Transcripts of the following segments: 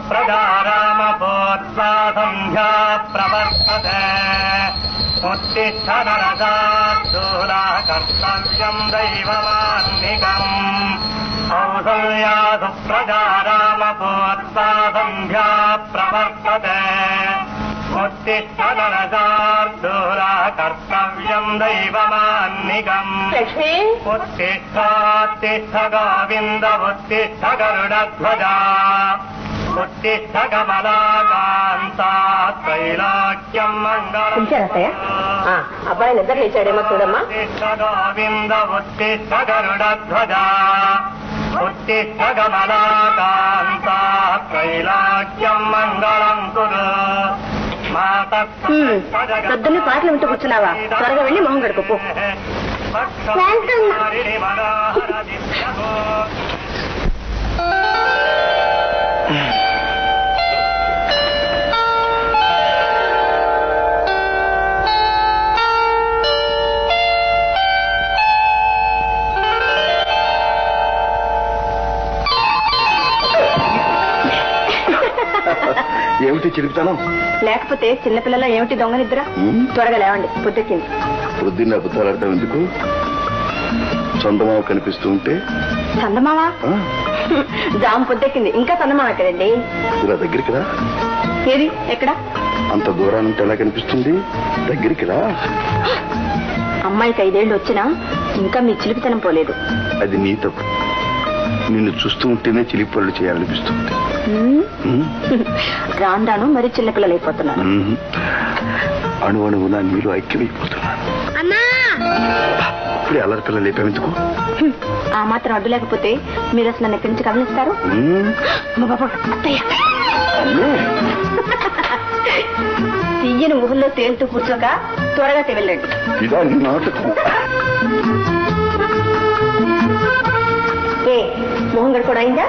प्रजारामपोत्सा सन्ध्या प्रवर्तते उत्तिष्ठ नरसार्दूला कर्तव्यम् दैवमान्निकम् कौसल्यासु प्रजारामपोत्सा सन्ध्या प्रवर्तते उत्तिष्ठ नरसार्दूला कर्तव्यम् दैवमान्निकम् లక్ష్మి उत्तिष्ठात्तिष्ठ गोविन्द उत्तिष्ठ गरुडध्वजा उत्तिष्ठ कमलाकान्ता त्रैलोक्यम् मङ्गलम् పిలిచారా అత్తయ్య ఆ, అబ్బాయి నిద్ర లేచాడేమో చూడమ్మా उत्तिष्ठ गोविन्द उत्तिष्ठ गरुडध्वजा उत्तिष्ठ कमलाकान्ता त्रैलोक्यम् मङ्गलम् कुरु मातः హ్మ్, పొద్దున్నే పాటలు వింటూ కూర్చున్నావా త్వరగా వెళ్ళి మొహం గడుపు ఏమిటి చిరుపుతాను లేకపోతే చిన్నపిల్లల ఏమిటి దొంగ నిద్ర హ్మ్. త్వరగా లేవండి పొద్దెక్కింది పొద్దున్న అబద్ధాలు ఆడతాం ఎందుకు చందమామ కనిపిస్తూ ఉంటే చందమావా ఆ, జాము పొద్దెక్కింది ఇంకా చందమావ ఎక్కడండి ఇలా దగ్గరికి రా ఏది ఎక్కడ అంత దూరానంటే ఎలా కనిపిస్తుంది దగ్గరికి రా అమ్మాయికి ఐదేళ్లు వచ్చినా ఇంకా మీ చిలిపితనం పోలేదు అది నీ తప్పు నిన్ను చూస్తూ ఉంటేనే చిలిపి పనులు చేయాలనిపిస్తుంది హ్మ్? ఉమ్, రాను మరి చిన్నపిల్లలు అయిపోతున్నాను ఉమ్. అణు అణువున నీలో ఐక్యమైపోతున్నాను ఇప్పుడే అల్లరి పిల్లలు లేపామెందుకు హ్మ్. ఆ మాత్రం అడ్డు లేకపోతే మీరు అసలు నన్ను ఎక్కడి నుంచి గమనిస్తారు ఉమ్, అమ్మ బాబా, అత్తయ్య అమ్మే. తీయని ఊహల్లో తేలుతూ కూర్చోక త్వరగా తెవెళ్ళండి ఇదా నీ నాటకం ఏ మొహం గడుకోవడం అయిందా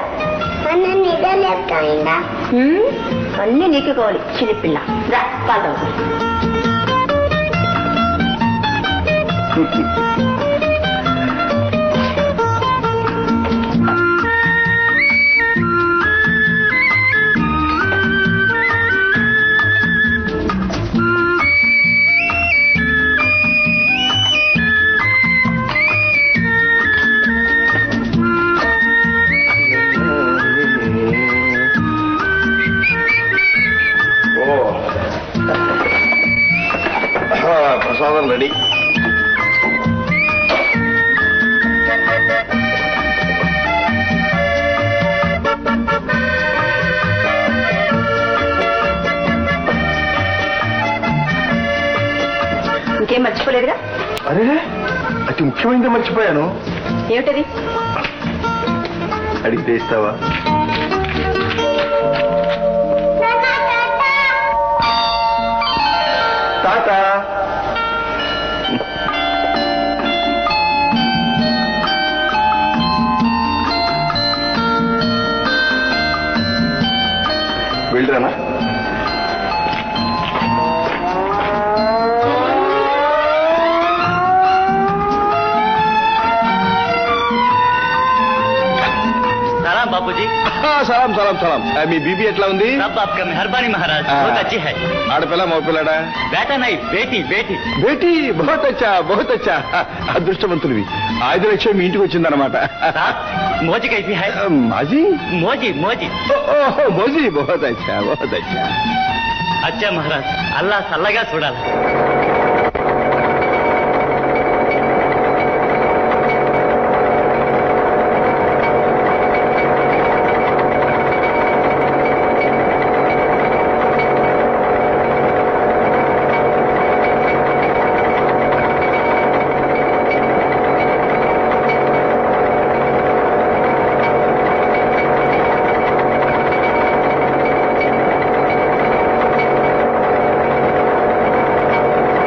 హ్మ్? అన్నీ నీకే కావాలి చిలిపిల్ల రా పాలు ఓ ఆ, ప్రసాదం రెడీ ఇంకేం మర్చిపోలేదుగా అరే అతి ముఖ్యమైనది మర్చిపోయాను ఏమిటది అడిగితే ఇస్తావా తాత వెళ్ళరానా सलाम बापू जी సలాం సలాం సలాం ఆ, మీ బీబీ ఎట్లా ఉంది सब आपका मेहरबानी महाराज बहुत अच्छी है ఆడపిల్ల మగపిల్లడా बेटा नहीं बेटी बेटी బేటీ బహుత్ అచ్చా బహుత్ అచ్చా అదృష్టవంతుడివి ఐదు లక్షలు మీ ఇంటికి వచ్చిందనమాట साहब मोजी कैसी है మాజీ मोजी मोजी ఓహో మోజీ బహుత్ అచ్చా బహుత్ అచ్చా अच्छा महाराज अल्लाह सल्लगा చూడాలి ఆ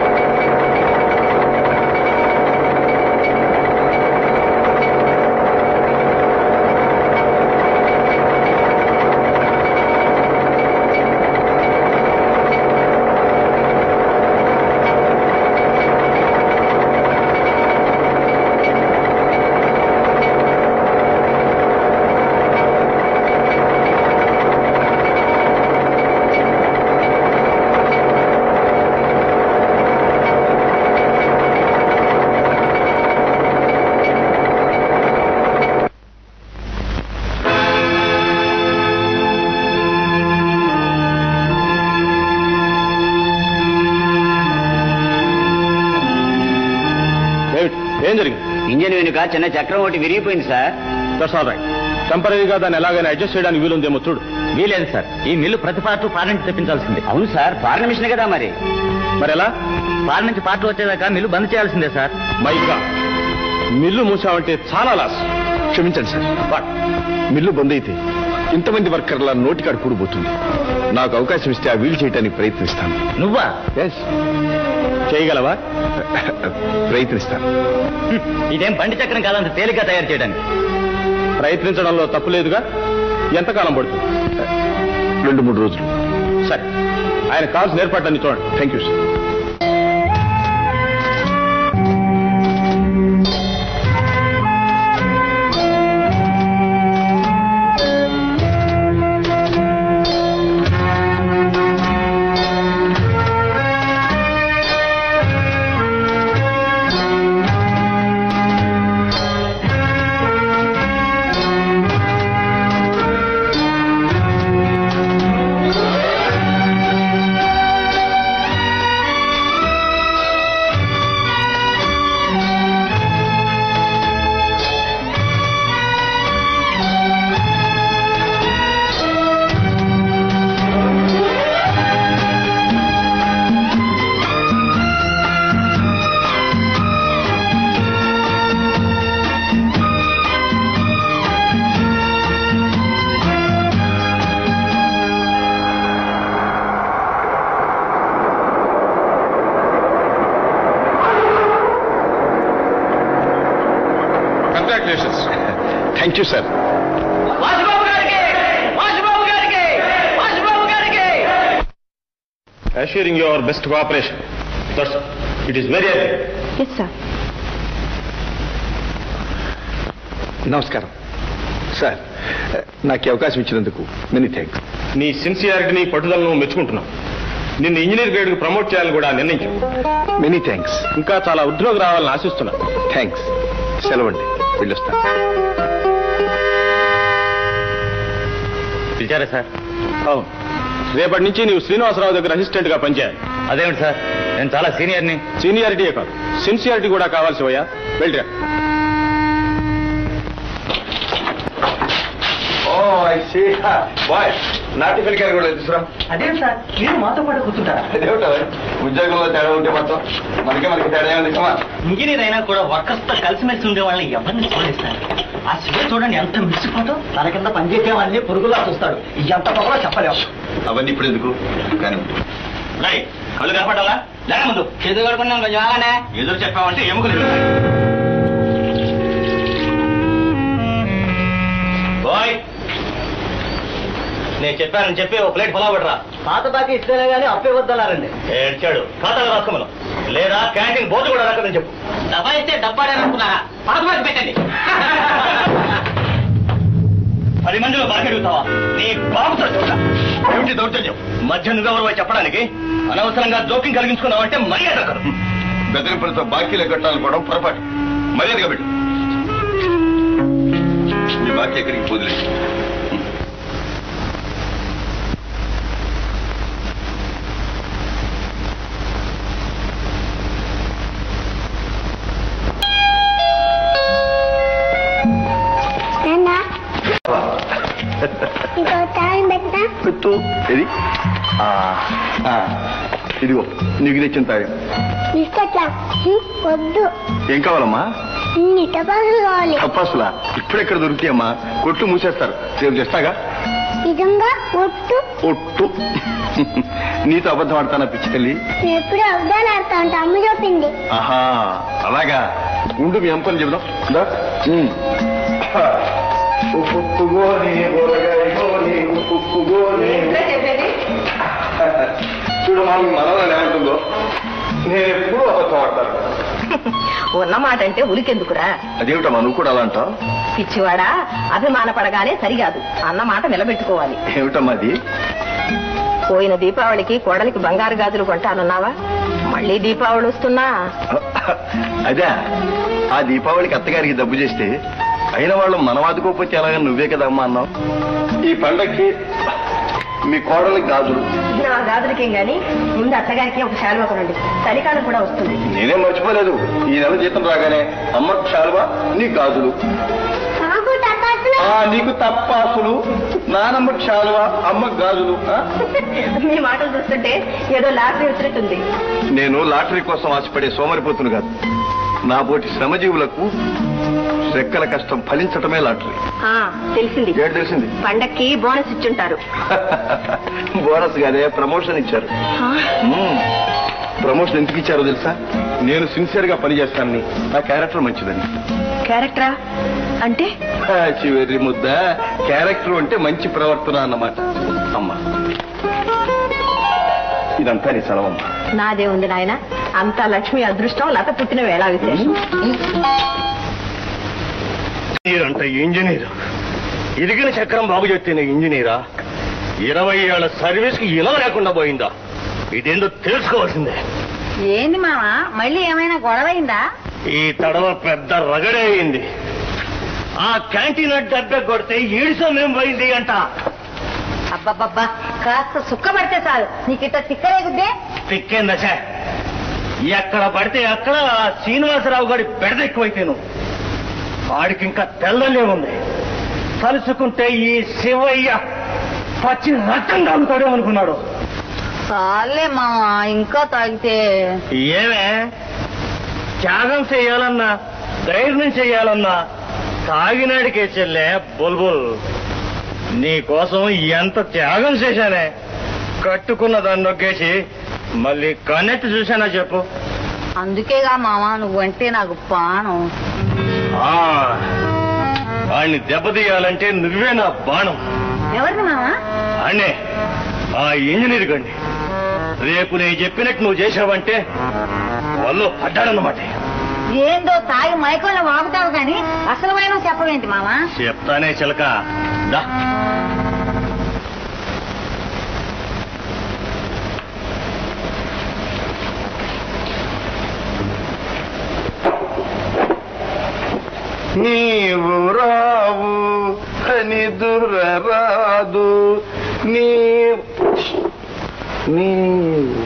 గా చిన్న చక్రం ఒకటి విరిగిపోయింది సార్ దట్స్ ఆల్ రైట్ టెంపరీగా దాన్ని ఎలాగైనా అడ్జస్ట్ చేయడానికి వీలుందేమో చూడు వీలేదు సార్ ఈ మిల్లు ప్రతి పార్ట్ ఫారెన్ నుంచి తెప్పించాల్సిందే అవును సార్ ఫారెన్ మిషన్ కదా మరి మరి ఎలా ఫారెన్ నుంచి పార్ట్ వచ్చేదాకా మిల్లు బంద్ చేయాల్సిందే సార్ మైగా మిల్లు మూసామంటే చాలా లాస్ క్షమించండి సార్ బట్ మిల్లు బంద్ అయితే ఇంతమంది వర్కర్ల నోటికాడు కూడిపోతుంది నాకు అవకాశం ఇస్తే ఆ వీలు చేయడానికి ప్రయత్నిస్తాను నువ్వా ఎస్ చేయగలవా ప్రయత్నిస్తాను హ్మ్. ఇదేం బండి చక్రం కాదంత తేలిక తయారు చేయడానికి ప్రయత్నించడంలో తప్పు లేదుగా ఎంతకాలం పడుతుంది రెండు మూడు రోజులు సరే ఆయన కాల్స్ నేర్పడ్డాన్ని చూడండి thank you sir congratulations thank you sir assuring your best cooperation. That's it is very yes sir నమస్కారం సార్ నాకు ఈ అవకాశం ఇచ్చినందుకు మెనీ థ్యాంక్స్ నీ సిన్సియారిటీని పట్టుదలను మెచ్చుకుంటున్నాం నిన్ను ఇంజనీర్ గ్రేడ్కు ప్రమోట్ చేయాలని కూడా నిర్ణయించాం మెనీ థ్యాంక్స్ ఇంకా చాలా ఉద్యోగం రావాలని ఆశిస్తున్నా థ్యాంక్స్ సెలవండి వెళ్ళొస్తాను పిలిచారా సార్ అవును రేపటి నుంచి నీవు శ్రీనివాసరావు దగ్గర అసిస్టెంట్ గా పనిచేయాలి అదేమిటి సార్ నేను చాలా సీనియర్ని సీనియారిటీయే కాదు సిన్సియారిటీ కూడా కావాల్సి పోయా వెళ్ళిరా ఓ ఐ సీ బాయ్ నాటి పిల్లకాయలు కూడా తీసుకురా అదేం సార్ మీరు మాతో పాటు కూర్చుంటారా అదేమిటో ఉద్యోగంలో తేడా ఉంటే మొత్తం మనకే మనకి తేడా ఏమైంది సుమా ఇంజనీర్ అయినా కూడా వర్కర్స్ తో కలిసిమెలిసి ఉండే వాళ్ళని ఎవరిని చూడలేదు ఆ శివ చూడండి ఎంత మిస్సిపోతాం తన కింద పనిచేసే వాళ్ళని పురుగులా చూస్తాడు ఎంత పొగలో చెప్పలేము అవన్నీ ఇప్పుడు ఎందుకు కానీ రైట్ కళ్ళు కనపడాలా లేక ముందు చేతులు కడుకున్నాం కొంచెం ఆగానే ఎదురు చెప్పామంటే ఎముకలు ఎదుగుతాయి. బాయ్ నేను చెప్పానని చెప్పి ఓ ప్లేట్ పొలా పడరా పాత బాకీ ఇస్తేనే గానీ అప్పే వద్దన్నారండి ఏడ్చాడు ఖాతాలో రాసుకోమను లేదా క్యాంటీన్ బోర్డు కూడా రాకదని చెప్పు డబ్బా ఇస్తే డబ్బాడే అనుకున్నారా పాత బాకీ పెట్టండి పది మందిలో బాగా అడుగుతావా నీ బాబుతో చూడ ఏమిటి దౌర్జన్యం మధ్య నువ్వెవరో చెప్పడానికి అనవసరంగా జోక్యం కలిగించుకున్నావంటే మర్యాద దక్కదు బెదిరింపులతో బాకీలు కట్టాలనుకోవడం పొరపాటు మర్యాదగా పెట్టు మీ బాకీ ఎక్కడికి పోదులేదు నాన్న ఇంకో తాళం పెట్టినా పెట్టు ఇది ఆ, ఆ, ఇదిగో నీకు తెచ్చిన తాయం బిస్కెట్లా హ్మ్, వద్దు ఏం కావాలమ్మా ఇన్ని టపాసులు కావాలి తప్పసులా ఇప్పుడెక్కడ దొరుకుతాయమ్మా కొట్లు మూసేస్తారు రేపు చేస్తాగా నిజంగా ఒట్టు ఒట్టు నీతో అబద్ధం ఆడతానా పిచ్చి తల్లి నేను ఎప్పుడూ అబ్దాలు ఆడుతా ఉంటా అమ్మ చెప్పింది ఆహా అలాగా ఉండు మీ అంపని చెబుదాం దా. ఉమ్. ఉప్పుగోని, ఊరగాయగోని, ఉప్పుగోని. చూడు మా మనలో ఏమంటుందో నేను ఎప్పుడూ అబద్ధం ఆడతాను ఉన్న మాట అంటే ఉలికెందుకురా అదేమిటమ్మా నువ్వు కూడా అలా అంటావు పిచ్చివాడా అభిమానపడగానే సరికాదు అన్న మాట నిలబెట్టుకోవాలి ఏమిటమ్మా అది పోయిన దీపావళికి కోడలికి బంగారు గాజులు కొంటానున్నావా మళ్ళీ దీపావళి వస్తున్నా అదే ఆ దీపావళికి అత్తగారికి డబ్బు చేస్తే అయిన వాళ్ళు మనం ఆదుకోకపోతే ఎలాగని నువ్వే కదా అమ్మా అన్నావు ఈ పండక్కి మీ కోడలికి గాజులు నా గాజులకేం గాని ముందు అత్తగారికి ఒక శాలువా కొనండి చలికాలం కూడా వస్తుంది నేనేం మర్చిపోలేదు ఈ నెల జీతం రాగానే అమ్మకు శాలువా నీ గాజులు నాకు టపాసులు ఆ నీకు తప్పాసులు నానమ్మకు శాలువా అమ్మకు గాజులు ఆ? మీ మాటలు చూస్తుంటే ఏదో లాటరీ వచ్చినట్టుంది నేను లాటరీ కోసం ఆశపడే సోమరిపోతును కాదు నా పోటీ శ్రమజీవులకు రెక్కల కష్టం ఫలించటమే లాటరీ ఆ, తెలిసింది ఏడు తెలిసింది పండక్కి బోనస్ ఇచ్చుంటారు బోనస్ గానే ప్రమోషన్ ఇచ్చారు ఆ, మ్మ్. ప్రమోషన్ ఎందుకు ఇచ్చారో తెలుసా నేను సిన్సియర్ గా పనిచేస్తానని నా క్యారెక్టర్ మంచిదని క్యారెక్టరా అంటే ఆ, చివరి ముద్ద క్యారెక్టర్ అంటే మంచి ప్రవర్తన అన్నమాట అమ్మా ఇదంతా నీ సెలవమ్మా నాదే ఉంది నాయన అంతా లక్ష్మి అదృష్టం లత పుట్టిన వేళ విశేషం ఇంజనీర్ అంట ఇంజనీర్ ఇరిగిన చక్రం బాగు చెప్తున్న ఇంజనీరా ఇరవై ఏళ్ల సర్వీస్ కి ఇలా లేకుండా పోయిందా ఇదేందో తెలుసుకోవాల్సిందే ఏంది మామ మళ్ళీ ఏమైనా గొడవైందా ఈ తడవ పెద్ద రగడే అయింది ఆ క్యాంటీన్ డబ్బె కొడితే ఈడి సమయం పోయింది అంట అబ్బబ్బబ్బా కాస్త సుక్కబడితే చాలు నీకిట్ట తిక్కరేగుద్దే తిక్కేందశ ఎక్కడ పడితే అక్కడ ఆ శ్రీనివాసరావు గారి బెడద ఎక్కువైతేను ఆడికి ఇంకా తెల్లలే ఉంది తలుచుకుంటే ఈ శివయ్య పచ్చి రక్తం తాగుతాడేమనుకున్నాడు చాలే మామ ఇంకా తాగితే ఏమే త్యాగం చేయాలన్నా ధైర్యం చేయాలన్నా తాగినాడికే చెల్లే బుల్బుల్ నీ కోసం ఎంత త్యాగం చేశానే కట్టుకున్న దాన్ని నొక్కేసి మళ్ళీ కన్నెత్తి చూశానా చెప్పు అందుకేగా మామ నువ్వంటే నాకు పానం ఆ వాణ్ణి దెబ్బతీయాలంటే నువ్వే నా బాణం ఎవరిది మామ అనే ఆ ఇంజనీర్ గండి రేపు నేను చెప్పినట్టు నువ్వు చేసావంటే వాళ్ళు పడ్డాడన్నమాట ఏందో తాగి మైకంలో వాగుతావు కానీ అసలు చెప్పవేంటి మామ చెప్తానే చిలక దా నీవు రావు అని దురరాదు నీ నీవు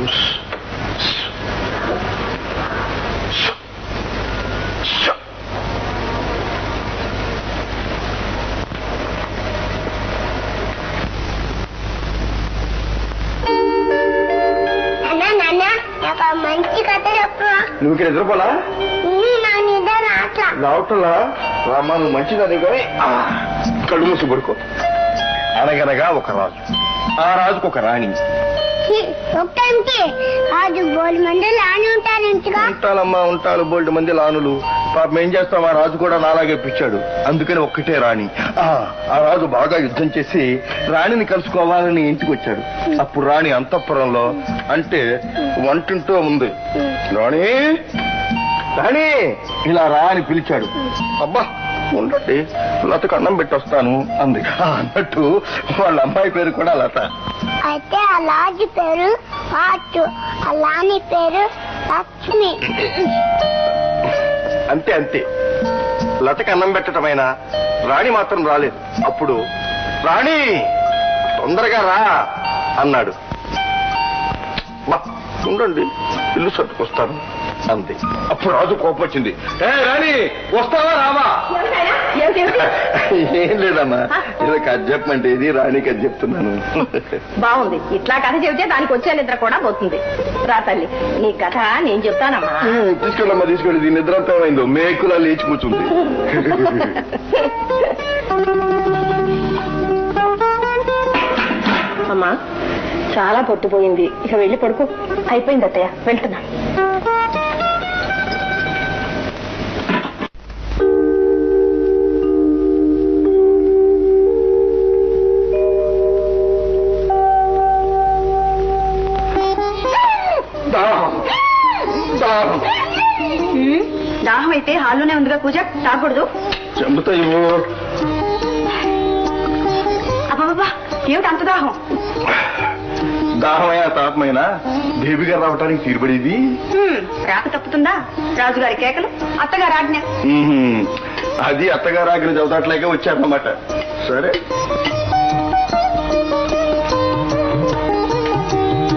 నాన్న నాన్న నాకు ఆ మంచి కథ చెప్పరా నువ్వు ఇక్కడ ఎదురుకోలా నా నిద్ర రాట్లా రావట్లా రామ్మా నువ్వు మంచిదని కానీ ఆ, కళ్ళు మూసి పడుకో అనగనగా ఒక రాజు ఆ రాజుకు ఒక రాణి ఒకటానికి రాజు బోల్ మంది లాని ఉంటారు ఇంటిగా ఉంటాలమ్మా ఉంటాలు బోల్డ్ మంది లానులు పాపం ఏం చేస్తాం ఆ రాజు కూడా నాలాగే పిచ్చాడు అందుకని ఒక్కటే రాణి ఆ ఆ రాజు బాగా యుద్ధం చేసి రాణిని కలుసుకోవాలని ఇంటికి వచ్చాడు అప్పుడు రాణి అంతఃపురంలో అంటే వంటింటూ ఉంది రాణి రాణి ఇలా రా అని పిలిచాడు అబ్బా ఉండండి లతకు అన్నం పెట్టొస్తాను అంది ఆ, అన్నట్టు వాళ్ళ అమ్మాయి పేరు కూడా లత అయితే ఆ రాజు పేరు వాచు ఆ లాని పేరు లక్ష్మి అంతే అంతే లతకి అన్నం పెట్టటమైనా రాణి మాత్రం రాలేదు అప్పుడు రాణి తొందరగా రా అన్నాడు "బా, ఉండండి ఇల్లు సర్దుకొస్తాను అంది అప్పుడు రాజు కోపం వచ్చింది ఏ రాణి వస్తావా రావా ఏం లేదమ్మా ఏదో కథ చెప్పమంటే ఇది రాణికి అది చెప్తున్నాను బాగుంది ఇట్లా కథ చెబితే దానికి వచ్చే నిద్ర కూడా పోతుంది రా తల్లి నీ కథ నేను చెప్తానమ్మా "ఉమ్, తీసుకెళ్ళమ్మా తీసుకెళ్ళి దీని నిద్ర అంతా ఏమైందో మేకులా లేచి కూర్చుంది అమ్మా చాలా పొట్టుపోయింది ఇక వెళ్ళి పడుకో అయిపోయింది అత్తయ్య వెళ్తున్నా దాహం దాహం ఉమ్, దాహం అయితే హాల్లోనే ఉందిగా పూజ తాగకూడదు చెంబుతా ఇవ్వు అబ్బాబా ఏమిటి అంత దాహం దాహమైనా తాపమైనా బేబీ గారు రావటానికి తీరుబడేది ఉమ్, రాక తప్పుతుందా రాజుగారి కేకలు అత్తగారి ఆజ్ఞ ఉహుం. అది అత్తగారు ఆగిన చదువుతాట్లేక వచ్చారన్నమాట సరే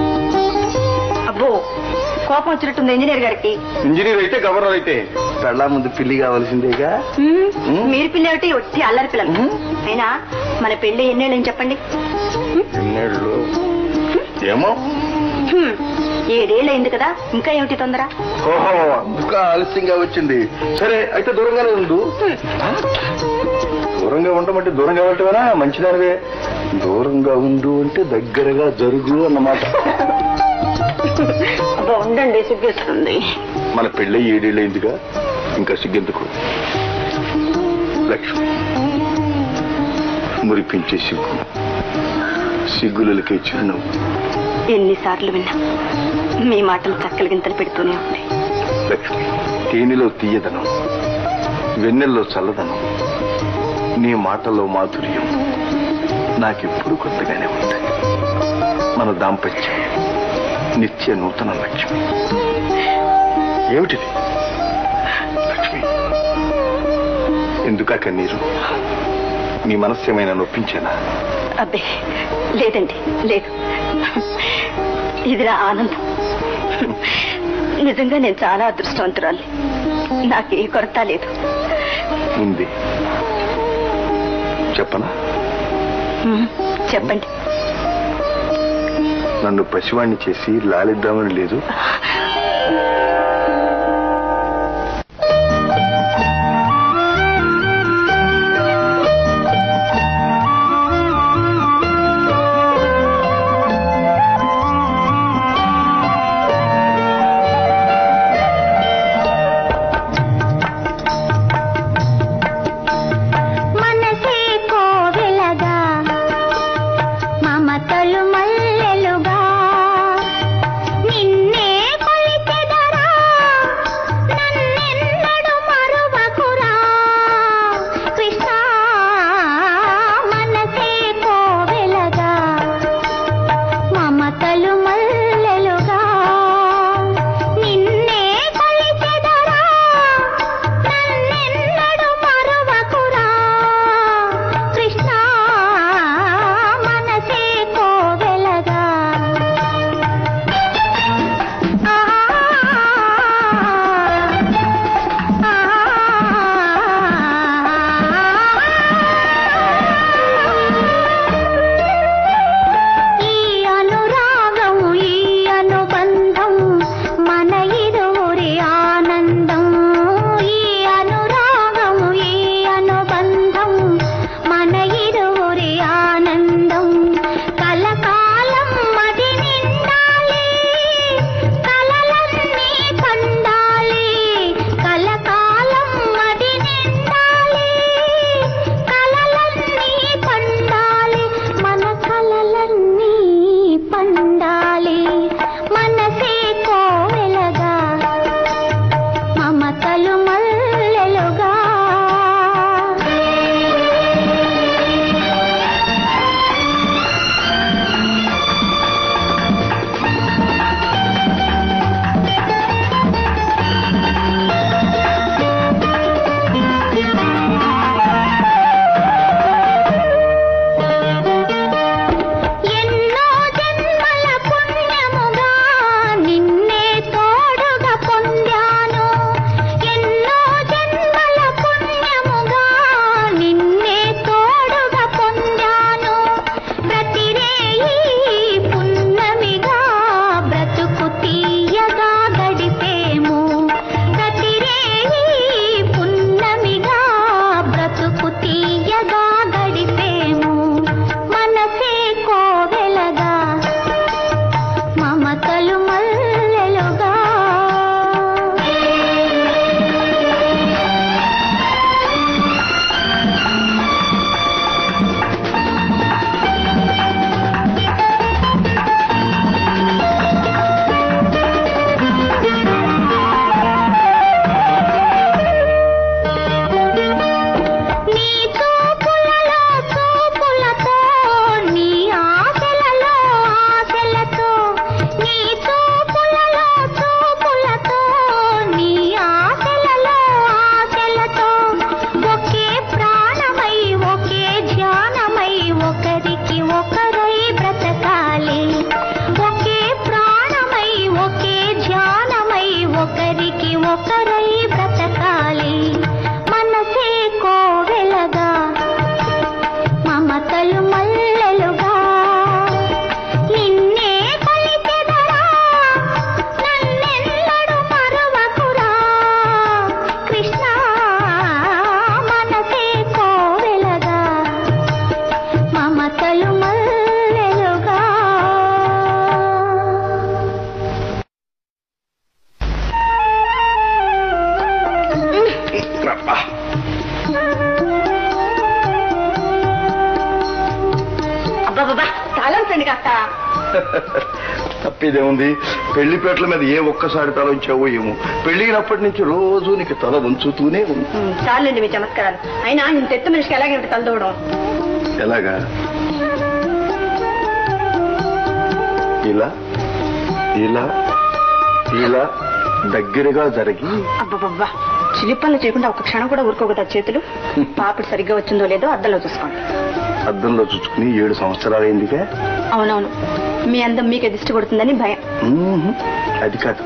కోపం వచ్చినట్టుంది ఇంజనీర్ గారికి ఇంజనీర్ అయితే గవర్నర్ అయితే పెళ్ళా ముందు పిల్లి కావాల్సిందేగా హ్మ్, మీరు పిల్లేమిటి వచ్చి అల్లరి పిల్లలు అయినా మన పెళ్లి ఎన్నేళ్ళని చెప్పండి ఎన్నేళ్ళు ఏమో హ్మ్, ఏడేళ్ళయింది కదా ఇంకా ఏమిటి తొందర ఓహో అందుక ఆలస్యంగా వచ్చింది సరే అయితే దూరంగానే ఉండు దూరంగా ఉండమంటే దూరంగా వెళ్ళటమేనా మంచిదానివే దూరంగా ఉండు అంటే దగ్గరగా జరుగు అన్నమాట అబ్బా ఉండండి సిగ్గేస్తుంది మన పెళ్ళి ఏడేళ్ళైందిగా ఇంకా సిగ్గెందుకు లక్ష్మి మురిపించే సిగ్గు సిగ్గులకే చిరునవ్వు ఎన్నిసార్లు విన్నా మీ మాటలు చక్కలు గింతలు పెడుతూనే ఉంది లక్ష్మి తేనెలో తీయదనం వెన్నెల్లో చల్లదనం నీ మాటల్లో మాధుర్యం నాకెప్పుడు కొత్తగానే ఉంటాయి మన దాంపత్యం నిత్య నూతన లక్ష్మి ఏమిటిది లక్ష్మి ఎందుకా కన్నీరు నీ మనస్సు ఏమైనా నొప్పించానా అబ్బే లేదండి లేదు ఇది నా ఆనందం నిజంగా నేను చాలా అదృష్టవంతురాలి నాకు ఏ కొరత లేదు ఉంది చెప్పనా హ్మ్, చెప్పండి నన్ను పసివాణ్ణి చేసి లాలిద్దామని లేదు మనసే కోవెలగా మమతలు మల్లెలుగా నిన్నే అబ్బాబాబా తలంచండి కాస్త తప్పిదేముంది పెళ్లిపేటల మీద ఏ ఒక్కసారి తల ఉంచావో ఏమో పెళ్ళినప్పటి నుంచి రోజు నీకు తల ఉంచుతూనే ఉంది ఉమ్, చాలండి మీ చమత్కారాలు అయినా ఇంత ఎత్తు మనిషికి ఎలాగే ఉంటుంది తలదూవడం ఎలాగా ఇలా ఇలా ఇలా దగ్గరగా జరిగి అబ్బబ్బబ్బా చిలి పనులు చేయకుండా ఒక క్షణం కూడా ఊరుకోకూడదు చేతులు పాపడు సరిగ్గా వచ్చిందో లేదో అద్దంలో చూసుకోండి అద్దంలో చూసుకుని ఏడు సంవత్సరాలైందిగా అవునవును మీ అందం మీకు దిష్టి కొడుతుందని భయం మ్మ్. అది కాదు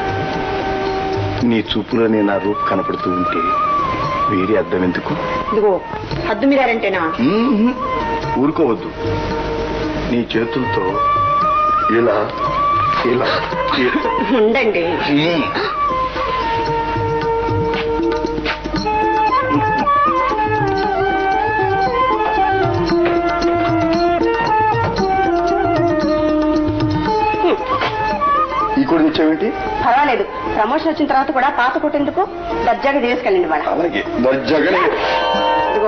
నీ చూపులోనే నా రూపు కనపడుతూ ఉంటే వేరే అర్థం ఎందుకు ఇదిగో హద్దు మీరారంటేనా మ్మ్. ఊరుకోవద్దు నీ చేతులతో ఇలా ఇలా ఇలా. ఉండండి మ్మ్. ఈ కూడా తెచ్చావేంటి పర్వాలేదు ప్రమోషన్ వచ్చిన తర్వాత కూడా పాత కొట్టేందుకు దర్జాగా తీసుకెళ్ళండి వాళ్ళ అలాగే దర్జాగానే ఇదిగో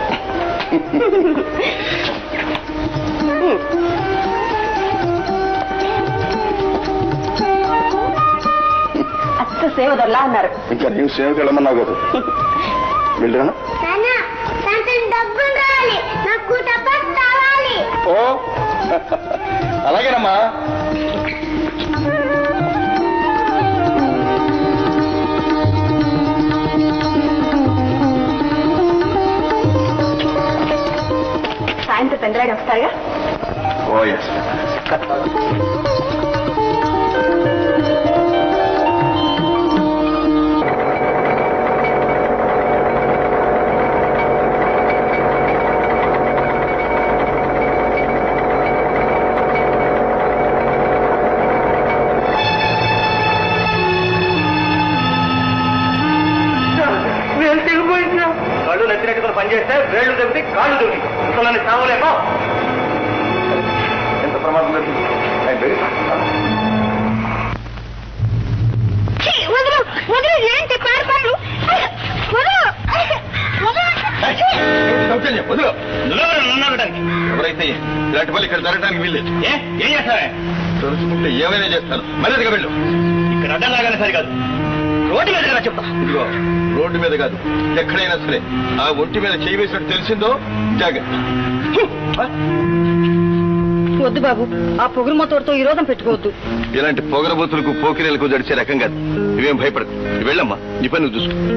అత్త సేవ దొరలా ఉన్నారు ఇంకా నేను సేవకి వెళ్ళమన్నావు కదా వెళ్ళాను నాన్న దాంట్లో డబ్బులు రావాలి నాకు డబ్బులు కావాలి ఓ అలాగేనమ్మా సాయంత్రం పెందలాడి వస్తారుగా ఓ ఎస్ కళ్ళు నెత్తినట్టుకుని పనిచేస్తే వేళ్ళు తెప్పి కాళ్ళు తెప్పి ఇంతలోని సావలేమో ఎంత ప్రమాదం జరిగింది ఆయన very fast. వదలు వదలు ఏంటి పారిపోరు వదలు ఏయ్, సౌజన్యం, వదిలు. నువ్వెవరు నన్ను అనడానికి? ఎవరైతే ఇలాంటి వాళ్ళు ఇక్కడ జరగడానికి వీల్లేదు ఏ ఏం చేస్తావే తెలుసుకుంటే ఏమైనా చేస్తాను మర్యాదగా వెళ్ళు ఇక్కడ అడ్డం లాగానే సరికాదు రోడ్డు మీద కదా చెప్తా ఇదిగో రోడ్డు మీద కాదు ఎక్కడైనా సరే ఆ ఒంటి మీద చేయి వేసినట్టు తెలిసిందో జాగ్రత్త వద్దు బాబు ఆ పొగురు మొత్తోడితో ఈ రోజం పెట్టుకోవద్దు ఇలాంటి పొగరబోతులకు పోకిరీలకు జడిచే రకం కాదు ఇవేం భయపడకు నువ్వు వెళ్ళమ్మా నీ పని నువ్వు చూసుకో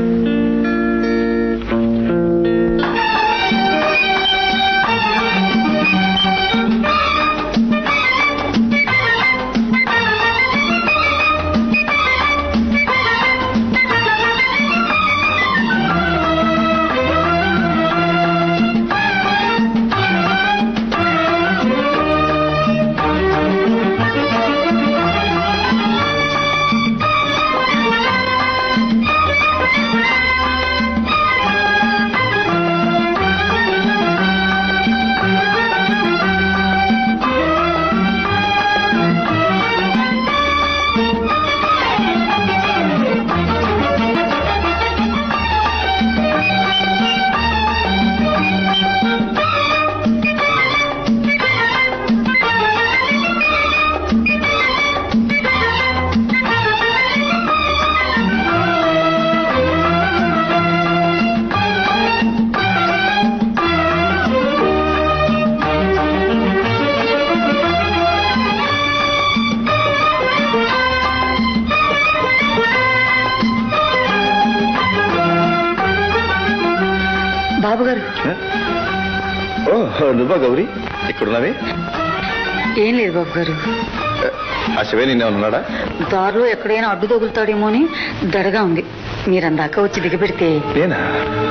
బాబు గారు ఓ నువ్వా గౌరీ ఇక్కడున్నావే ఏం లేదు బాబు గారు ఆ శివే నిన్నే ఉన్నాడా దారిలో ఎక్కడైనా అడ్డు తగులుతాడేమో అని దడగా ఉంది మీరందాక వచ్చి దిగబెడితే నేనా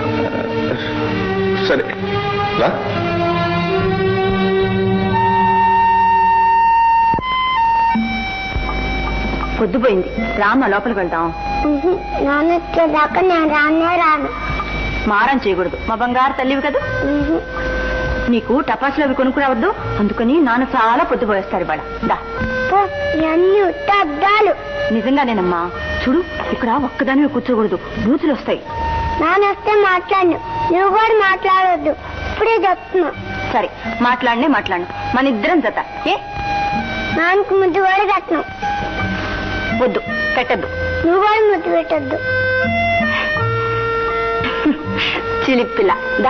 సరే రా పొద్దుపోయింది రామ్మ లోపలికి వెళ్దాం నాన్న వచ్చేదాకా నేను రానే రాను మారం చేయకూడదు మా బంగారు తల్లివి కదా ఉహు. నీకు టపాసులు అవి కొనుక్కురావద్దు అందుకని నాన్న చాలా పొద్దుపోయేస్తారు ఇవాళ దా పో, ఇవన్నీ ఉత్త అద్దాలు నిజంగానేనమ్మా చూడు ఇక్కడ ఒక్కదానివే కూర్చోకూడదు బూతులు వస్తాయి నాన్న వస్తే మాట్లాడు నువ్వు కూడా మాట్లాడవద్దు ఇప్పుడే చెప్తున్నా సరే మాట్లాడనే మాట్లాడు మన ఇద్దరం జత ఏ నాన్నకు ముద్దు కూడా కట్టను వద్దు పెట్టద్దు నువ్వు కూడా ముద్దు పెట్టద్దు చిలిపిల్ల దా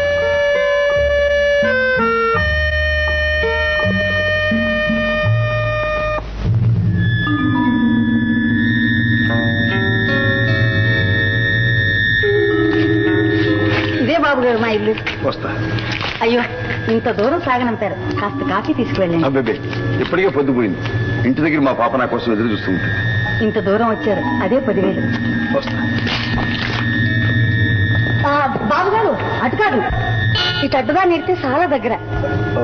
ఇదే బాబు గారు మా ఇల్లు వస్తా అయ్యో ఇంత దూరం సాగనంపారు కాస్త కాఫీ తీసుకువెళ్ళండి అబ్బే ఇప్పటికే పొద్దుపోయింది ఇంటి దగ్గర మా పాప నా కోసం ఎదురు చూస్తూ ఉంటుంది ఇంత దూరం వచ్చారు అదే పదివేలు వస్తా ఆ, బాబు గారు అటు కాదు ఇటు అడ్డుగా నెడితే చాలా దగ్గర ఓ,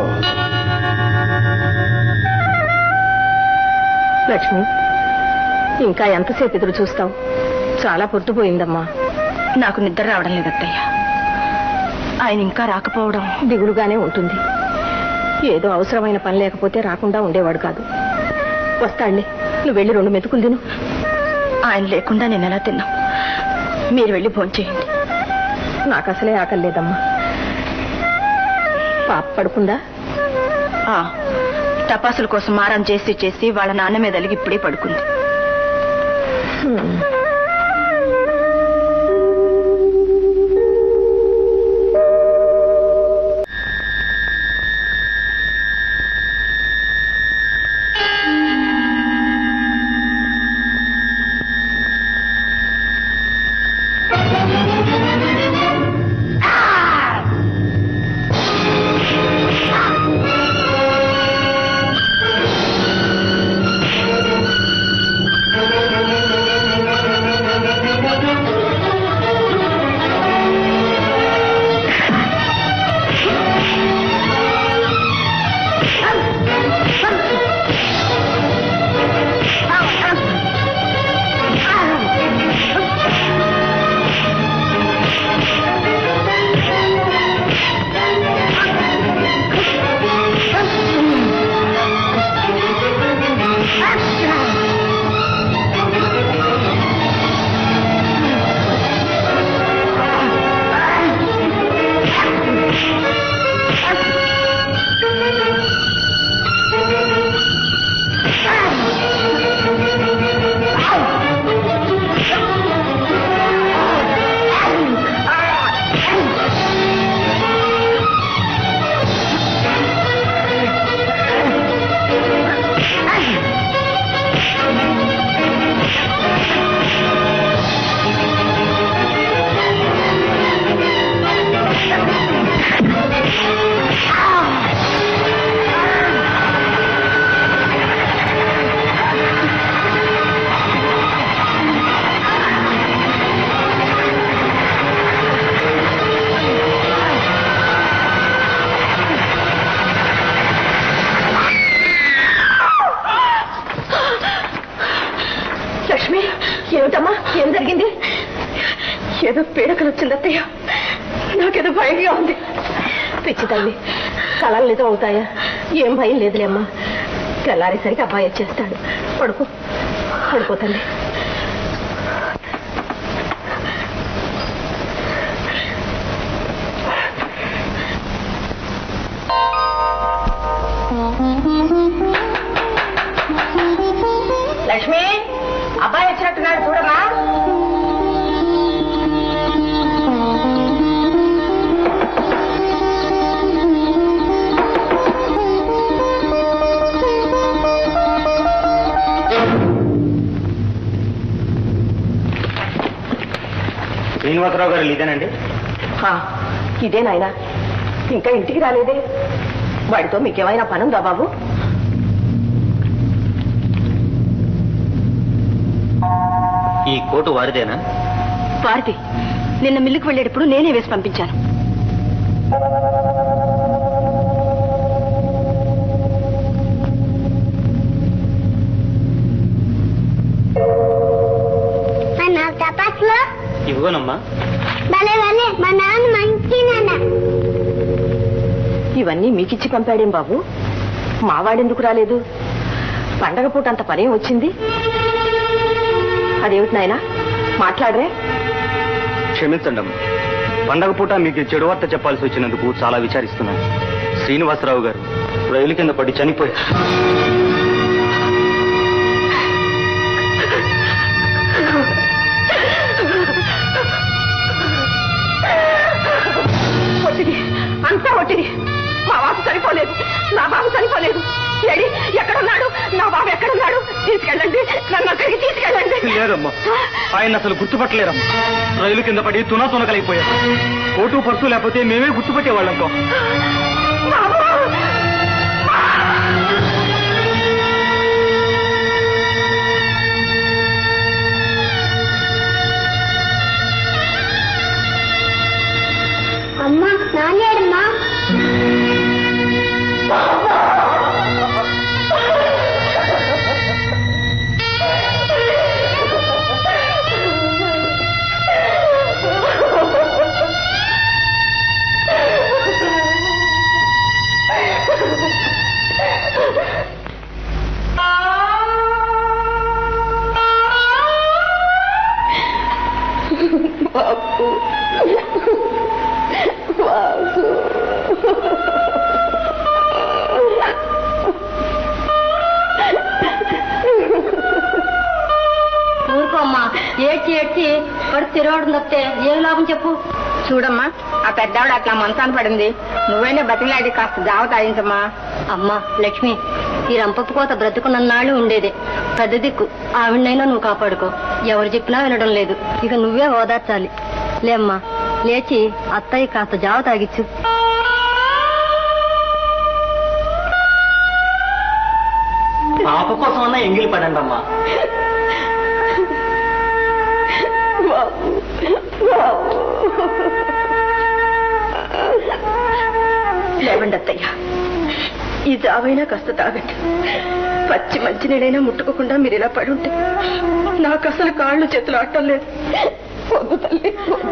లక్ష్మి ఇంకా ఎంతసేపు ఎదురు చూస్తావు చాలా పొద్దుపోయిందమ్మా నాకు నిద్ర రావడం లేదు అత్తయ్య ఆయన ఇంకా రాకపోవడం దిగులుగానే ఉంటుంది ఏదో అవసరమైన పని లేకపోతే రాకుండా ఉండేవాడు కాదు వస్తాడులే నువ్వు వెళ్ళి రెండు మెతుకులు తిను ఆయన లేకుండా నేను ఎలా తిన్నా మీరు వెళ్ళి భోంచేయండి నాకు అసలే ఆకలి లేదమ్మా పాప పడుకుందా టపాసుల కోసం మారం చేసి చేసి వాళ్ళ నాన్న మీద అలిగి ఇప్పుడే పడుకుంది లక్ష్మి ఏమిటమ్మా ఏం జరిగింది ఏదో పీడకలు వచ్చింది అత్తయ్య నాకేదో భయంగా ఉంది పిచ్చి తల్లి కళలు నిజం అవుతాయా ఏం భయం లేదులేమ్మా తెల్లారేసరికి అబ్బాయి వచ్చేస్తాడు పడుకో పడుకో తల్లి లక్ష్మి అబ్బాయి వచ్చినట్టున్నాడు చూడమ్మా శ్రీనివాసరావు గారు ఇదేనండి హా, ఇదే నాయనా ఇంకా ఇంటికి రాలేదే వాడితో మీకేమైనా పనుందా బాబు ఈ కోటు వారిదేనా భారతి నిన్న మిల్లుకు వెళ్ళేటప్పుడు నేనే వేసి పంపించాను మన తపస్లో ఇవ్వనమ్మా భలే భలే మా నాన్న మంచి నాన్న ఇవన్నీ మీకిచ్చి పంపాడేం బాబు మావాడెందుకు రాలేదు పండగ పూట అంత పనేం వచ్చింది అదేమిటి నాయనా మాట్లాడరే క్షమించండి అమ్మా పండగ పూట మీకు ఈ చెడు వార్త చెప్పాల్సి వచ్చినందుకు చాలా విచారిస్తున్నాను శ్రీనివాసరావు గారు రైలు కింద పడి చనిపోయారు ఒట్టిది అంతా ఒట్టిది మా బాబు చనిపోలేదు నా బాబు చనిపోలేదు ఏడి ఎక్కడున్నాడు నా బాబు ఎక్కడున్నాడు తీసుకెళ్ళండి నన్ను అక్కడికి తీసుకెళ్ళండి లేదమ్మా ఆయన అసలు గుర్తుపట్టలేరమ్మా రైలు కింద పడి తునా తునకలైపోయారు కోటు పర్సు లేకపోతే మేమే గుర్తుపట్టేవాళ్ళం బాబు అమ్మా నానేడమ్మా ఊరుకోమ్మా ఏడ్చి ఏడ్చి కడుపు తిరగడం తప్పితే ఏం లాభం చెప్పు చూడమ్మా ఆ పెద్దావిడ అట్లా మంచాన పడింది నువ్వైనా బతిమలాడి కాస్త జావ తాగించమ్మా అమ్మా లక్ష్మి ఈ రంపపు కోత బ్రతుకున్నన్నాళ్ళు ఉండేదే పెద్ద దిక్కు ఆవిడనైనా నువ్వు కాపాడుకో ఎవరు చెప్పినా వినడం లేదు ఇక నువ్వే ఓదార్చాలి లేమ్మా లేచి అత్తయ్య కాస్త జావ తాగిచ్చు పాప కోసం అన్న ఎంగిలి పడండి అమ్మా లేవండి అత్తయ్య ఈ జావైనా కాస్త తాగండి పచ్చి మంచినీడైనా ముట్టుకోకుండా మీరు ఇలా పడి ఉంటే నాకు అసలు కాళ్ళు చేతులు ఆడటం లేదు వద్దు తల్లి వద్దు.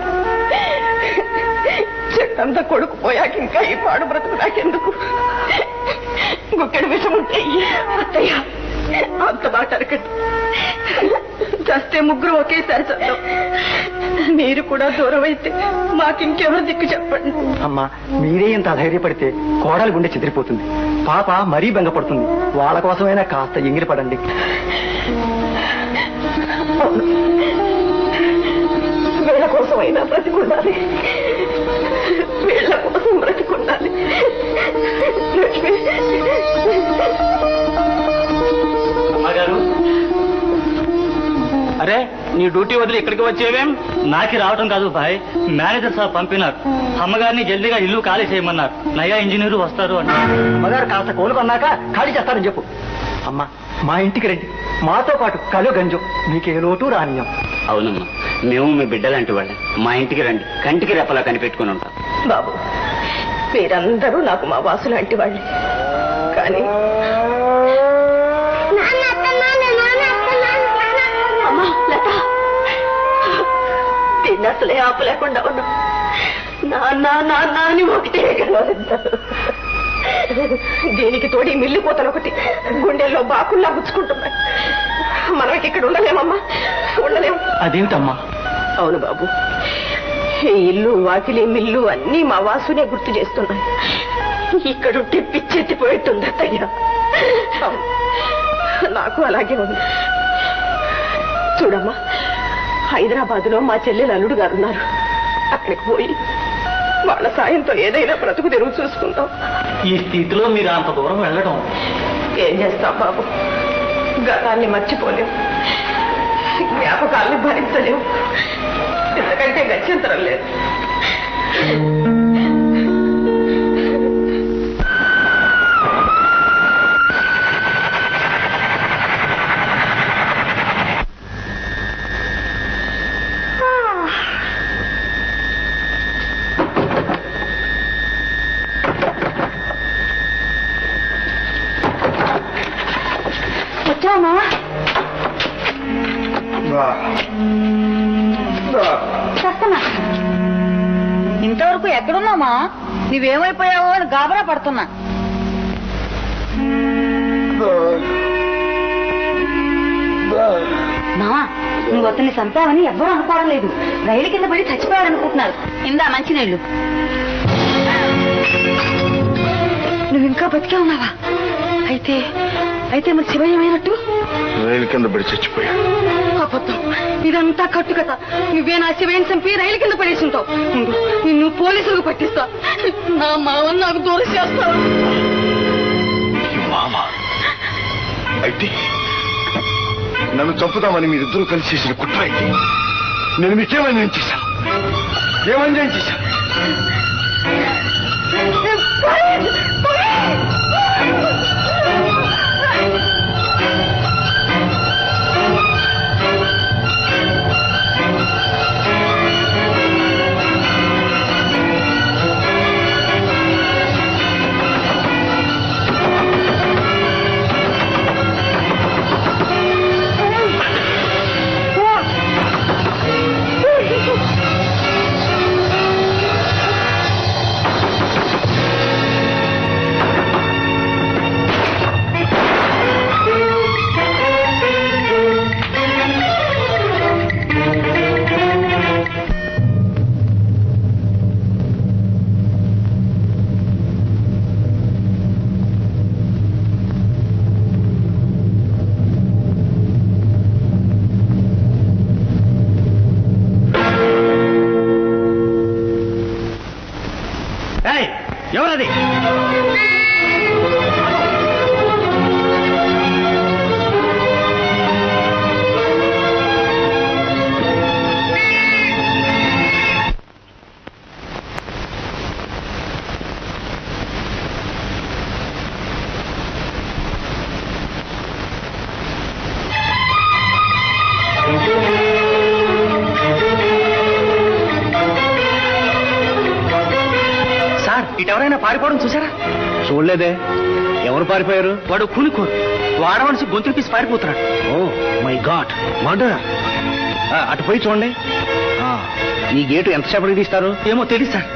చెట్టంతా కొడుకు పోయాక ఇంకా ఈ పాడు బ్రతుకు నాకెందుకు గుక్కెడు విషం ఉంటే ఇయ్యి. అత్తయ్య అంత మాట అరకండి చస్తే ముగ్గురు ఒకేసారి చద్దాం మీరు కూడా దూరం అయితే మాకింకెవరు దిక్కు చెప్పండి అమ్మా మీరే ఇంత ధైర్యపడితే కోడలు గుండె చెదిరిపోతుంది పాప మరీ బెంగపడుతుంది వాళ్ళ కోసమైనా కాస్త ఎంగిలి పడండి వీళ్ళ కోసం అయినా బ్రతికుండాలి వీళ్ళ కోసం బ్రతికుండాలి లక్ష్మి అమ్మగారు అరే నీ డ్యూటీ వదిలి ఇక్కడికి వచ్చేవేం నాకి రావటం కాదు భాయ్ మేనేజర్ సార్ పంపినారు అమ్మగారిని జల్దీగా ఇల్లు ఖాళీ చేయమన్నారు నయా ఇంజనీరు వస్తారు అని అమ్మగారు కాస్త కోలుకున్నాక ఖాళీ చేస్తారని చెప్పు అమ్మా మా ఇంటికి రండి మాతో పాటు కలు గంజు మీకే లోటు రానియం అవునమ్మా మేము మీ బిడ్డలాంటి వాళ్ళం మా ఇంటికి రండి కంటికి రెప్పలా కనిపెట్టుకుని ఉంటాం బాబు మీరందరూ నాకు మా వాసు లాంటి వాళ్ళే కానీ నాన్న అత్తన్నాను నాన్న అత్తన్నాను నాన్న అత్తన్నాను అమ్మా లత దీన్ని అసలే ఆపలేకుండా ఉన్నా నాన్న నాన్న అని ఒకటే గలవరిద్దరు దీనికి తోడి మిల్లి పోతలు ఒకటి గుండెల్లో బాకుల్లా గుచ్చుకుంటున్నాయి మనం ఇక్కడ ఉండలేమమ్మా ఉండలేము అదేమిటమ్మా అవును బాబు ఈ ఇల్లు వాకిలి మిల్లు అన్నీ మా వాసునే గుర్తు చేస్తున్నాయి ఇక్కడుంటే పిచ్చెత్తిపోయేట్టుంది అత్తయ్య అవును. నాకు అలాగే ఉంది చూడమ్మా హైదరాబాద్ లో మా చెల్లెలు అల్లుడు గారు ఉన్నారు అక్కడికి పోయి వాళ్ళ సాయంతో ఏదైనా బ్రతుకు తెరువు చూసుకుందాం ఈ స్థితిలో మీరు అంత దూరం వెళ్ళడం ఏం చేస్తాం బాబు గతాన్ని మర్చిపోలేం జ్ఞాపకాల్ని భరించలేం ఎందుకంటే గత్యంతరం లేదు వచ్చావా చేస్తున్నా ఇంతవరకు ఎక్కడున్నామా నువ్వేమైపోయావో అని గాబరా పడుతున్నా మావా నువ్వు అతన్ని చంపావని ఎవ్వరూ అనుకోవడం లేదు రైలు కింద పడి చచ్చిపోయాడు అనుకుంటున్నారు ఇందా మంచినీళ్ళు బతికే ఉన్నావా అయితే అయితే మరి శివ ఏమైనట్టు రైలు కింద పడి చచ్చిపోయాడు అబద్ధం ఇదంతా కట్టు కథ నువ్వే నా శివయ్యని చంపి రైలు కింద పడేసి ఉంటావు ఉండు, నిన్ను పోలీసులకు పట్టిస్తా నా మావని నాకు దూరం చేస్తావు మామ అయితే నన్ను చంపుదామని మీరిద్దరూ కలిసి చేసిన కుట్ర అయితే నేను మీకేమైనా చేశాను ఏమైనా చేశాను ఎవరది సార్ ఇటెవరైనా పారిపోవడం చూసారా చూడలేదే ఎవరు పారిపోయారు వాడు కూలికోరు వాడవలసి గొంతులు తీసి పారిపోతున్నాడు ఓ మై గాడ్ మర్డర్ అటు పోయి చూడండి ఆ, ఈ గేటు ఎంతసేపటికి తీస్తారు ఏమో తెలియదు సార్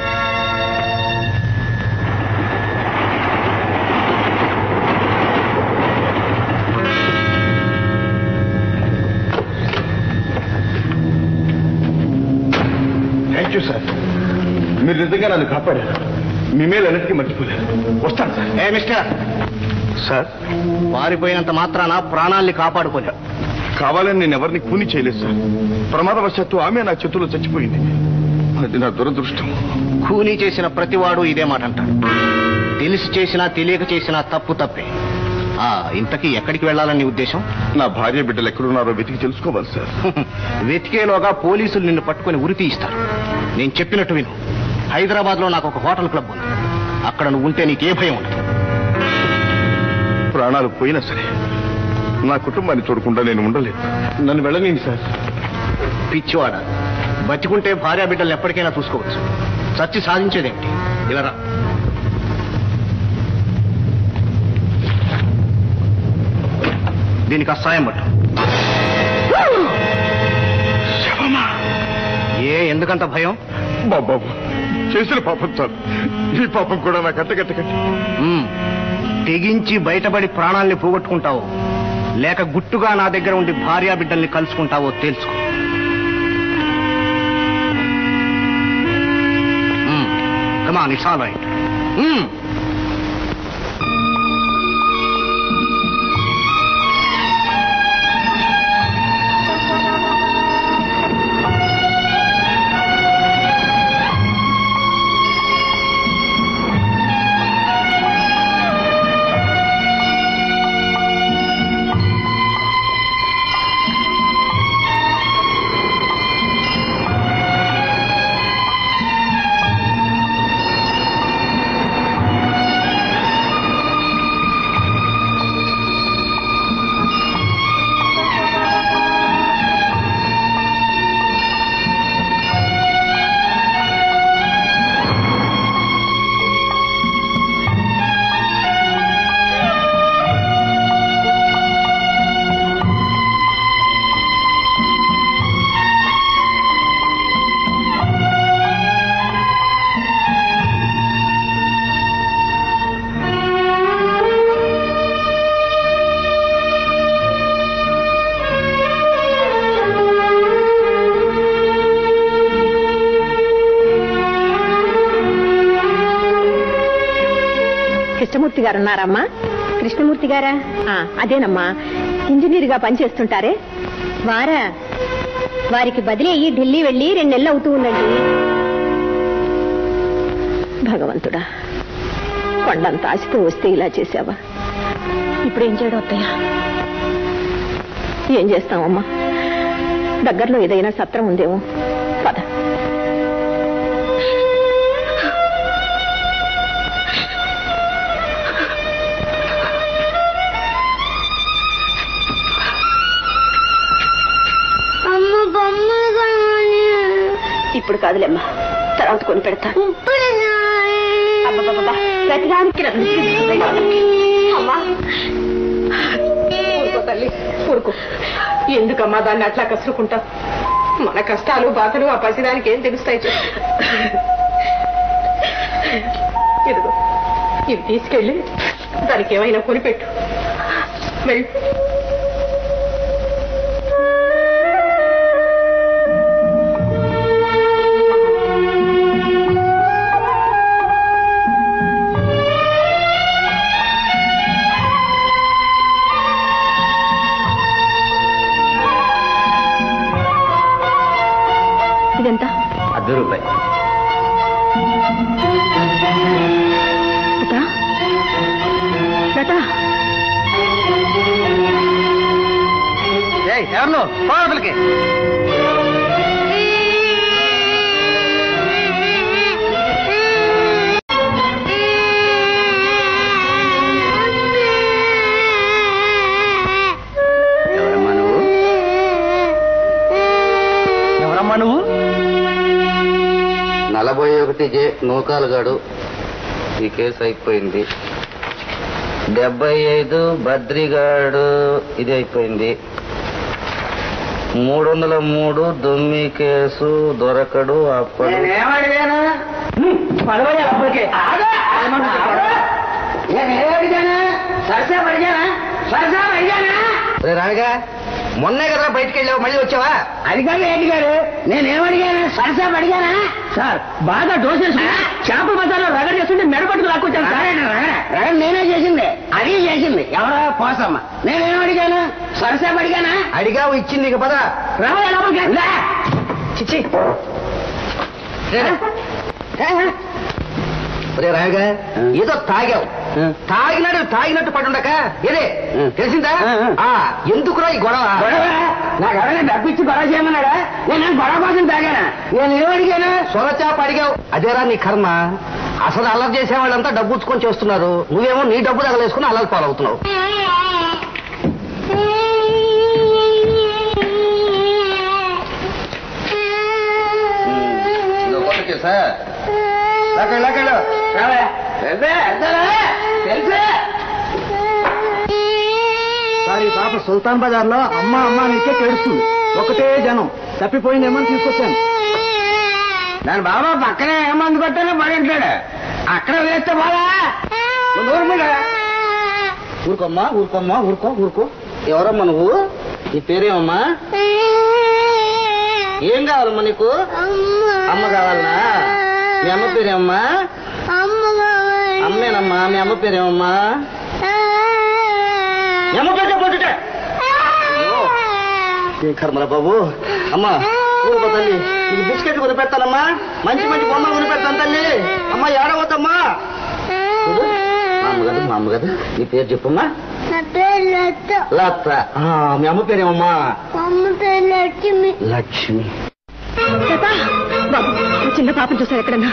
థ్యాంక్ యూ సార్ మీరు నిజంగా నన్ను కాపాడారు మీ మేలు ఎన్నిటికీ మర్చిపోలేదు వస్తాను సార్ ఏ మిస్టర్ సార్ పారిపోయినంత మాత్రాన ప్రాణాల్ని కాపాడుకోలేవు కావాలని నేను ఎవరిని కూని చేయలేదు సార్ ప్రమాదవశాత్తు ఆమె నా చేతుల్లో చచ్చిపోయింది అది నా దురదృష్టం కూనీ చేసిన ప్రతివాడు ఇదే మాట అంటాడు తెలిసి చేసినా తెలియక చేసినా తప్పు తప్పే ఆ ఇంతకీ ఎక్కడికి వెళ్ళాలని నీ ఉద్దేశం నా భార్య బిడ్డలు ఎక్కడున్నారో వెతికి తెలుసుకోవాలి సార్ వెతికేలోగా పోలీసులు నిన్ను పట్టుకొని ఉరి తీయిస్తారు నేను చెప్పినట్టు విను హైదరాబాద్ లో నాకు ఒక హోటల్ క్లబ్ ఉంది అక్కడ నువ్వు ఉంటే నీకే భయం ఉండదు ప్రాణాలు పోయినా సరే నా కుటుంబాన్ని చూడకుండా నేను ఉండలేదు నన్ను వెళ్ళలేను సార్ పిచ్చివాడ బతికుంటే భార్య బిడ్డలు ఎప్పటికైనా చూసుకోవచ్చు చచ్చి సాధించేదేంటి ఇలా రా. దీనికి అసహాయం పట్టు ఏ ఎందుకంత భయం బాబు చేసిన పాపం చాలు ఈ పాపం కూడా నాకు అంతగట్టకండి ఉమ్, తెగించి బయటపడి ప్రాణాల్ని పోగొట్టుకుంటావో లేక గుట్టుగా నా దగ్గర ఉండి భార్యా బిడ్డల్ని కలుసుకుంటావో తెలుసుకో come on it's all right Krishnamurthy garu ఉన్నారమ్మా కృష్ణమూర్తి గారా అదేనమ్మా ఇంజనీర్ గా పనిచేస్తుంటారే వారా వారికి బదిలీ అయ్యి ఢిల్లీ వెళ్ళి రెండు నెలలు అవుతూ ఉందండి భగవంతుడా కొండంత ఆశతో వస్తే ఇలా చేసావా ఇప్పుడు ఏం చేయడం అత్తయ్య ఏం చేస్తామమ్మా దగ్గరలో ఏదైనా సత్రం ఉందేమో పద అమ్మ బొమ్మలు కావాలి ఇప్పుడు కాదులేమ్మా తర్వాత కొని పెడతాను ఇప్పుడు కావాలి. అబ్బబ్బబ్బబ్బా, ప్రతిదానికి నన్ను తీసుకెళ్ళి అమ్మా ఊరుకో తల్లి ఊరుకో ఎందుకమ్మా దాన్ని అట్లా కసురుకుంటాం మన కష్టాలు బాధలు ఆ పసిదానికి ఏం తెలుస్తాయి చెప్పు. ఇదిగో ఇవి తీసుకెళ్ళి దానికి ఏమైనా కొనిపెట్టు వెళ్ళు ఇదెంత అర్ధ రూపాయి లత లత ఎవరు పోవతలకి ఎవరమ్మా నువ్వు ఎవరమ్మా నువ్వు నలభై ఒకటి జే నూకాలుగాడు ఈ కేసు అయిపోయింది డెబ్బై ఐదు బద్రిగాడు ఇది అయిపోయింది మూడు వందల మూడు దొమ్మి కేసు దొరకడు అప్పుడు రే రాణిగా మొన్నే కదా బయటికి వెళ్ళావు మళ్ళీ వచ్చావా అది కాదు ఏంటి గారు నేనేమడిగాను సరసా అడిగానా సార్ బాగా డోసేసి చేపల బజార్లో రగడ చేస్తుంటే మెడపట్టుకు లాక్కొచ్చాను సార్ రగడ నేనే చేసింది అది చేసింది ఎవరో పోసమ్మ నేనేం అడిగాను సరసా అడిగానా అడిగావు ఇచ్చింది ఇక పద రావయ్య లోపలికి లే. చిచ్చి రే రాయగా ఏదో తాగావు తాగినట్టు తాగినట్టు పడుండక ఏదే తెలిసిందా ఆ ఎందుకురా ఈ గొడవ గొడవ నాకు ఎవరైనా డబ్బిచ్చి గొడవ చేయమన్నాడా నేను గొడవ కోసం తాగానా నేను ఏం అడిగాను సొరచాప అడిగావు అదేరా నీ కర్మ అసలు అల్లరి చేసే వాళ్ళంతా డబ్బు ఉచ్చుకొని చేస్తున్నారు నువ్వేమో నీ డబ్బు తగలేసుకుని అల్లరి పాలవుతున్నావు ఇదో కొత్త కేసా? లెక్కలు లెక్కలు రావయ్య తెలుసే తెలుసే సారీ పాప సుల్తాన్ బజార్ లో అమ్మ అమ్మ నీకే కేడుస్తుంది ఒకటే జనం తప్పిపోయిందేమో అని తీసుకొచ్చాను దాని బాబా పక్కనే ఏ మందు కొట్టానో పడింటాడు అక్కడ వేస్తే బాగా నువ్వు ఊరు మీద ఊరుకోమ్మా ఊరుకోమ్మా ఊరుకో ఊరుకో ఎవరమ్మా నువ్వు నీ పేరేమమ్మా ఏం కావాలమ్మా నీకు అమ్మ కావాలనా మీ అమ్మ పేరేమమ్మా అమ్మ కావాలి అమ్మేనమ్మా మీ అమ్మ పేరేమమ్మా మీ అమ్మ పేరు చెప్పొచ్చుట ఏ కర్మరా బాబు అమ్మా ఊరుకో తల్లి నీకు బిస్కెట్ కొని పెడతానమ్మా మంచి మంచి బొమ్మలు కొని పెడతాను తల్లి అమ్మా ఏడవద్దమ్మా చూడు, మా అమ్మ కదా మా అమ్మ కదా నీ పేరు చెప్పమ్మా నా పేరు లత లత ఆ, మీ అమ్మ పేరేమమ్మా అమ్మ పేరు లక్ష్మి లక్ష్మి లత బాబు ఆ చిన్న పాపను చూసారు ఎక్కడన్నా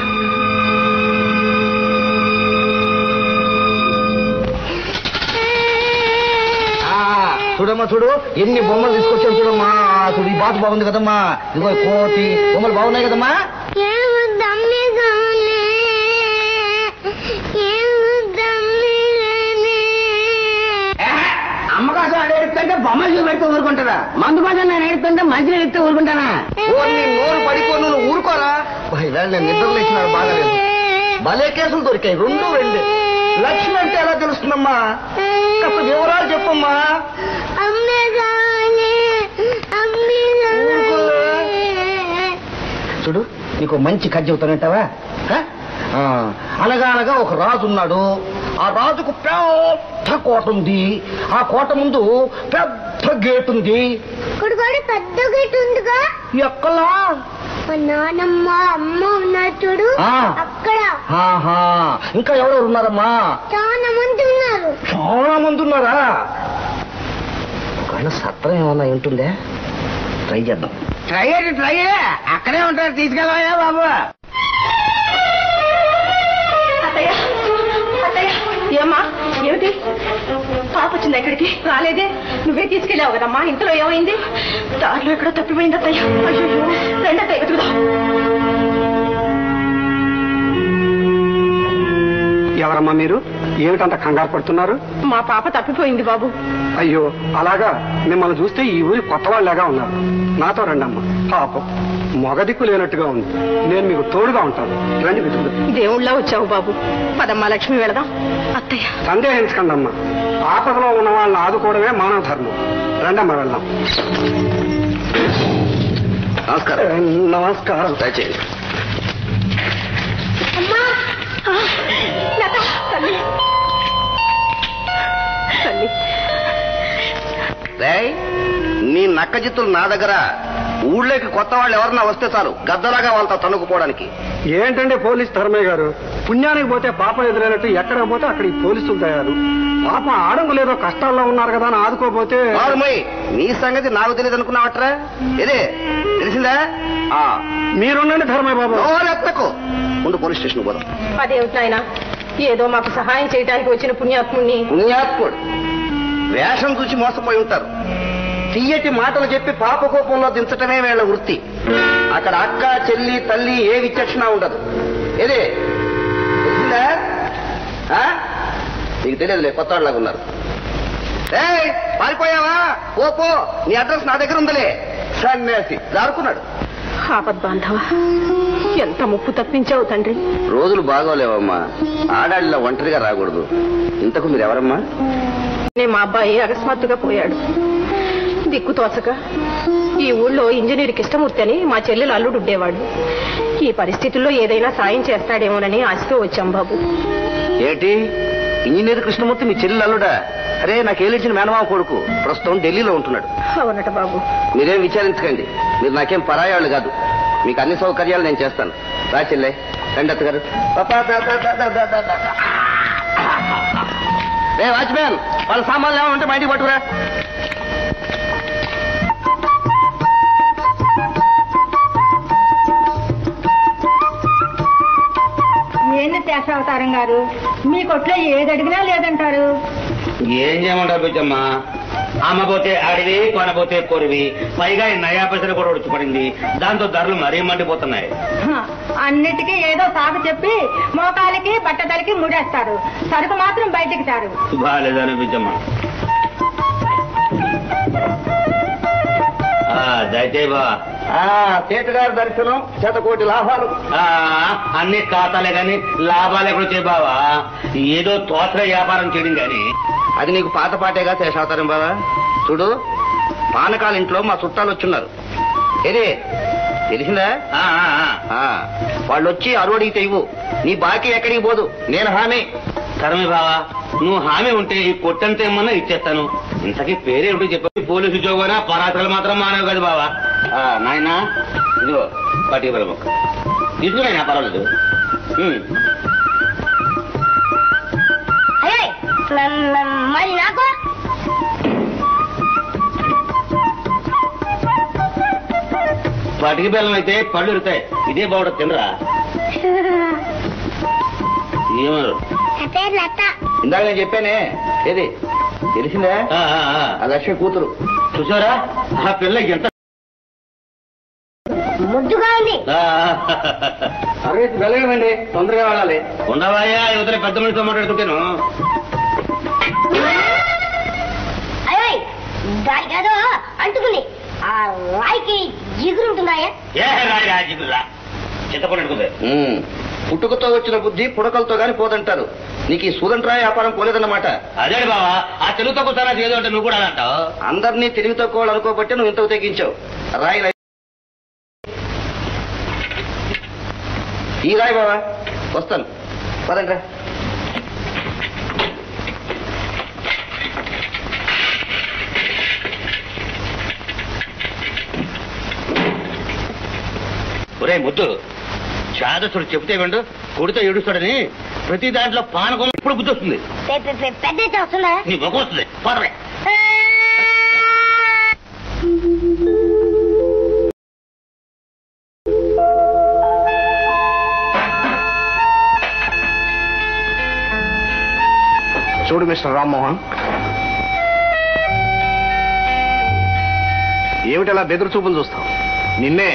ఆ, చూడమ్మా చూడు ఎన్ని బొమ్మలు తీసుకొచ్చావు చూడమ్మా ఆ, చూడు ఈ బాతు బాగుంది కదమ్మా ఇదిగో ఈ కోతి బొమ్మలు బాగున్నాయి కదమ్మా ఏమో దమ్మి కావాలి ఏమో దమ్మి లేని అమ్మ కోసం ఆడు ఏడుస్తుంటే బొమ్మలు చూపెడితే ఊరుకుంటారా మందు కోసం నేను ఏడుతుంటే మంచిగా ఎడితే ఊరుకుంటానా ఓ, నీ నోరు పడిపో నువ్వు ఊరుకోరా ఈవేళ నేను నిద్రలు ఇచ్చినాడు బాగాలేదు భలే కేసులు దొరికాయి రెండు రెండే లక్ష్మి అంటే ఎలా తెలుస్తుందమ్మా కాస్త వివరాలు చెప్పమ్మా అమ్మే కావాలి అమ్మే కావాలి చూడు నీకు మంచి కథ చెబుతానంటావా హ? ఆ, అనగా అనగా ఒక రాజు ఉన్నాడు ఆ రాజుకు పెద్ద కోట ఉంది ఆ కోట ముందు పెద్ద గేట్ ఉంది ఇక్కడ కూడా పెద్ద గేట్ ఉందిగా ఎక్కలా మా నానమ్మ అమ్మ ఉన్నారు చూడు ఆ. అక్కడ ఆహా ఇంకా ఎవరెవరు ఉన్నారమ్మా చాలా మంది ఉన్నారు చాలా మంది ఉన్నారా ఒకవేళ సత్రం ఏమన్నా ఉంటుందే ట్రై చేద్దాం ట్రై ట్రై అక్కడే ఉంటారు తీసుకెళ్ళవా బాబు అత్తయ్య అత్తయ్య ఏమ్మా ఏమిటి పాప వచ్చింది ఎక్కడికి రాలేదే నువ్వే తీసుకెళ్ళావు కదమ్మా ఇంతలో ఏమైంది దారిలో ఎక్కడో తప్పిపోయింది అత్తయ్య అయ్యో రండి అత్తయ్య వెతుకుదాం ఎవరమ్మా మీరు ఏమిటంత కంగారు పడుతున్నారు మా పాప తప్పిపోయింది బాబు అయ్యో అలాగా మిమ్మల్ని చూస్తే ఈ ఊరి కొత్త వాళ్ళగా ఉన్నారు నాతో రండమ్మా పాపం మొగదిక్కు లేనట్టుగా ఉంది నేను మీకు తోడుగా ఉంటాను రండి వెతుకుదు దేవుళ్ళ వచ్చావు బాబు పదమ్మా లక్ష్మి వెళదాం అత్తయ్య సందేహించకండి అమ్మా ఆపదలో ఉన్న వాళ్ళని ఆదుకోవడమే మానవ ధర్మం రండమ్మా వెళ్దాం నమస్కారం నమస్కారం దయచేయండి అమ్మా ఆ, లత, తల్లి తల్లి రేయ్, నీ నక్క జిత్తులు నా దగ్గర ఊళ్ళోకి కొత్త వాళ్ళు ఎవరన్నా వస్తే చాలు గద్దలాగా వాళ్ళతో తనుకుపోవడానికి ఏంటండి పోలీస్ ధర్మయ్య గారు పుణ్యానికి పోతే పాప ఎదురైనట్టు ఎక్కడ పోతే అక్కడ ఈ పోలీసులు తయారు పాప ఆడంగు లేదో కష్టాల్లో ఉన్నారు కదా అని ఆదుకోపోతే మారుమోయ్ నీ సంగతి నాకు తెలియదు అనుకున్నావట్రా ఇదే తెలిసిందా ఆ మీరుండండి ధర్మయ్య బాబు నోరెత్తకు ముందు పోలీస్ స్టేషన్ పోదాం అదేమిటి నాయన ఏదో మాకు సహాయం చేయడానికి వచ్చిన పుణ్యాత్ముణ్ణి పుణ్యాత్ముడు వేషం చూసి మోసపోయి ఉంటారు తీయటి మాటలు చెప్పి పాప కోపంలో దించటమే వీళ్ళ వృత్తి అక్కడ అక్క చెల్లి తల్లి ఏ విచక్షణ ఉండదు ఏదే తెలిసిందా ఆ? నీకు తెలియదులే కొత్త వాళ్ళగా ఉన్నారు ఏయ్ పారిపోయావా పో పో నీ అడ్రస్ నా దగ్గర ఉందిలే సన్యాసి జారుకున్నాడు ఆపద్బాంధవ ఎంత ముప్పు తప్పించావు తండ్రి రోజులు బాగోలేవమ్మా ఆడాళ్ళ ఒంటరిగా రాకూడదు ఇంతకు మీరు ఎవరమ్మా నే మా అబ్బాయి అకస్మాత్తుగా పోయాడు దిక్కు తోచక ఈ ఊళ్ళో ఇంజనీర్ కృష్ణమూర్తి అని మా చెల్లెలు అల్లుడు ఉండేవాడు ఈ పరిస్థితుల్లో ఏదైనా సాయం చేస్తాడేమోనని ఆశతో వచ్చాం బాబు ఏంటి ఇంజనీర్ కృష్ణమూర్తి మీ చెల్లెలు అల్లుడా అరే నాకు ఏలిచ్చిన మేనమామ కొడుకు ప్రస్తుతం ఢిల్లీలో ఉంటున్నాడు అవునట బాబు మీరేం విచారించకండి మీరు నాకేం పరాయాళ్ళు కాదు మీకు అన్ని సౌకర్యాలు నేను చేస్తాను రా చెల్లె రండి అత్తగారు పాపా, దా, దా, దా, దా, దా, దా, దా. రే వాచ్మ్యాన్ వాళ్ళ సామాన్లు ఏమైనా ఉంటే బయటికి పట్టుకురా ఏంది శేషావతారం గారు మీ కొట్లో ఏది అడిగినా లేదంటారు ఏం చేయమంటారు బుజ్జమ్మ అమ్మ పోతే అడివి కొనపోతే కొరివి పైగా ఈ నయా పైసలు కూడా వచ్చి పడింది దాంతో ధరలు మరీ మండిపోతున్నాయి హ, అన్నిటికీ ఏదో సాగు చెప్పి మోకాలికి బట్టతలకి ముడేస్తారు సరుకు మాత్రం బయటికి తారు బాగాలేదని బుజ్జమ్మ ఆ, దయచేయి బా సేటు గారి దర్శనం శతకోటి లాభాలు ఆ, అన్ని ఖాతాలే గాని లాభాలు ఎక్కడ వచ్చాయి బావా ఏదో తోసర వ్యాపారం చేయడం గాని అది నీకు పాత పాటేగా శేషావతారం బావా చూడు పానకాల ఇంట్లో మా చుట్టాలు వచ్చున్నారు ఏదే తెలిసిందా ఆ, ఆ, ఆ. ఆ, వాళ్ళు వచ్చి అరువడిగితే ఇవ్వు నీ బాకీ ఎక్కడికి పోదు నేను హామీ కరమే బావా నువ్వు హామీ ఉంటే ఈ కొట్టంత ఏమన్నా ఇచ్చేస్తాను ఇంతకీ పేరేమిటో చెప్పి పోలీసు ఉద్యోగం పరాతలు మాత్రం మానవు కదా బావా ఆ, నాయనా ఇదిగో పట్టికల మొక్క తీసుకున్నాయినా పర్వాలేదు ఉమ్. అరే మ- మ- మరి నాకు పటికి బెల్లం అయితే పళ్ళు ఇరుతాయి ఇదే బాగుంటుంది తినరా ఏమన్నారు నా పేరు లత ఇందాక నేను చెప్పానే ఏది తెలిసిందా ఆ, ఆ, ఆ. ఆ లక్ష్మి కూతురు చూసారా ఆ పిల్ల ఎంత ముద్దుగా ఉంది ఆ, అరవై వెళ్ళగలండి తొందరగా వెళ్ళాలి ఉండవాయా యువతల పెద్ద మనిషితో మాట్లాడుతుంటాను అయ్యో దానికి ఏదో అంటుకుని ఆ రాయికి జిగురు ఉంటుందాయా ఏ రాయి రాజీగుల్లా చింతపండు అడుగుతుంది ఉమ్. పుట్టుకతో వచ్చిన బుద్ధి పుడకలతో గాని పోదంటారు నీకు ఈ సూదంట్రాయ వ్యాపారం పోలేదన్నమాట అదే బావా ఆ తెలుగు తక్కువ సారా ఏదో అంటే నువ్వు కూడా అలా అంటావు అందరినీ తెలివి తక్కువ అనుకోబట్టి నువ్వు ఇంతకు తెగించావు రాయి రాయి ఈ రాయి బాబా వస్తాను పదండ్రా ఒరే ముద్దు చాదసుడు చెబితే వెండు కొడితే ఏడుస్తాడని ప్రతి దాంట్లో పానకం ఇప్పుడు బుద్ధి వస్తుంది పెద్ద వస్తుందా నీ మొక్క వస్తుంది పోరవే చూడు మిస్టర్ రామ్మోహన్ ఏమిటలా బెదురు చూపులు చూస్తావు నిన్నే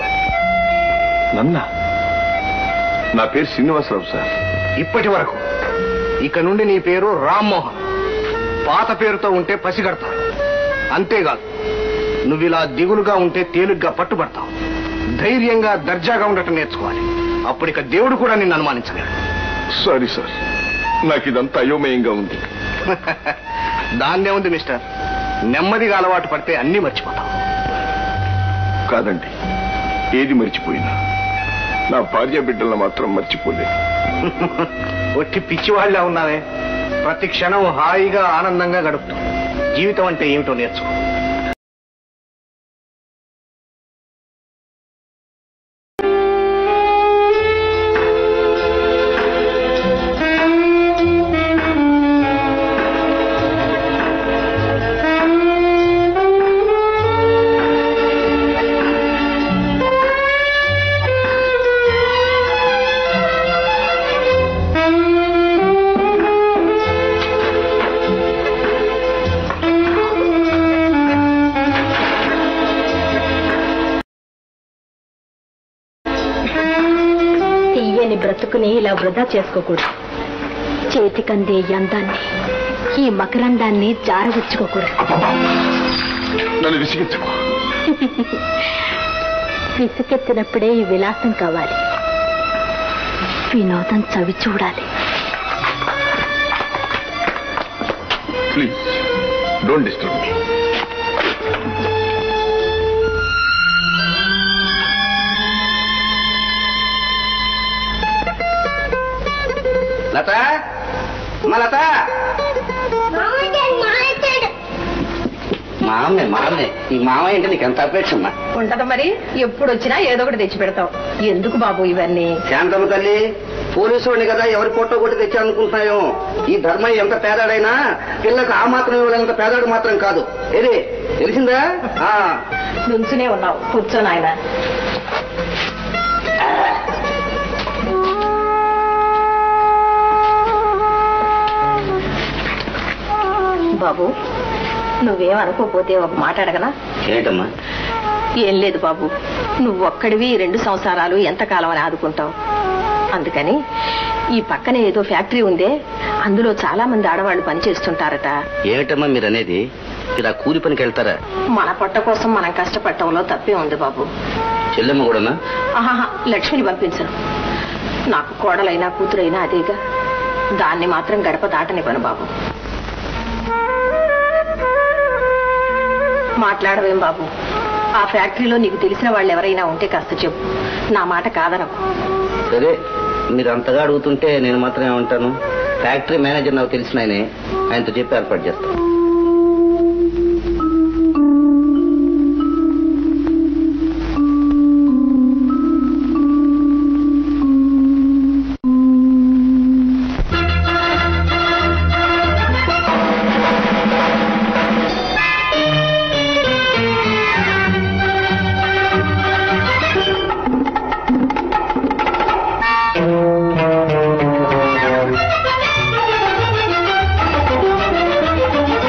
నన్నా నా పేరు శ్రీనివాసరావు సార్ ఇప్పటి వరకు ఇక నుండి నీ పేరు రామ్మోహన్ పాత పేరుతో ఉంటే పసిగడతావు అంతేకాదు నువ్వు ఇలా దిగులుగా ఉంటే తేలిగ్గా పట్టుబడతావు ధైర్యంగా దర్జాగా ఉండటం నేర్చుకోవాలి అప్పుడు ఇక దేవుడు కూడా నిన్ను అనుమానించలేడు సారీ సార్ నాకు ఇదంతా అయోమయంగా ఉంది దాన్నే ఉంది మిస్టర్ నెమ్మదిగా అలవాటు పడితే అన్నీ మర్చిపోతావు కాదండి ఏది మర్చిపోయినా నా భార్య బిడ్డలను మాత్రం మర్చిపోలేదు ఒట్టి పిచ్చివాళ్లే ఉన్నావే ప్రతి క్షణం హాయిగా ఆనందంగా గడుపుతాం జీవితం అంటే ఏమిటో నేర్చుకో తీయని బ్రతుకుని ఇలా వృధా చేసుకోకూడదు చేతికందే ఈ అందాన్ని ఈ మకరందాన్ని జారవిచ్చుకోకూడదు నన్ను విసిగించకు విసుకెత్తినప్పుడే ఈ విలాసం కావాలి వినోదం చవి చూడాలి ప్లీజ్ డోంట్ డిస్టర్బ్ మీ లత అమ్మా లత మామే మామే ఈ మామ ఏంటి నీకు ఎంత అపేక్ష అమ్మా ఉంటదా మరి ఎప్పుడు వచ్చినా ఏదో ఒకటి తెచ్చి పెడతావు ఎందుకు బాబు ఇవన్నీ శాంతమ్మ తల్లి పోలీసు వాడిని కదా ఎవరి పొట్టో కొట్టి తెచ్చానుకుంటున్నాయో ఈ ధర్మయ్య ఎంత పేదాడైనా పిల్లకు ఆ మాత్రం ఇవ్వలేంత పేదాడు మాత్రం కాదు ఏది తెలిసిందా ఆ నుంచునే ఉన్నావు కూర్చొని ఆయన బాబు నువ్వేం అనుకోపోతే ఒక మాట అడగనా ఏంటమ్మా ఏం లేదు బాబు నువ్వు ఒక్కడివి ఈ రెండు సంవత్సరాలు ఎంతకాలం అని ఆదుకుంటావు అందుకని ఈ పక్కన ఏదో ఫ్యాక్టరీ ఉందే అందులో చాలా మంది ఆడవాళ్ళు పనిచేస్తుంటారట ఏమిటమ్మా మీరు అనేది ఇలా కూలి పనికి వెళ్తారా మన పొట్ట కోసం మనం కష్టపడటంలో తప్పే ఉంది బాబు చెల్లెమ్మ కూడానా ఆహాహా లక్ష్మిని పంపించను నాకు కోడలైనా కూతురైనా అదేగా దాన్ని మాత్రం గడప దాటనివ్వను బాబు మాట్లాడవేం బాబు ఆ ఫ్యాక్టరీలో నీకు తెలిసిన వాళ్ళు ఎవరైనా ఉంటే కాస్త చెప్పు నా మాట కాదనకు సరే మీరు అంతగా అడుగుతుంటే నేను మాత్రం ఏమంటాను ఫ్యాక్టరీ మేనేజర్ నాకు తెలిసిన ఆయనే ఆయనతో చెప్పి ఏర్పాటు చేస్తాను ఆ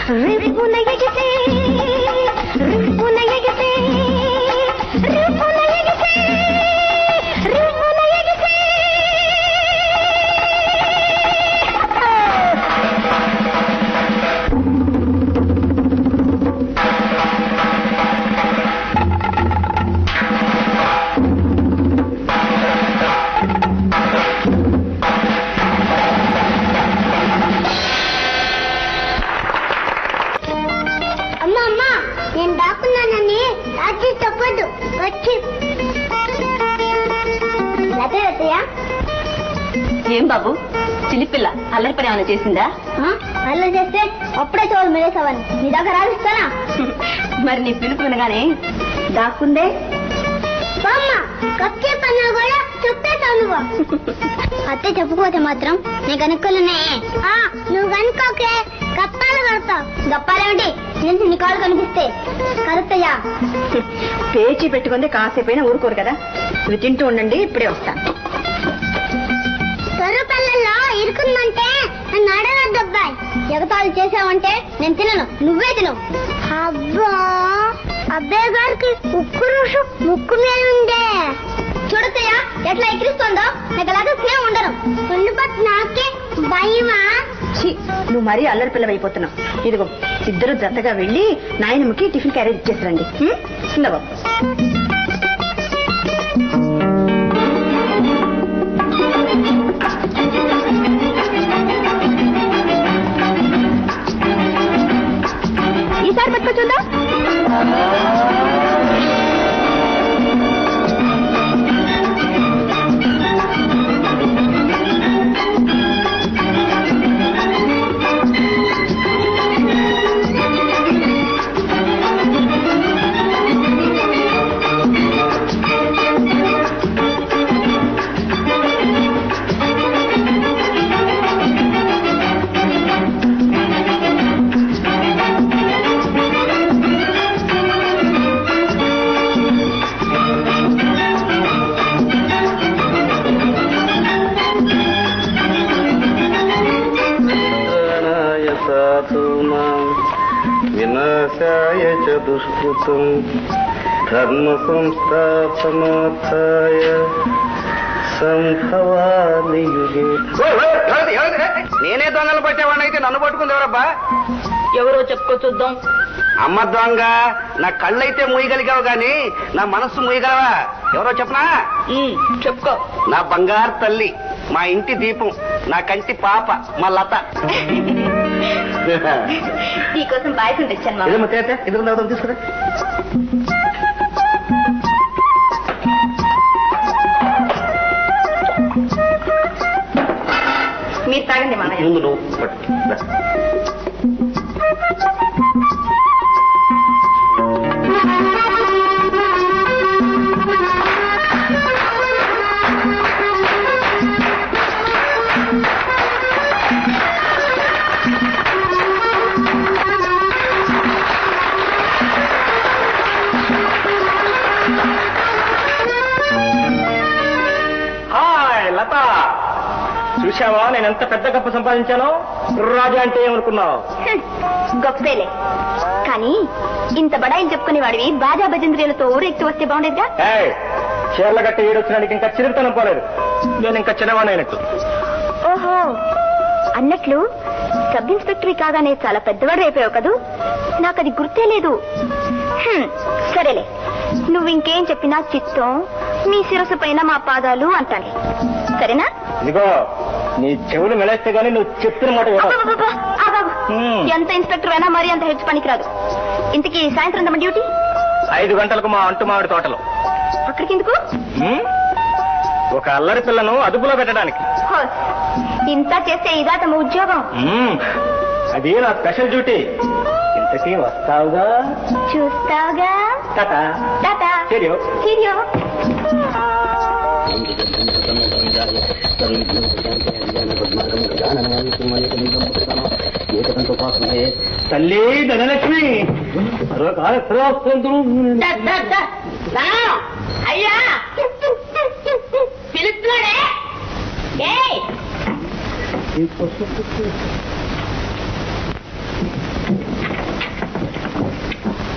రిపున ఎగిసే రిపున ఎగిసే రిపున ఎగిసే రిపున ఎగిసే అమ్మ అమ్మ నేను దాక్కున్నానని రాత్రి చెప్పదు వచ్చి లతే అత్తయ్య ఏం బాబు చిలిపిల్ల అల్లరి పని ఏమైనా చేసిందా అలా చేస్తే అప్పుడే చోళ్ళు మెరేసావని నీ దగ్గర రాసిస్తానా మరి నీ పిలుపు వినగానే దాక్కుందే బామ్మ కచ్చే పన్నా కూడా చెప్పేశావు నువ్వు అత్తే చెప్పుకోతే మాత్రం నీ కనుక్కోలున్నాయే నువ్వు కనుక్కోకే కప్పాలు కడతావు గప్పాలేమిటి నేను నీ కాళ్ళు కనిపిస్తే కరుస్తాయా పేచి పెట్టుకుంది కాసేపైనా ఊరుకోరు కదా ఇవి తింటూ ఉండండి ఇప్పుడే వస్తాను సరుపల్లలో ఇరుకుందంటే నన్ను అడగద్దు అబ్బాయి ఎగతాళి చేసావంటే నేను తినను నువ్వే తిను అబ్బా అబ్బాయి గారికి ఉక్కు రుషు ముక్కు మీద ఉండే చూడతయ్యా ఎట్లా ఎక్కిరిస్తుందో నాకు అలాగే సేమ్ ఉండరు ఉండిపోతు నాకే భయమా ఛీ, నువ్వు మరీ అల్లరి పిల్లవైపోతున్నావు ఇదిగో ఇద్దరు జతగా వెళ్ళి నాయనమ్మకి టిఫిన్ క్యారేజ్ ఇచ్చేసిరండి ఉం? ఇందా బాబు ఈసారి పట్టుకో చూద్దాం ప్రాణాయ సాధూనాం వినాశాయ చ దుష్కృతం ధర్మ సంస్థాపనార్థాయ సంభవామి యుగే నేనే దొంగలు పట్టేవాడిని అయితే నన్ను పట్టుకుంది ఎవరబ్బా ఎవరో చెప్పుకో చూద్దాం అమ్మ దొంగ నా కళ్ళైతే మూయగలిగావు గాని నా మనస్సు మూయగలవా ఎవరో చెప్పనా చెప్పుకో నా బంగారు తల్లి మా ఇంటి దీపం నా కంటి పాప మా లత నీకోసం పాయసం తెచ్చాను మామ ఇదమ్మా తేతే ఇద్దరు తాగుదాం తీసుకురా మీరు తాగండి మామయ్య ముందు నువ్వు పట్టు రా. హాయ్ లత చూశావా నేను ఎంత పెద్ద గొప్ప సంపాదించానో రాజా అంటే ఏమనుకున్నావు గొప్పేలే కానీ ఇంత బడాయిలు చెప్పుకునే వాడివి బాజా భజంత్రీలతో ఊరెక్కి వస్తే బాగుండేదిగా ఏయ్, చీరల గట్ట ఏడొచ్చినానికి ఇంకా చిరుతనం పోలేదు నేను ఇంకా చిన్నవాణి అయినట్టు ఓహో అన్నట్లు సబ్ ఇన్స్పెక్టర్ కాగానే చాలా పెద్దవాడు అయిపోయావు కదూ నాకు అది గుర్తే లేదు హ్మ్, సరేలే నువ్వు ఇంకేం చెప్పినా చిత్తం మీ శిరస్సు పైన మా పాదాలు అంటాను సరేనా ఇదిగో నీ చెవులు మెలేస్తే గానీ నువ్వు చెప్పిన మాట వినవు. అబ్బబ్బబ్బా, ఆగాగు. హ్మ్. ఎంత ఇన్స్పెక్టర్ అయినా మరీ అంత హెచ్చు పనికిరాదు ఇంతకీ సాయంత్రం తమ డ్యూటీ ఐదు గంటలకు మా అంటు మామిడి తోటలో అక్కడికి ఎందుకు హ్మ్? ఒక అల్లరి పిల్లను అదుపులో పెట్టడానికి హోస్. ఇంత చేస్తే ఇదా తమ ఉద్యోగం హ్మ్. అది నా స్పెషల్ డ్యూటీ ఇంతకీ వస్తావుగా చూస్తావుగా టాటా టాటా సరియో సీరియో తల్లి ధనలక్ష్మి మరొక శ్రీరామచంద్రుడు అయ్యా పిలుస్తున్నాడే ఏయ్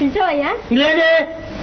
పిలిచావయ్యా లేదే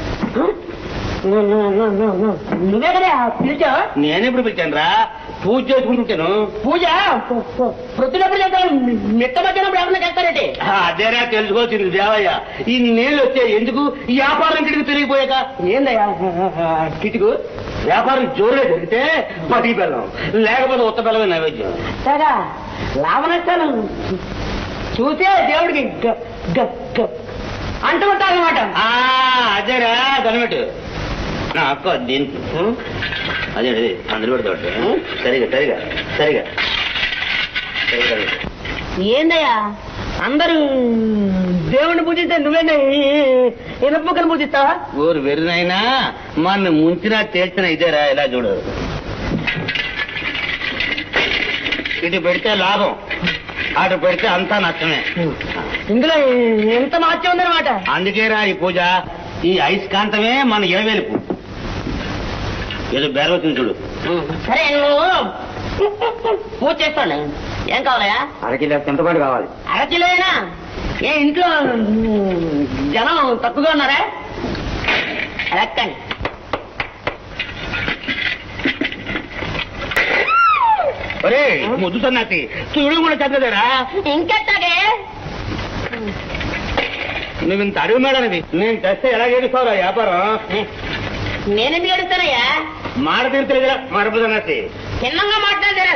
నువ్వే కదా పిలిచావు నేనెప్పుడు పిలిచాను రా పూజ చేసుకుంటుంటాను పూజ ప్రొద్దునప్పుడు చేస్తాను మిట్ట మధ్యాహ్నం ఎవరైనా చేస్తారంటే అదేరా తెలుసుకోవాల్సింది దేవయ్య ఈ నీళ్ళు వచ్చాయి ఎందుకు ఈ వ్యాపారం కిటికి తిరిగిపోయాక ఏందయ్యా కిటుకు వ్యాపారం జోరుగా జరిగితే పది బెల్లం లేకపోతే ఉత్త బెల్లమే నైవేద్యం సగా లాభ నష్టాలు చూసే దేవుడికి గ- గ- గ- అంటూ ఉంటారన్నమాట ఆ, అదేరా కనిపెట్టు నా అక్క దీని అదే అదే అందరు పెడతాడు సరిగా సరిగా సరిగా సరిగా ఏందయ్యా అందరూ దేవుణ్ణి పూజిస్తే నువ్వేనా ఇనప్పకని పూజిస్తావా ఊరు వెరినైనా మన ముంచినా తేల్చిన ఇదేరా ఇలా చూడు ఇటు పెడితే లాభం అటు పెడితే అంతా నష్టమే ఇందులో ఎంత మహత్యం ఉందన్నమాట అందుకేరా ఈ పూజ ఈ అయస్కాంతమే మన ఇరవేలుపు ఏదో బేరవచ్చింది చూడు సరే నువ్వు పూజ చేస్తాను ఏం కావాలయా అరకిలో చింతపండు కావాలి అరకిలోనా ఏ ఇంట్లో జనం తక్కువగా ఉన్నారా ఎక్కండి ఒరే ముద్దు సన్నాసి చూడు కూడా చద్దదేరా ఇంకెట్టాగే నువ్వు ఇంత అడుగు మేడనిది నేను తెస్తే ఎలా చేస్తావురా వ్యాపారం నేనెందుకు ఏడుస్తానయ్యా మాట తీరుతలేదురా మరపు సన్నాసి చిన్నంగా మాట్లాడారా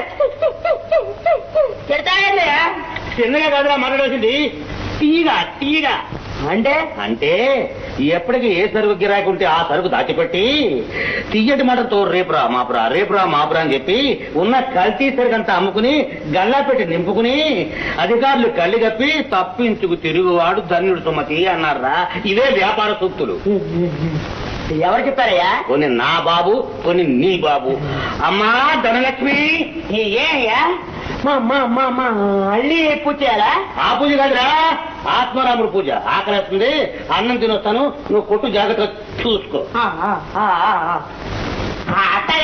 తిడతాయా చిన్నగా కాదురా మాట్లాడాల్సింది తీగా తీగా అంటే అంటే ఎప్పటికి ఏ సరుకు గిరాకి ఉంటే ఆ సరుకు దాచిపెట్టి తీయటి మాటతో రేపురా మాపురా రేపురా మాపురా అని చెప్పి ఉన్న కల్తీ సరుకంతా అమ్ముకుని గల్లా పెట్టి నింపుకుని అధికారులు కళ్ళు కప్పి తప్పించుకు తిరుగువాడు ధన్యుడు సుమతి అన్నారా ఇవే వ్యాపార సూక్తులు ఎవరు చెప్పారయ్యా కొన్ని నా బాబు కొన్ని నీ బాబు అమ్మా ధనలక్ష్మి ఏ- ఏ అయ్యా మా మా మా మా అల్లి పూజ చేయాలా ఆ పూజ కాదురా ఆత్మరాముడు పూజ ఆకలిస్తుంది అన్నం తినొస్తాను నువ్వు కొట్టు జాగ్రత్తగా చూసుకో ఆ, ఆ, ఆ, ఆ, ఆ. ఆ, అట్టాగే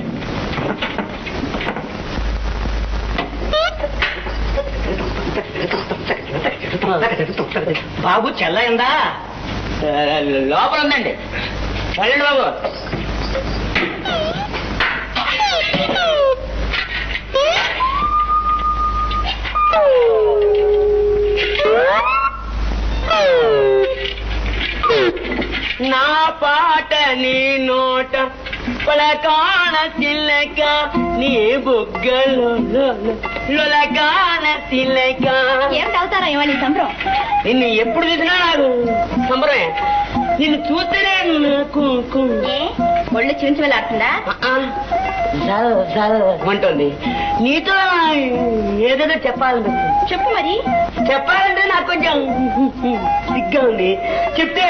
బాబు చెల్లయిందా లోపల ఉందండి వెళ్ళండి బాబు నా పాట నీ నోట పలకాన చిల్లక నీ బుగ్గలు లొలకాన చిల్లక ఏమిటి అవుతారా ఇవాళ ఈ సంబరం నిన్ను ఎప్పుడు చూసినా నాకు సంబరమే నిన్ను చూస్తేనే నాకు కు- ఏ ఒళ్ళు చివించి వెళ్ళాడుతుందా ఆ, జల్ జల్ అంటుంది నీతో ఏదేదో చెప్పాలి చెప్పు మరి చెప్పాలంటే నాకు కొంచెం సిగ్గా ఉంది చెప్తే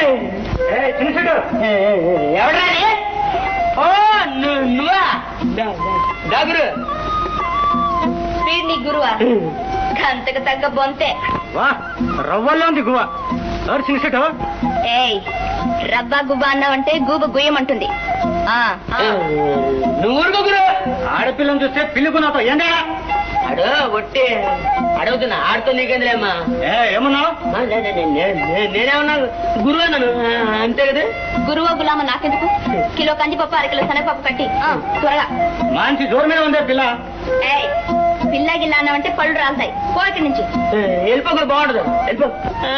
ఎవడా ఓ ను- నువ్వా దా- దా- దాగురు వీడు నీ గురువా గంతకు తగ్గ బొంతే వా రవ్వల్లో ఉంది గువ ఎవరు చిన్నసేట ఏయ్ రబ్బా గుబ్బా అన్నావంటే గూబ గుయ్యమంటుంది ఆ, ఆ. నువ్వు ఊరుకోగురు ఆడపిల్లని చూస్తే పిల్లికు నాతో ఏంటా అడు ఒట్టి అడుగుతున్నా ఆడుతో నీకేంద్రేమ్మా ఏ ఏమన్నావు నేనేమన్నా గురువు అన్నాను ఆ, అంతే కదా గురువో గులామ నాకెందుకు కిలో కందిపప్పు అరకిలో శనగపప్పు కట్టి ఆ, త్వరగా మంచి దూరం మీద ఉందే పిల్ల ఏయ్ పిల్ల గిల్ల అన్నావంటే పళ్ళు రాలుతాయి పో ఇక్కడి నుంచి వెళ్ళిపోకూడదు బాగుండదు వెళ్ళిపో ఆ,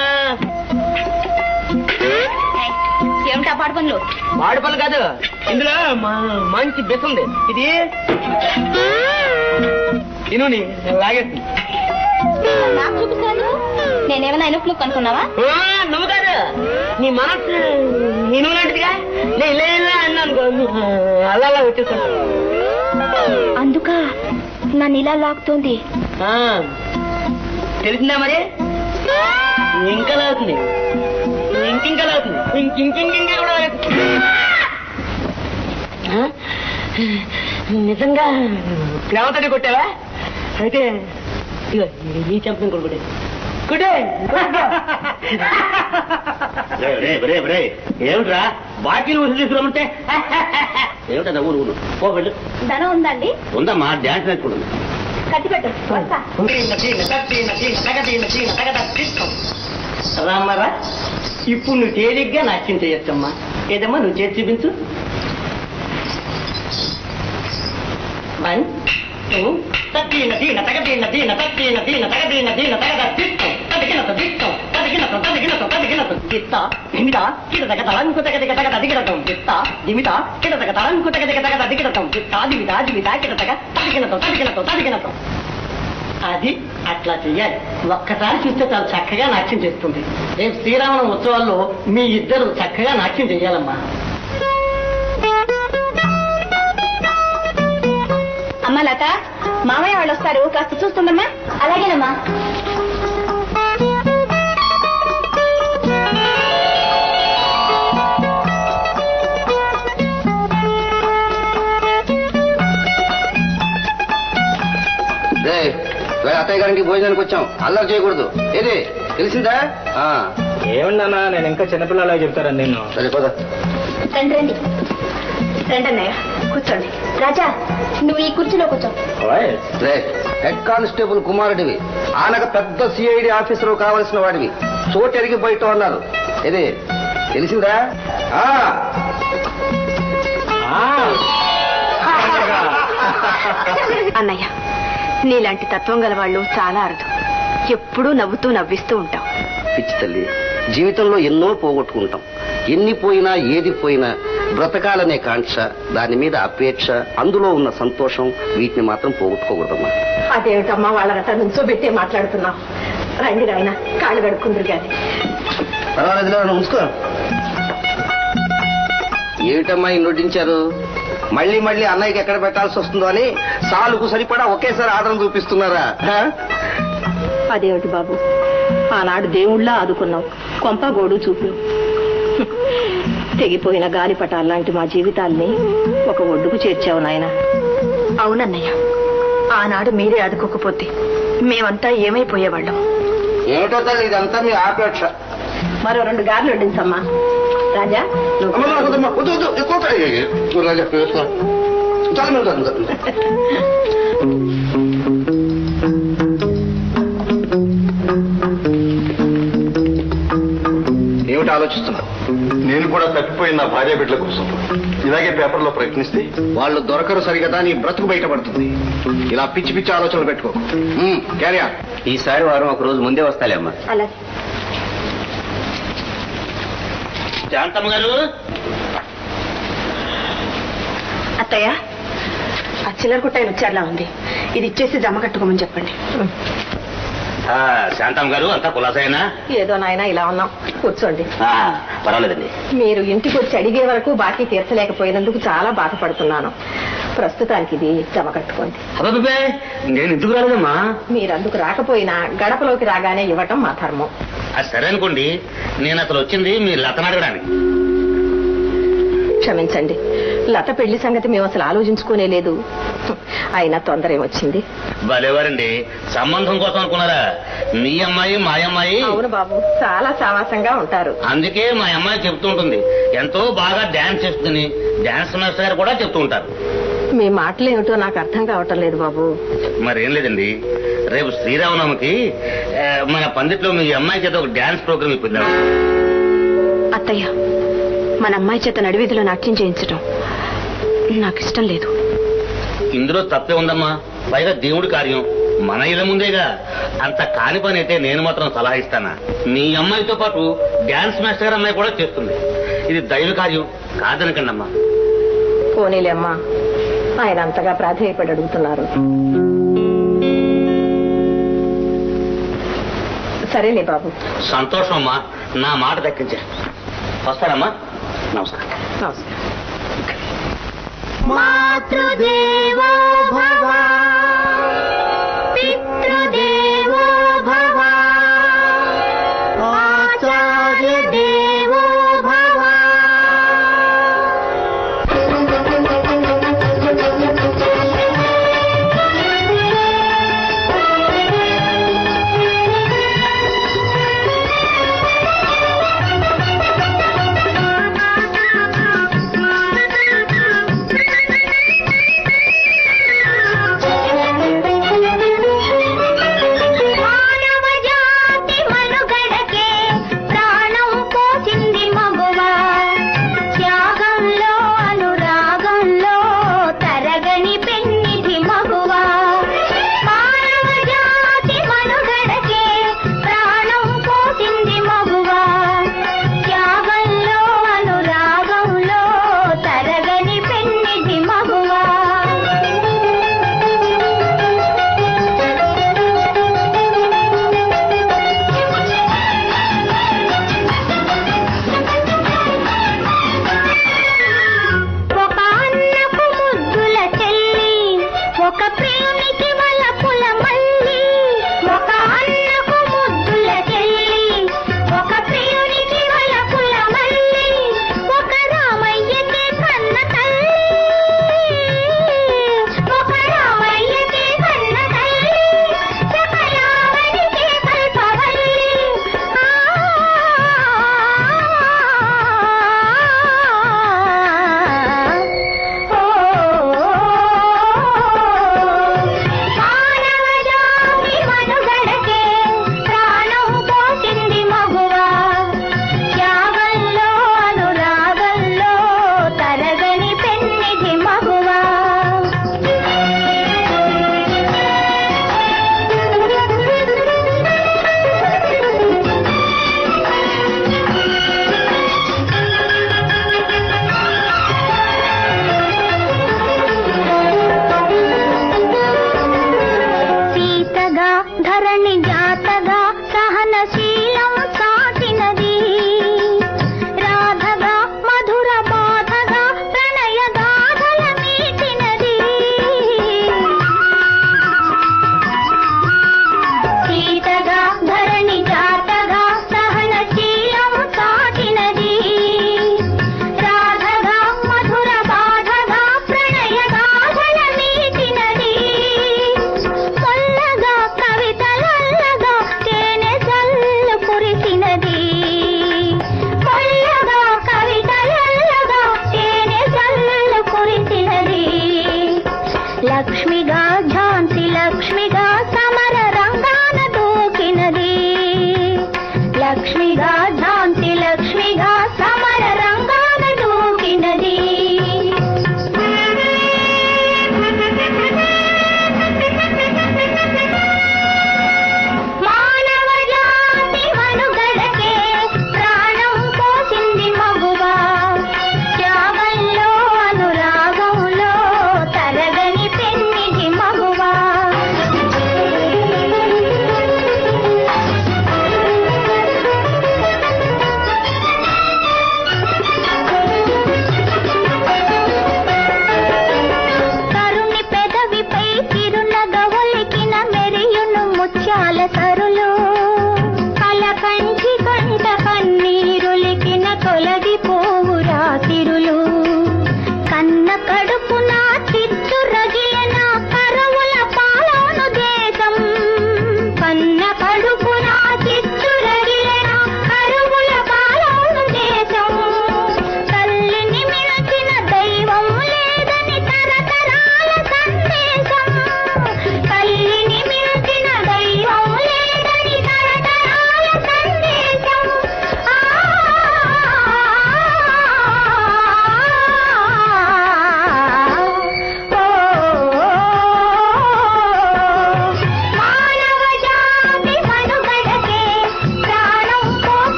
ఏయ్, ఏమిటా పాడు పనులు వాడి పనులు కాదు ఇందులో మా- మంచి బెస్ ఉంది ఇది ఇను లాగేస్తుంది నాకు చూపిస్తాను నేనేమైనా ఎనుపులు కనుక్కున్నావా ఆ, నువ్వు కాదు నీ మనస్సు నేను లాంటిదిగా నేను ఇలా ఇలా అన్నాను అనుకో, అలా అలా వచ్చేస్తాను అందుక నన్ను ఇలా లాగుతోంది ఆ, తెలిసిందా మరి ఇంకా లాగుతుంది ఇంకింకా లాగుతుంది ఇంకింకింకింకా కూడా లాగుతుంది. ఆ? నిజంగా ప్రేమతోటి కొట్టావా అయితే ఇగో ఈ చెంపని కూడా కొట్టే కొట్టే రే రే రే ఏమిట్రా బాకీలు వసూలు తీసుకురమ్మంటే ఏమిటా ఊరు ఊరు పో వెళ్ళు ధనం ఉందండి ఉందమ్మా డ్యాన్స్ నేర్చుకుంటుంది కట్టిపెట్టు వస్తా రామ్మరా ఇప్పుడు నువ్వు తేలిగ్గా నాట్యం చేయొచ్చమ్మా ఏదమ్మా నువ్వు చేసి చూపించు వన్ టూ తద్దీన దీన తగదీన దీన తద్దీన దీన తగదీన దీన తగద తిత్తం తదిగినత దిత్తం తదిగినత తదిగినత తదిగినత తిత్త దిమిత కిడ తగ తలంకు తగ దిగ తగ తదిగినతం తిత్త దిమిత కిడ తగ తలంకు తగ దిగ తగ తదిగినతం తిత్త దిమిత దిమిత కిడ తగ తదిగినతం తదిగినతం తదిగినతం అది అట్లా చెయ్యాలి ఒక్కసారి చూస్తే చాలా చక్కగా నాట్యం చేస్తుంది రేపు శ్రీరామణ ఉత్సవాల్లో మీ ఇద్దరు చక్కగా నాట్యం చెయ్యాలమ్మా అమ్మా లత మామయ్య వాళ్ళు వస్తారు కాస్త చూస్తుందమ్మా అలాగేనమ్మా రే వేరే అత్తయ్య గారికి భోజనానికి వచ్చాం అల్లరి చేయకూడదు ఏది తెలిసిందా ఆ, ఏమన్నా నేను ఇంకా చిన్నపిల్లలా చెప్తారని నేను సరే పద రండి రండి రండి అన్నయ్య కూర్చోండి రాజా నువ్వు ఈ కుర్చీలో కూర్చో రే హెడ్ కానిస్టేబుల్ కుమారుడివి ఆనక పెద్ద సిఐడి ఆఫీసర్ కావలసిన వాడివి చోటు ఎరిగి బయట అన్నారు ఏది తెలిసిందా ఆ అన్నయ్య నీలాంటి తత్వం గల వాళ్ళు చాలా అరుదు ఎప్పుడూ నవ్వుతూ నవ్విస్తూ ఉంటావు పిచ్చి తల్లి జీవితంలో ఎన్నో పోగొట్టుకుంటాం ఎన్ని పోయినా ఏది పోయినా బ్రతకాలనే కాంక్ష దాని మీద అపేక్ష అందులో ఉన్న సంతోషం వీటిని మాత్రం పోగొట్టుకోకూడదమ్మా అదేమిటమ్మా వాళ్ళ గట్ట నుంచో పెట్టే మాట్లాడుతున్నావు రండి నాయన కాళ్ళు కడుక్కుందరు గాని పర్వాలేదు ఉంచుకో ఏమిటమ్మా ఈ నొడ్డించారు మళ్ళీ మళ్ళీ అన్నయ్యకి ఎక్కడ పెట్టాల్సి వస్తుందో అని సాలుకు సరిపడా ఒకేసారి ఆర్డర్ చూపిస్తున్నారా హ? అదేమిటి బాబు ఆనాడు దేవుళ్ళ ఆదుకున్నావు కొంప గోడు చూపు తెగిపోయిన గాలిపటాలు లాంటి మా జీవితాల్ని ఒక ఒడ్డుకు చేర్చావు నాయన అవునన్నయ్య ఆనాడు మీరే ఆదుకోకపోతే మేమంతా ఏమైపోయేవాళ్ళం ఏమిటో తల్లి ఇదంతా మీ ఆపేక్ష మరో రెండు గార్లు వడ్డించమ్మా రాజా నువ్వు అమ్మ, వద్దు, వద్దు, వద్దు, వద్దు, ఎక్కువ ఫ్రై చేయి. చూడు రాజా, వేసుకో. చాలా మీద ఉంది, ఉంది. ఏమిటి ఆలోచిస్తున్నావు నేను కూడా తప్పిపోయిన నా భార్య బిడ్డల కోసం ఇలాగే పేపర్లో ప్రయత్నిస్తే వాళ్ళు దొరకరు సరిగదా నీ బ్రతుకు బయటపడుతుంది ఇలా పిచ్చి పిచ్చి ఆలోచనలు పెట్టుకో క్యారియా ఈసారి వారం ఒక రోజు ముందే వస్తాలే అమ్మా అలాగే శాంతమ్మ గారు అత్తయ్య ఆ చిల్లర కుట్టాయన వచ్చేలా ఉంది ఇది ఇచ్చేసి జమ కట్టుకోమని చెప్పండి ఆ, శాంతమ్మ గారు అంతా కులాసైనా ఏదో నాయన ఇలా ఉన్నాం కూర్చోండి పర్వాలేదండి మీరు ఇంటికి వచ్చి అడిగే వరకు బాకీ తీర్చలేకపోయినందుకు చాలా బాధపడుతున్నాను ప్రస్తుతానికి ఇది జమ కట్టుకోండి అబ్బాబే నేను ఎందుకు రాలేదమ్మా మీరు అందుకు రాకపోయినా గడపలోకి రాగానే ఇవ్వటం మా ధర్మం అది సరే అనుకోండి నేను అసలు వచ్చింది మీ లతను అడగడానికి క్షమించండి లత పెళ్లి సంగతి మేము అసలు ఆలోచించుకోనే లేదు అయినా తొందర ఏమొచ్చింది భలేవారండి సంబంధం కోసం అనుకున్నారా మీ అమ్మాయి మా అమ్మాయి అవును బాబు చాలా సావాసంగా ఉంటారు అందుకే మా అమ్మాయి చెప్తూ ఉంటుంది ఎంతో బాగా డాన్స్ చేస్తుంది డాన్స్ మాస్టర్ గారు కూడా చెప్తూ ఉంటారు మీ మాటలు ఏమిటో నాకు అర్థం కావటం లేదు బాబు మరేం లేదండి రేపు శ్రీరామనవమికి ఆ, మన పందిట్లో మీ అమ్మాయి చేత ఒక డాన్స్ ప్రోగ్రామ్ ఇప్పిద్దాం అత్తయ్య మన అమ్మాయి చేత నడివీధిలో నాట్యం చేయించటం నాకు ఇష్టం లేదు ఇందులో తప్పే ఉందమ్మా పైగా దేవుడి కార్యం మన ఇళ్ళ ముందేగా అంత కాని పని అయితే నేను మాత్రం సలహా ఇస్తానా మీ అమ్మాయితో పాటు డాన్స్ మాస్టర్ గారు అమ్మాయి కూడా చేస్తుంది ఇది దైవ కార్యం కాదనకండి అమ్మా పోనీలే అమ్మా ఆయన అంతగా ప్రాధేయపడి అడుగుతున్నారు సరేలే బాబు సంతోషం అమ్మా నా మాట దక్కించే వస్తానమ్మా నమస్కారం నమస్కారం మాతృదేవో భవ పితృదేవో భవ ఆచార్య దేవో భవ ఆ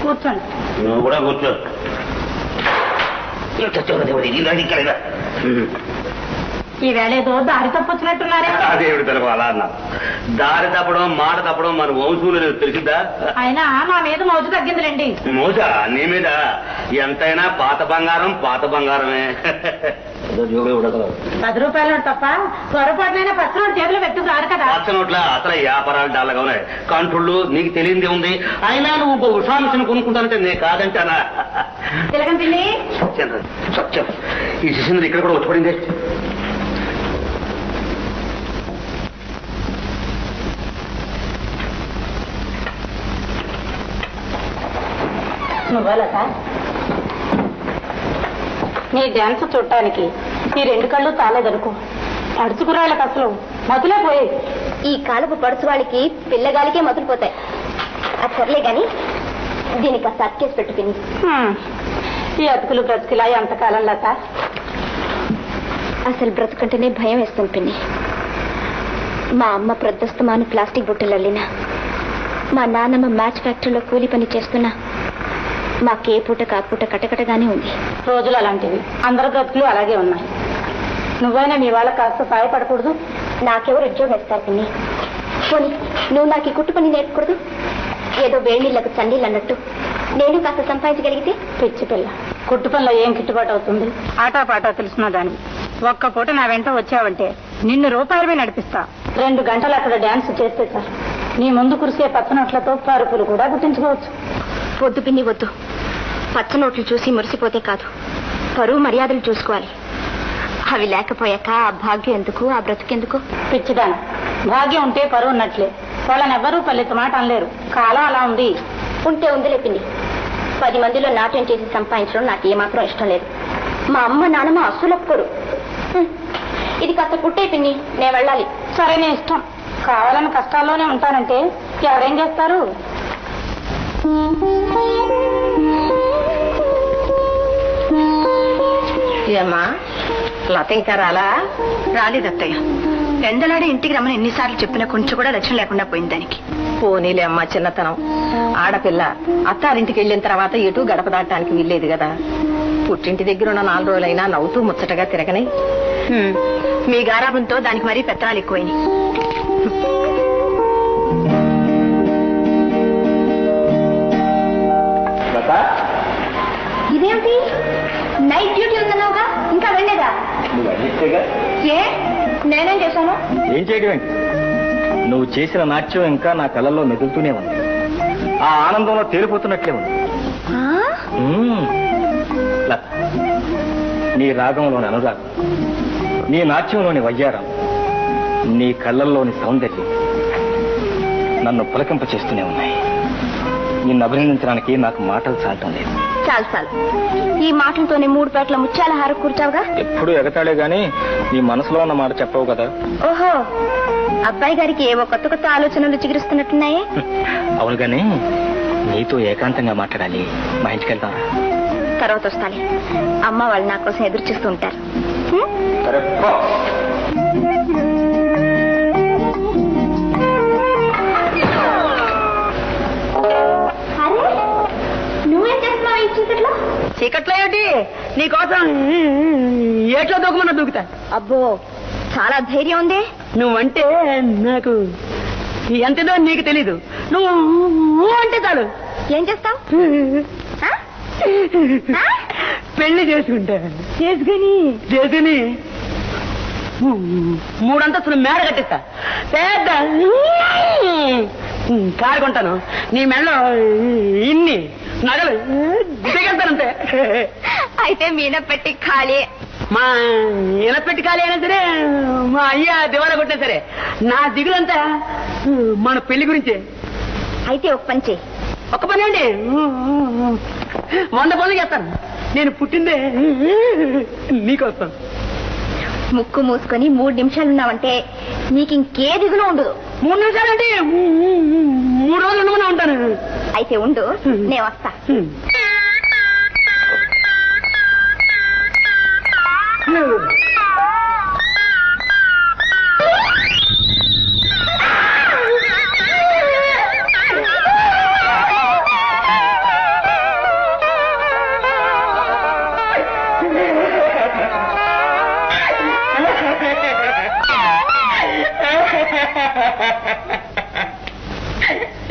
కూర్చోండి నువ్వు కూడా కూర్చో ఈ వేళ ఏదో దారి తప్పొచ్చినట్టున్నారే అదేమిటి తెలుగు అలా అన్నా దారి తప్పడం మాట తప్పడం మన వంశంలో లేదు తెలిసిందా అయినా నా మీద మోజు తగ్గిందిలేండి మోసా నీ మీద ఎంతైనా పాత బంగారం పాత బంగారమే ఏదో జోగులు ఉడకదు. పది రూపాయలు తప్ప పొరపాటునైనా పచ్చనోడు చేతులు పెట్టుకు రాడు కదా పచ్చ నోట్ల అసలు వ్యాపారాలు డాలగా ఉన్నాయి కంట్రోళ్ళు నీకు తెలియంది ఉంది అయినా నువ్వు ఇంకో ఉషా మిషన్ కొనుక్కుంటానంటే నేను కాదంటానా తిలకం పిల్లి సత్యం రా, సత్యం ఈ శిశుంద్ర ఇక్కడ కూడా వచ్చిపడింది నువ్వేలక నీ డ్యాన్స్ చూడటానికి ఈ రెండు కళ్ళు చాలేదనుకో అడుచుకురాళ్ళకి అసలు మతులే పోయి ఈ కాలపు పడుచు వాళ్ళకి పిల్లగాలికే మొదలుపోతాయి అది సర్లే గాని దీనికి కాస్త అతికేసి పెట్టు పిన్ని ఈ అతుకులు బ్రతుకులా ఎంతకాలం లత అసలు బ్రతుకంటేనే భయం వేస్తుంది పిన్ని మా అమ్మ ప్రొద్దస్తమాను ప్లాస్టిక్ బుట్టలు అల్లినా మా నాన్నమ్మ మ్యాచ్ ఫ్యాక్టరీలో కూలి పని చేస్తున్నా మాకే పూట కాపూట కటకటగానే ఉంది రోజులు అలాంటివి అందరి బ్రతుకులు అలాగే ఉన్నాయి నువ్వైనా మీ వాళ్ళకి కాస్త సహాయపడకూడదు నాకెవరు ఉద్యోగం ఇస్తారు పిన్ని పోనీ నువ్వు నాకు ఈ కుట్టు పని నేర్పకూడదు ఏదో వేణీళ్లకు చన్నీళ్ళు అన్నట్టు నేను కాస్త సంపాదించగలిగితే పిచ్చి పిల్ల కుట్టు పనిలో ఏం గిట్టుబాటు అవుతుంది ఆటా పాటా తెలిసిన దానివి ఒక్క పూట నా వెంట వచ్చావంటే నిన్ను రూపాయలమే నడిపిస్తా రెండు గంటలు అక్కడ డాన్స్ చేస్తే సార్ నీ ముందు కురిసే పచ్చనట్లతో పరుపులు కూడా గుర్తించుకోవచ్చు వద్దు పిన్ని వద్దు పచ్చ నోట్లు చూసి మురిసిపోతే కాదు పరువు మర్యాదలు చూసుకోవాలి అవి లేకపోయాక ఆ భాగ్యం ఎందుకు ఆ బ్రతుకెందుకు పిచ్చిదాన భాగ్యం ఉంటే పరువు ఉన్నట్లే వాళ్ళని ఎవ్వరూ పల్లెత మాట అనలేరు కాలం అలా ఉంది ఉంటే ఉందిలే పిన్ని పది మందిలో నాట్యం చేసి సంపాదించడం నాకు ఏమాత్రం ఇష్టం లేదు మా అమ్మ నాన్నమ్మ అస్సలు ఒప్పుకోరు హ్మ్. ఇది కాస్త కుట్టే పిన్ని నేను వెళ్ళాలి సరే నీ ఇష్టం కావాలని కష్టాల్లోనే ఉంటానంటే ఎవరేం చేస్తారు ఏమ్మా లత ఇంకా రాలా రాలేదత్తయ్య ఎండలాడి ఇంటికి రమ్మని ఎన్నిసార్లు చెప్పినా కొంచెం కూడా లక్ష్యం లేకుండా పోయింది దానికి పోనీలే అమ్మా చిన్నతనం ఆడపిల్ల అత్తారింటికి వెళ్ళిన తర్వాత ఎటు గడప దాటడానికి వీల్లేదు కదా పుట్టింటి దగ్గర ఉన్న నాలుగు రోజులైనా నవ్వుతూ ముచ్చటగా తిరగని హ్మ్. మీ గారాబంతో దానికి మరీ పెత్తనాలు ఎక్కువైనాయి ఇదేమిటి నైట్ డ్యూటీ ఉందన్నావుగా ఇంకా వెళ్ళలేదా నువ్వు అడిగితేగా ఏ నేనేం చేశాను ఏం చేయడం ఏంటి నువ్వు చేసిన నాట్యం ఇంకా నా కళ్ళల్లో మెదులుతూనే ఉంది ఆ ఆనందంలో తేలిపోతున్నట్లే ఉంది మ్మ్. లత, నీ రాగంలోని అనురాగం నీ నాట్యంలోని వయ్యారం నీ కళ్ళల్లోని సౌందర్యం నన్ను పులకింప చేస్తూనే ఉన్నాయి నిన్ను అభినందించడానికి నాకు మాటలు చాలటం లేదు చాలు చాలు ఈ మాటలతోనే మూడు పేట్ల ముత్యాల హార కూర్చావుగా ఎప్పుడు ఎగతాడే గాని నీ మనసులో ఉన్న మాట చెప్పవు కదా ఓహో అబ్బాయి గారికి ఏవో కొత్త కొత్త ఆలోచనలు చిగురుస్తున్నట్టున్నాయే అవును గాని నీతో ఏకాంతంగా మాట్లాడాలి మా ఇంటికి వెళ్తాం తర్వాత వస్తాలే అమ్మ వాళ్ళు నా కోసం ఎదురు చూస్తూ ఉంటారు హ్మ్? సరే పో. అరే నువ్వేం చేస్తున్నావు ఈ చీకట్లో చీకట్లో ఏమిటి నీకోసం ఏట్లో దూకమన్నా దూకుతా అబ్బో చాలా ధైర్యం ఉంది నువ్వంటే నాకు ఎంతదో నీకు తెలీదు నువ్వు ఊ అంటే చాలు ఏం చేస్తావు పెళ్లి చేసుకుంటా చేసుకుని చేసుకుని మూడంతస్తులు మేడ కట్టిస్తా పెద్ద కారు కొంటాను నీ మెడలో ఇన్ని నగలు దిగెళ్తానంతే అయితే మీన పెట్టి ఖాళీ మా ఇనపెట్టి ఖాళీ అయినా సరే మా అయ్య దివాలా కొట్టినా సరే నా దిగులంతా మన పెళ్లి గురించే అయితే ఒక పని చెయ్యి ఒక పని అండి వంద పనులు చేస్తాను నేను పుట్టిందే నీకోసం ముక్కు మూసుకొని మూడు నిమిషాలు ఉన్నావంటే నీకు ఇంకే దిగులు ఉండదు మూడు నిమిషాలు అంటే మూడు రోజులు ఉండమని ఉంటాను అయితే ఉండు నేను వస్తా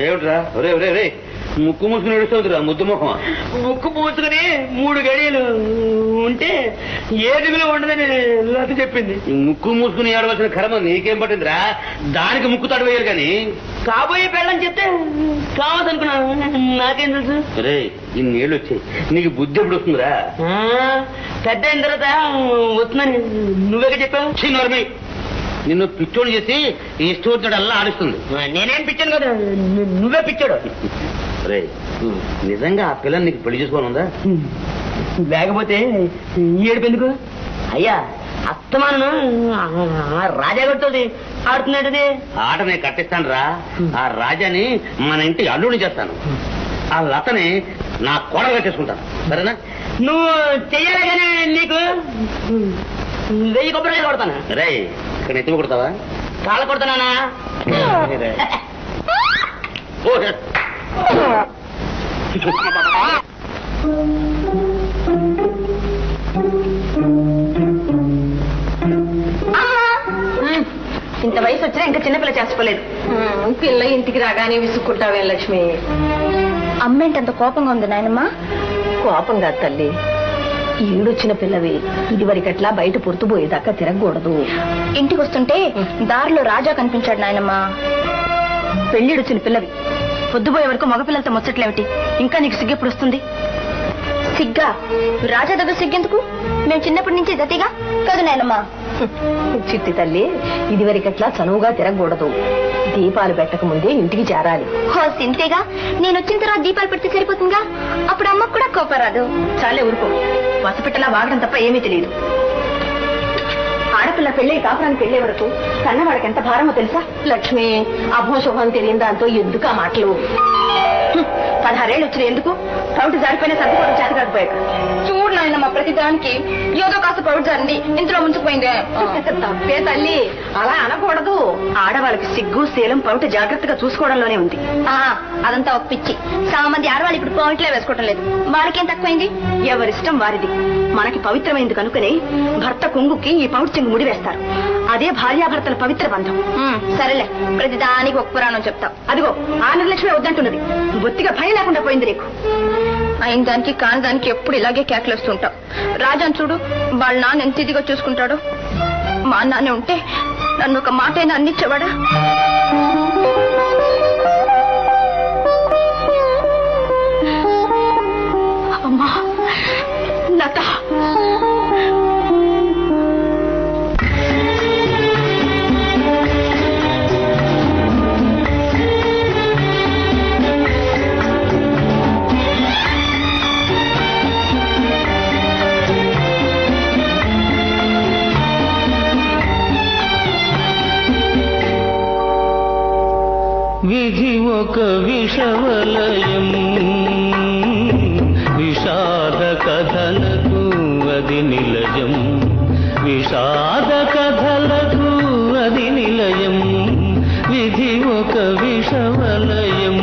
ఏమిట్రా ఒరే ఒరే రే ముక్కు మూసుకుని ఏడుస్తుందిరా ముద్దు ముఖం ముక్కు పూసుకుని మూడు గడియలు ఉంటే ఏ దిగులు ఉండదని లత చెప్పింది ముక్కు మూసుకుని ఏడవలసిన కర్మ నీకేం పట్టిందిరా దానికి ముక్కు తడి వేయాలి కానీ కాబోయే పెళ్ళని చెప్తే కావద్దనుకున్నాను నాకేం తెలుసు రే ఇన్నేళ్ళు వచ్చాయి నీకు బుద్ధి ఎప్పుడు వస్తుందిరా ఆ, పెద్ద అయిన తర్వాత వస్తుందని నువ్వే చెప్పావు చిన్నోర్మి నిన్ను పిచ్చోడు చేసి ఈ ఇష్టం వచ్చినట్టు అల్లా ఆడిస్తుంది నేనేం పిచ్చాను కదా ను- నువ్వే పిచ్చాడు రే నిజంగా ఆ పిల్లని నీకు పెళ్లి చేసుకోవాలి ఉందా లేకపోతే ఏడుపెందుకు అయ్యా అత్తమాను రాజాగడితో ఆడుతున్నాడది ఆట నేను కట్టిస్తాను రా ఆ రాజాని మన ఇంటి అల్లుడిని చేస్తాను ఆ లతని నా కోడలుగా చేసుకుంటాను సరేనా నువ్వు చెయ్యాలి కానీ నీకు వెయ్యి కొబ్బరికాయలు కొడతాను రే ఇక్కడ ఎత్తుకు కొడతావా కాళ్ళ కొడతానా ఓ, ఇంత వయసు వచ్చినా ఇంకా చిన్నపిల్ల చేసుకోలేదు పిల్ల ఇంటికి రాగానే విసుక్కుంటావే లక్ష్మి అమ్మేంటంత కోపంగా ఉంది నాయనమ్మ కోపం కాదు తల్లి ఈడొచ్చిన పిల్లవి ఇదివరకట్లా బయట పొర్తుపోయేదాకా తిరగకూడదు ఇంటికి వస్తుంటే దారిలో రాజా కనిపించాడు నాయనమ్మ పెళ్ళిడొచ్చిన పిల్లవి పొద్దుపోయే వరకు మగపిల్లలతో ముచ్చట్లేమిటి ఇంకా నీకు సిగ్గెప్పుడు వస్తుంది సిగ్గా రాజా దగ్గర సిగ్గెందుకు మేము చిన్నప్పటి నుంచి గతిగా కాదు నాయనమ్మా చిట్టి తల్లి ఇదివరకట్లా చనువుగా తిరగకూడదు దీపాలు పెట్టక ముందే ఇంటికి చేరాలి సింతేగా నేను వచ్చిన తర్వాత దీపాలు పెడితే సరిపోతుందిగా అప్పుడు అమ్మకు కూడా కోపరాదు చాలే ఊరుకో పసిపిట్టలా వాగడం తప్ప ఏమీ తెలియదు ఆడపిల్ల పెళ్ళి కాపురానికి వెళ్ళే వరకు కన్నవాడికి ఎంత భారమో తెలుసా లక్ష్మి అభో శుభం తెలియని దాంతో ఎందుకు ఆ మాటలు హ్మ్, పదహారేళ్ళు వచ్చిన ఎందుకు పౌటి జారిపోయిన సర్దుకోవడం చేత కాకపోయాక చూడు నాయనమ్మ ప్రతి దానికి ఏదో కాస్త పౌటి జారింది ఇంట్లో ముంచుకుపోయిందే తప్పే తల్లి అలా అనకూడదు ఆడవాళ్ళకి సిగ్గు శీలం పౌటి జాగ్రత్తగా చూసుకోవడంలోనే ఉంది ఆ, అదంతా ఒక పిచ్చి చాలా మంది ఆడవాళ్ళు ఇప్పుడు పాయింట్లే వేసుకోవటం లేదు వాళ్ళకేం తక్కువైంది ఎవరిష్టం వారిది మనకి పవిత్రమైంది కనుకనే భర్త కొంగుకి ఈ పౌడ్చింగు ముడి వేస్తారు అదే భార్యాభర్తల పవిత్ర బంధం ఉమ్, సరేలే ప్రతి దానికి ఒక పురాణం చెప్తావు అదిగో ఆ నిర్లక్ష్మి వద్దంటున్నది బొత్తిగా భయం లేకుండా పోయింది నీకు అయిన దానికి కాని దానికి ఎప్పుడు ఇలాగే కేకలేస్తుంటాం రాజాని చూడు వాళ్ళ నాన్న ఎంత ఇదిగా చూసుకుంటాడు మా నాన్న ఉంటే నన్ను ఒక మాట అయినా అందించేవాడా అమ్మా లత విధి ఒక విషవలయం విషాద కథలకు అది నిలయం విషాద కథలకు అది నిలయం విధి ఒక విషవలయం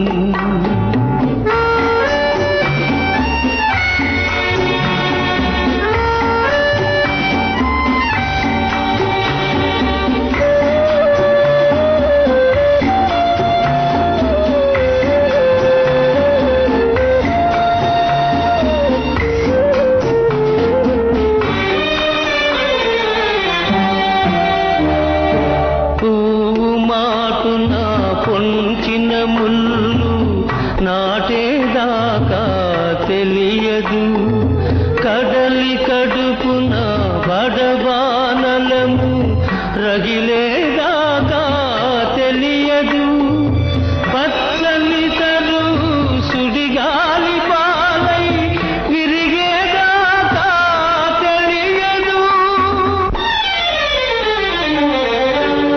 పువ్వు మాటున పొంచిన ముళ్ళు నాటేదాకా తెలియదు కడలి కడుపున బడబానలము రగిలేదాకా తెలియదు పచ్చని తరు సుడిగాలి పాలై విరిగేదాకా తెలియదు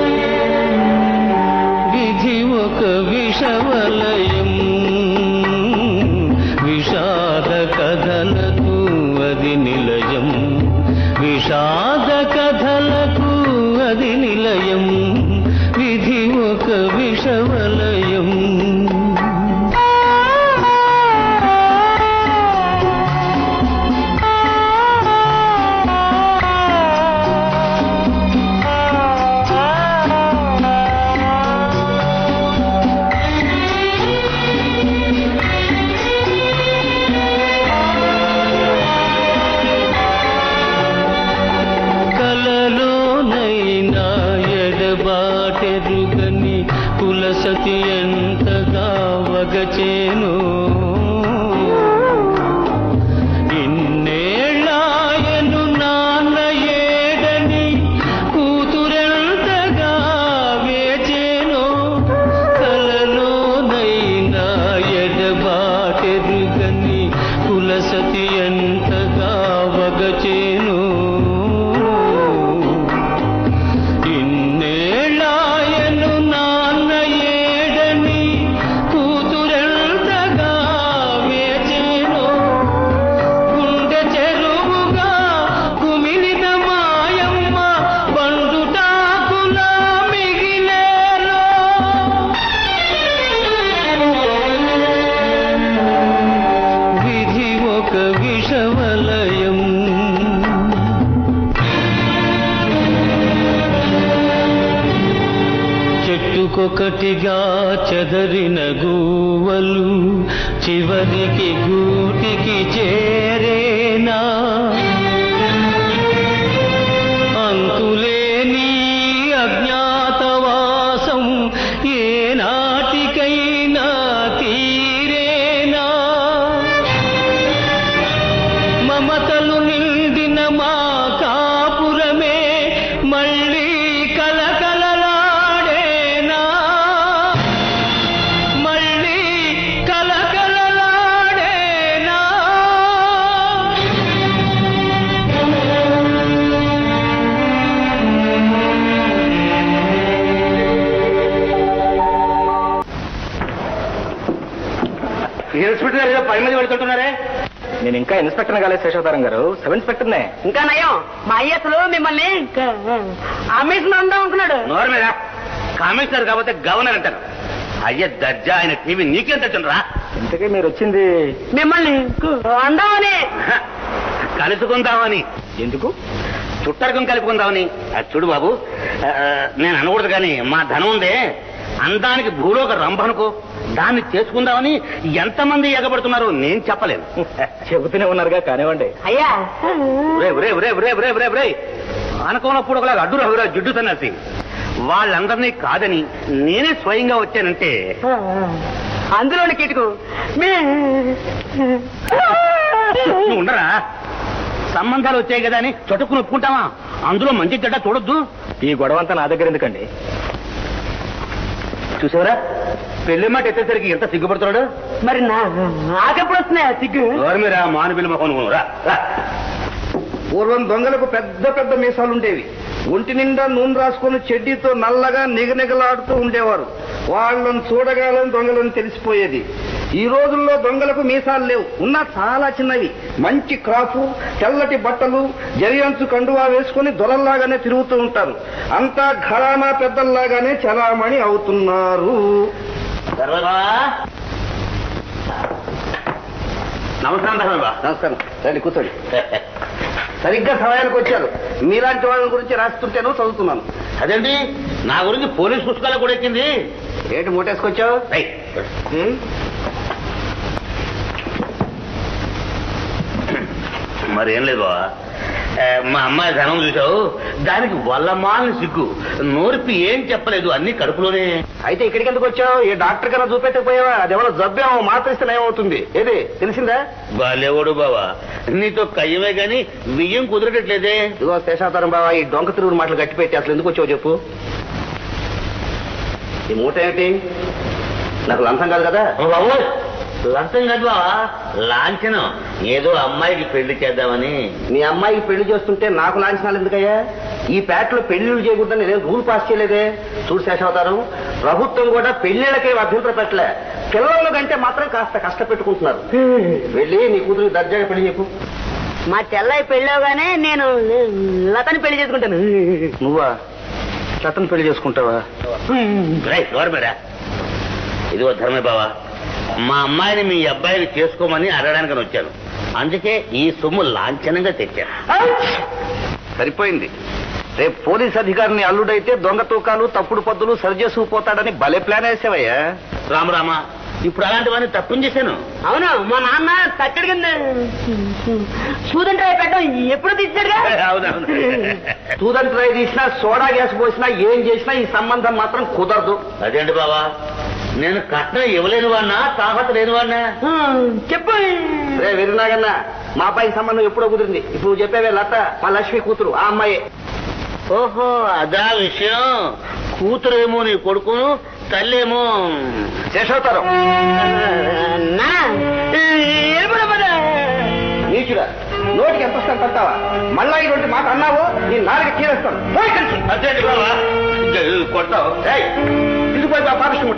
విధి ఒక విషవలయం వగచేను ఇన్నేళ్ళాయను నాన్న ఏడని కూతురెంతగా వేచేను కలలోనైనా ఎడబాటెరుగని కులసతి ఎంతగా వగచేను ఇన్నేళ్ళాయను నాన్న ఏడని కూతురెంతగా వేచేను గుండె చెరువుగా కుమిలిన మాయమ్మ బండుటాకులా మిగిలేలో విధి ఒక విషవలయం చెట్టుకొకటిగా చెదరిన గూవలు చివరికి గూటికి చేరేనా అంతులేని అజ్ఞాతవాసం ఏనాటికైనా తీరేనా మమతలు నిండిన మా కాపురమే మళ్ళీ కలకలలాడేనా మళ్ళీ కలకలలాడేనా ఇన్స్పెక్టర్ గారు పది మంది వెళ్తుంటున్నారే నేను ఇంకా ఇన్స్పెక్టర్ కాలేదు శేషవతారం గారు సబ్ ఇన్స్పెక్టర్నే ఇంకా నయం మా అయ్యసలు మిమ్మల్ని అమ్మేసిన అందాం అనుకున్నాడు నోరు మీద కమిషనర్ కాకపోతే గవర్నర్ అంటారు అయ్య దర్జా ఆయన టీవీ నీకేం తెచ్చునరా ఇంతకీ మీరు వచ్చింది మిమ్మల్ని అందామని కలుసుకుందామని ఎందుకు చుట్టరికం కలుపుకుందామని అది చూడు బాబు ఆ, నేను అనకూడదు కానీ మా ధనం ఉందే అందానికి భూలోక రంభనుకో దాన్ని చేసుకుందామని ఎంతమంది ఎగబడుతున్నారో నేను చెప్పలేను చెబుతూనే ఉన్నారుగా కానివ్వండి అయ్యా ఒరే ఒరే ఒరే ఒరే ఒరే ఒరే ఒరే అనుకున్నప్పుడు ఒకలాగా అడ్డు రహురా జిడ్డు సన్నాసి వాళ్ళందరినీ కాదని నేనే స్వయంగా వచ్చానంటే అందులోని కిటుకు నువ్వు ఉండరా సంబంధాలు వచ్చాయి కదా అని చటుక్కుని ఒప్పుకుంటావా అందులో మంచి చెడ్డ చూడొద్దు ఈ గొడవ అంతా నా దగ్గర ఎందుకండి చూసావరా పెళ్లి మాట ఎత్తేసరికి ఎంత సిగ్గుపడుతున్నాడు మరి నా నాకెప్పుడు వస్తున్నాయా సిగ్గు ఎవరు మీరా మానుబిల్లి మొహం రా రా. పూర్వం దొంగలకు పెద్ద పెద్ద మీసాలు ఉండేవి ఒంటి నిండా నూనె రాసుకొని చెడ్డీతో నల్లగా నిగనిగలాడుతూ ఉండేవారు వాళ్ళని చూడగాలని దొంగలని తెలిసిపోయేది ఈ రోజుల్లో దొంగలకు మీసాలు లేవు ఉన్నా చాలా చిన్నవి మంచి క్రాఫు తెల్లటి బట్టలు జరియంచు కండువా వేసుకుని దొరల్లాగానే తిరుగుతూ ఉంటారు అంతా ఘరానా పెద్దల్లాగానే చలామణి అవుతున్నారు సర్వదా నమస్కారం ధర్మబా నమస్కారం రండి కూర్చోండి సరిగ్గా సమయానికి వచ్చారు మీలాంటి వాళ్ళ గురించి రాస్తుంటేనో చదువుతున్నాను అదేంటి నా గురించి పోలీస్ పుస్తకాలు కూడా ఎక్కింది ఏంటి మూటేసుకొచ్చావు రేయ్, ఉం? మరేం లేదు బావా ఏ, మా అమ్మాయి ధనం చూసావు దానికి వల్లమాలని సిగ్గు నోరిపి ఏం చెప్పలేదు అన్ని కడుపులోనే అయితే ఇక్కడికి ఎందుకు వచ్చావు ఏ డాక్టర్ కన్నా చూపెట్టకపోయావా అదేమన్నా జబ్బేమో మాత్ర ఇస్తే ఏమవుతుంది ఏది తెలిసిందా బాలేవాడు బావా నీతో కయ్యమే గాని బియ్యం కుదరటట్లేదే ఇదిగో శేషావతారం బావా ఈ డొంక తిరుగుడు మాటలు గట్టి పెట్టి అసలు ఎందుకు వచ్చావు చెప్పు ఈ మూట ఏమిటి నాకు లంచం కాదు కదా ఓ బాబు లంచం కాదు బావా లాంఛనం ఏదో అమ్మాయికి పెళ్లి చేద్దామని మీ అమ్మాయికి పెళ్లి చేస్తుంటే నాకు లాంఛనాలు ఎందుకయ్యా ఈ పేటలో పెళ్లిళ్ళు చేయకూడదని నేను రూల్ పాస్ చేయలేదే చూడు శేషావతారం ప్రభుత్వం కూడా పెళ్లిళ్ళకే అభ్యంతరం పెట్టలే పిల్లల కంటే మాత్రం కాస్త కష్టపెట్టుకుంటున్నారు వెళ్ళి నీ కూతురు దర్జాగా పెళ్లి చెప్పు మా చెల్లయ్య పెళ్ళవగానే నేను లతని పెళ్లి చేసుకుంటాను నువ్వా లతను పెళ్లి చేసుకుంటావా రేయ్, నోరు మీరా ఇదిగో ధర్మే బావా మా అమ్మాయిని మీ అబ్బాయిని చేసుకోమని అడగడానికి వచ్చాను అందుకే ఈ సొమ్ము లాంఛనంగా తెచ్చాను సరిపోయింది రేపు పోలీస్ అధికారిని అల్లుడైతే దొంగ తూకాలు తప్పుడు పద్దులు సరిచేసుకుపోతాడని భలే ప్లాన్ వేసావయ్యా రామరామ ఇప్పుడు అలాంటివన్నీ తప్పించేశాను అవును మా నాన్న తట్టడి కింద సూదంటే పెట్టడం ఎప్పుడు తీసాడుగా అవునవును తూదంత ట్రై తీసినా సోడా గ్యాస్ పోసినా ఏం చేసినా ఈ సంబంధం మాత్రం కుదరదు అదేంటి బావా నేను కట్నం ఇవ్వలేని వాడినా తాహత లేని వాడినా చెప్పు రే వెరినాగన్న మా అబ్బాయికి సంబంధం ఎప్పుడో కుదిరింది ఇప్పుడు నువ్వు చెప్పేవే లత మా లక్ష్మి కూతురు ఆ అమ్మాయి ఓహో అదా విషయం కూతురేమో నీ కొడుకును తల్లేమో శేషవతారం నీచుడా నోటికి ఎంత వస్తాను పడతావా మళ్ళా ఇటువంటి మాట అన్నావో నీ నాలుగు చీరేస్తాను పోయి కలిసి అదేంటి బావా కొడతావు ఏయ్, తీసుకుపోయి మా పాపిష్టముట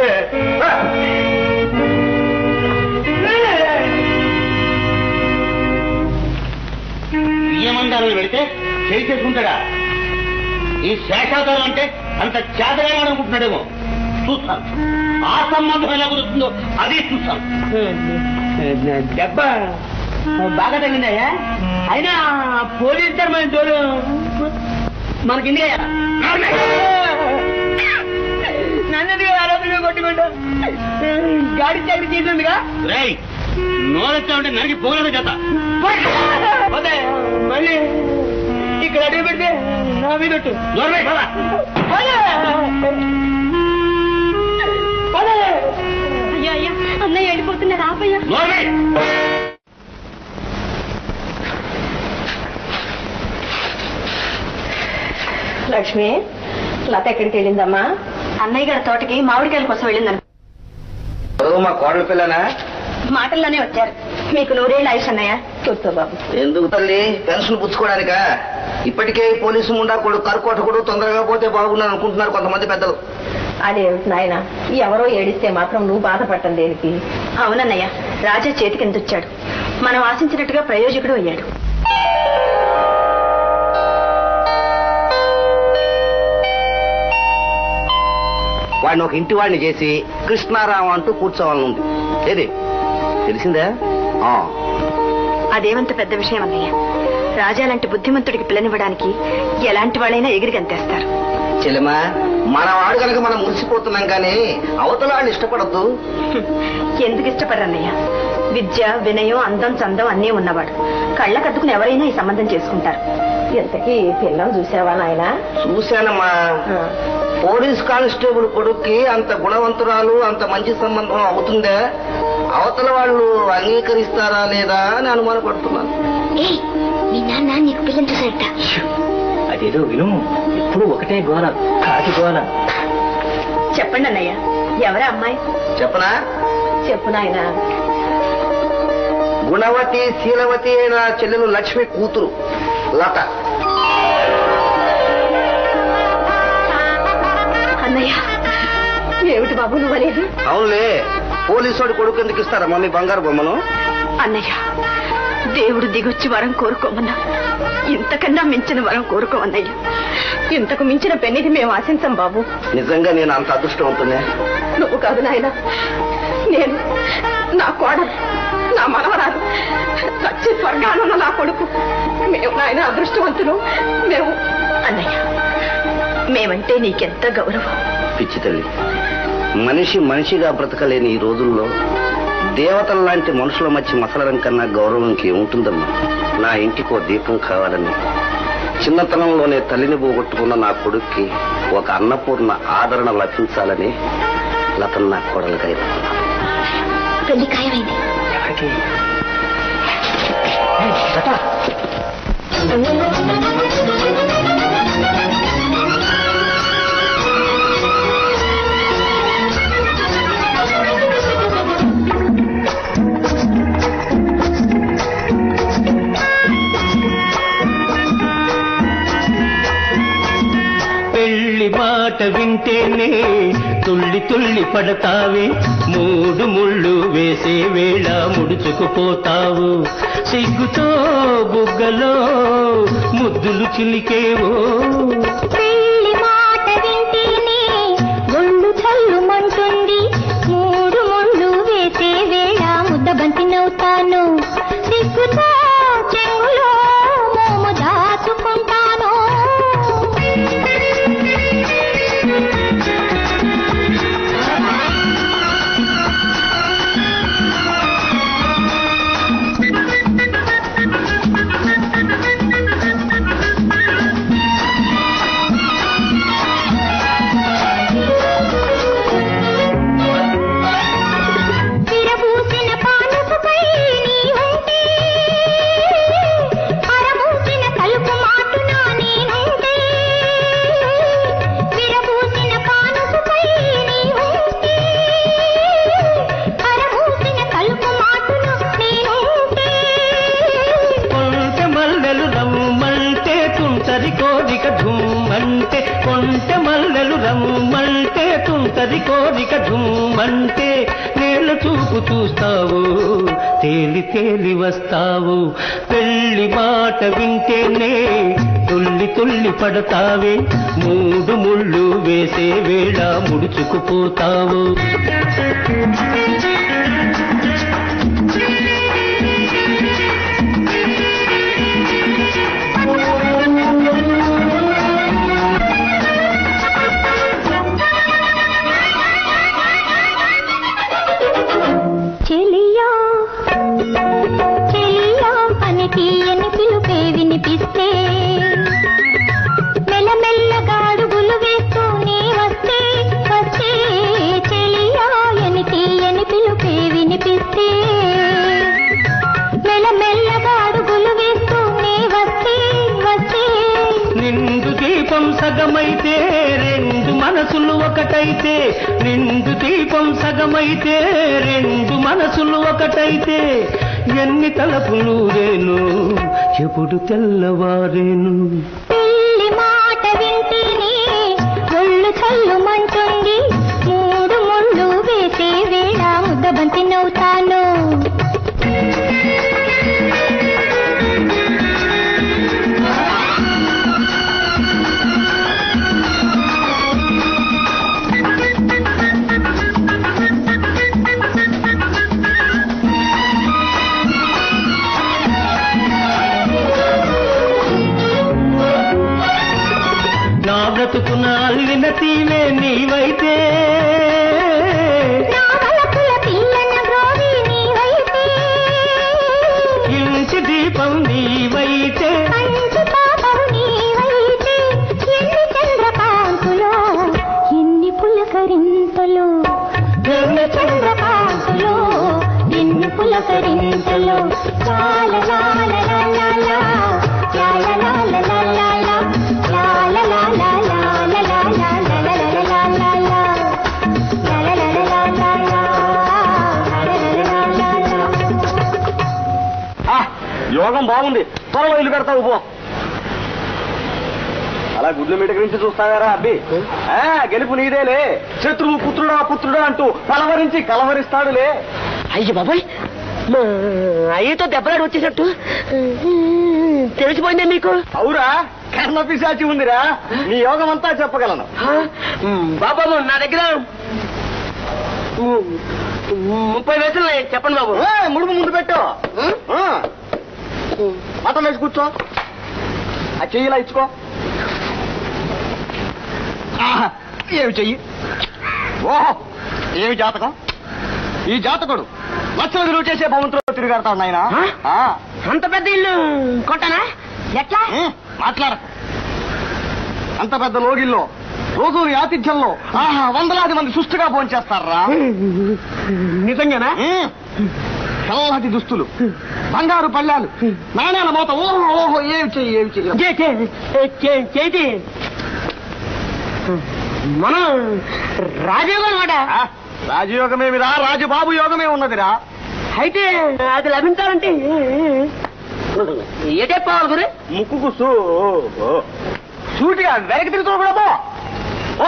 బియ్యమందారం పెడితే చేయి చేసుకుంటాడా ఈ శేషావతారం అంటే అంత చేతగా అనుకుంటున్నాడేమో చూస్తాను ఆ సంబంధం ఎలా కుదురుతుందో అది చూస్తాను దెబ్బ బాగా తగ్గిందయ్యా అయినా పోలీస్ ధర్మం తోడు మనకి ఎందుకయ్యా నన్నది ఆరోపణ కొట్టుకుంటా గాడి చాకరీ చేసిందిగా రేయ్ నోరెత్తామంటే నరికి పోగలదు చేత పోతే మళ్ళీ ఇక్కడ అడుగు పెడితే నా మీద ఒట్టు. నోర్వే పద. పోలే. పోలే. అయ్యా అయ్యా అన్నయ్య వెళ్ళిపోతున్నారు ఆపయ్యా నోర్వే లక్ష్మి లత ఎక్కడికి వెళ్ళిందమ్మా అన్నయ్య గారి తోటకి మామిడికాయల కోసం వెళ్ళిందని మా కోడల పిల్లనా మాటల్లోనే వచ్చారు మీకు నూరేళ్ళు ఆయుష్ అన్నయ్య కూర్చో బాబు ఎందుకు తల్లి పెన్షన్ పుచ్చుకోవడానికా ఇప్పటికే ఈ పోలీసు ముండా కొడు కరుకోట కూడా తొందరగా పోతే బాగున్నాను అనుకుంటున్నారు కొంతమంది పెద్దలు అదేమిటి నాయన ఎవరో ఏడిస్తే మాత్రం నువ్వు బాధపడటం దేనికి అవునన్నయ్య రాజా చేతికి ఎంతొచ్చాడు మనం ఆశించినట్టుగా ప్రయోజకుడు అయ్యాడు వాడిని ఒక ఇంటి వాడిని చేసి కృష్ణారావు అంటూ కూర్చోవాలని ఉంది ఏది తెలిసిందా ఆ. అదేమంత పెద్ద విషయం అన్నయ్య రాజా లాంటి బుద్ధిమంతుడికి పిల్లనివ్వడానికి ఎలాంటి వాళ్ళైనా ఎగిరి గంతేస్తారు చెల్లెమా మన వాడు కనుక మనం మురిసిపోతున్నాం కానీ అవతల వాళ్ళు ఇష్టపడద్దు ఎందుకు ఇష్టపడరన్నయ్య విద్య వినయం అందం చందం అన్నీ ఉన్నవాడు కళ్ళ కద్దుకుని ఎవరైనా ఈ సంబంధం చేసుకుంటారు ఇంతకీ పిల్లని చూసావా నాయనా చూశానమ్మా పోలీస్ కానిస్టేబుల్ కొడుక్కి అంత గుణవంతురాలు అంత మంచి సంబంధం అవుతుందా అవతల వాళ్ళు అంగీకరిస్తారా లేదా అని అనుమానపడుతున్నాను ఏయ్ మీ నాన్న నీకు పిల్లని చూసాడట అదేదో విను ఇప్పుడు ఒకటే గోల కాకి గోల చెప్పండి అన్నయ్య ఎవరా అమ్మాయి చెప్పనా చెప్పు నాయనా గుణవతి శీలవతి అయిన చెల్లెలు లక్ష్మి కూతురు లత అన్నయ్య ఏమిటి బాబు నువ్వు అనేది అవునులే పోలీసు కొడుకు ఎందుకు ఇస్తారా మమ్మీ బంగారు బొమ్మను అన్నయ్య దేవుడు దిగొచ్చి వరం కోరుకోమన్నా ఇంతకన్నా మించిన వరం కోరుకోమన్నయ్య ఇంతకు మించిన పెన్నిది మేము ఆశించం బాబు నిజంగా నేను అంత అదృష్టవంతునే నువ్వు కాదు నాయన నేను నా కోడలు నా మనవరాలు సచ్చి స్వర్గానున్న నా కొడుకు మేము నాయన అదృష్టవంతులు మేము అన్నయ్య మేమంటే నీకెంత గౌరవం పిచ్చి తల్లి మనిషి మనిషిగా బ్రతకలేని ఈ రోజుల్లో దేవతల లాంటి మనుషుల మధ్య మసలడం కన్నా గౌరవం ఇంకేముంటుందమ్మా నా ఇంటికో దీపం కావాలని చిన్నతనంలోనే తల్లిని పోగొట్టుకున్న నా కొడుక్కి ఒక అన్నపూర్ణ ఆదరణ లభించాలని లతను నా కోడలుగా ఎన్నుకున్నాను. పెళ్లి ఖాయమైంది ఎక్కడికి పెళ్లి మాట వింటేనే తుళ్ళి తుళ్ళి పడతావే మూడు ముళ్ళు వేసే వేళ ముడుచుకుపోతావు సిగ్గుతో బుగ్గలో ముద్దులు చిలికేవో పెళ్లి మాట వింటేనే ఒళ్ళు చల్లుమంటుంది మూడు ముళ్ళు వేసే వేళ ముద్ద బంతి నవ్వుతాను సిగ్గుతో చెంగులో మోము దాచుకుంటాను వైపు చూస్తావు తేలి తేలి వస్తావు పెళ్లి మాట వింటేనే తుల్లి తుల్లి పడతావే మూడు ముళ్ళు వేసే వేళ ముడుచుకుపోతావు చెలియా చెలియా అని తీయని పిలుపే వినిపిస్తే మెల్లమెల్లగా అడుగులు వేస్తూ నీ వస్తే వస్తే చెలియా అని తీయని పిలుపే వినిపిస్తే మెల్లమెల్లగా అడుగులు వేస్తూ నీ వస్తే వస్తే నిండు దీపం సగమైతే రెండు మనసులు ఒకటైతే నిండు దీపం సగమైతే రెండు మనసులు ఒకటైతే ఎన్ని తలపులు రేను ఎప్పుడు తెల్లవారేను పెళ్లి మాట వింటేనే ఒళ్ళు చల్లుమంటుంది మూడు ముళ్ళు వేసే వేళ ముద్దబంతి నవ్వుతాను నా బ్రతుకున అల్లిన తీవే నీవైతే నా వలపుల పిల్లన గ్రోవి నీవైతే ఇంటి దీపం నీవైతే కంచి పాపం నీవైతే ఎన్ని చంద్రకాంతులో ఎన్ని పులకరింతలు ఎన్ని చంద్రకాంతులో ఎన్ని పులకరింతలు లాల లాల లాల లా, లాల లాల లాల లా, లాల లాల లాల లాల లాల లాల లాల లా, లాల లాల లాల లా, లాల లాల లాల లా. యోగం బాగుంది త్వరలో ఇల్లు కడతావు పో అలా గుడ్ల మీట గురించి చూస్తావారా అబ్బి ఆ, గెలుపు నీదేలే శత్రువు పుత్రుడా పుత్రుడా అంటూ కలవరించి కలవరిస్తాడులే అయ్యి బాబాయ్ మా అయ్యతో దెబ్బలాడు వచ్చేసట్టు తెలిసిపోయిందే మీకు అవురా కర్ణ పిశాచి ఉందిరా నీ యోగం అంతా చెప్పగలను బాబాబు నా దగ్గర ము- ముప్పై వేసులు ఉన్నాయి. చెప్పండి బాబు ఏ, ముడుపు ముందు పెట్టు ఆ. మటన్ వేసి కూర్చో ఆ చెయ్యిలా ఇచ్చుకో ఆహా, ఏమి చెయ్యి ఓహో ఏమి జాతకం ఈ జాతకుడు లక్షల విలువ చేసే భవంతులో తిరిగాడతాడు నాయన అంత పెద్ద ఇల్లు కొట్టనా ఎట్లా మాట్లాడ అంత పెద్ద లోగిల్లో రోజు నీ ఆతిథ్యంలో ఆహా వందలాది మంది సుష్టిగా భోంచేస్తారా నిజంగానా తెల్లటి దుస్తులు బంగారు పళ్ళాలు నాణ్యాల మోత ఓహో ఓహో ఏమి చెయ్యి ఏమి చెయ్యి చేతి మనం రాజయోగం అనమాట ఆ, రాజయోగమేమిరా రాజబాబు యోగమే ఉన్నదిరా అయితే అది లభించాలంటే ఏటే పోవాలి గురి ముక్కుకు సూ ఓ. సూటిగా వెనక్కి తిరుగుతూ కూడా పో ఓ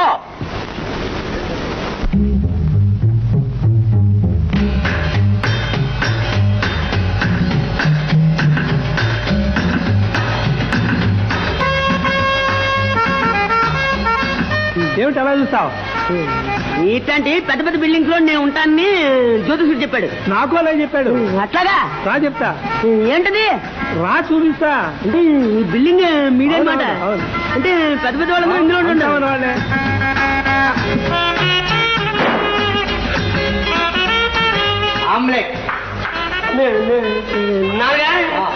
ఏమిటి అలా చూస్తావు ఇట్లాంటి పెద్ద పెద్ద బిల్డింగ్స్ లో నేను ఉంటానని జ్యోతిషుడు చెప్పాడు నాకు అలా చెప్పాడు అట్లాగా రా చెప్తా ఏంటది రా చూపిస్తా అంటే ఈ బిల్డింగ్ మీడియం అవును, మాట అవును. అంటే పెద్ద పెద్ద వాళ్ళు కూడా ఇందులో అంతా మన ఉంటారు వాళ్ళే. ఆమ్లెట్ నాలుగా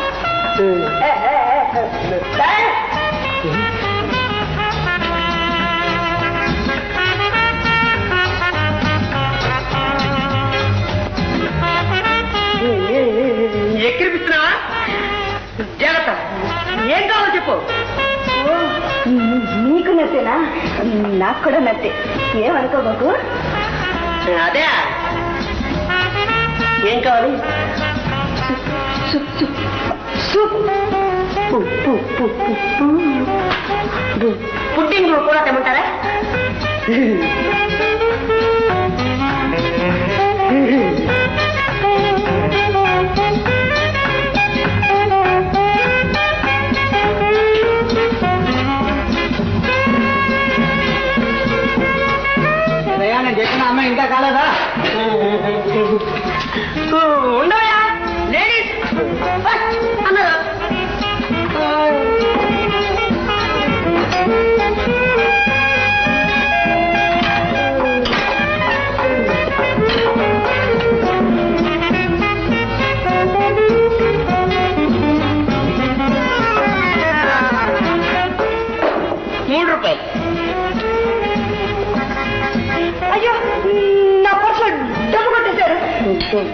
ఎక్కిరిపిస్తున్నావా జాగ్రత్త ఏం కావాలో చెప్పు నీకు నచ్చేనా నాకు కూడా నచ్చే ఏమనుకోబాకు అదే ఏం కావాలి పుట్టింగ్ కూడా తెమ్మంటారా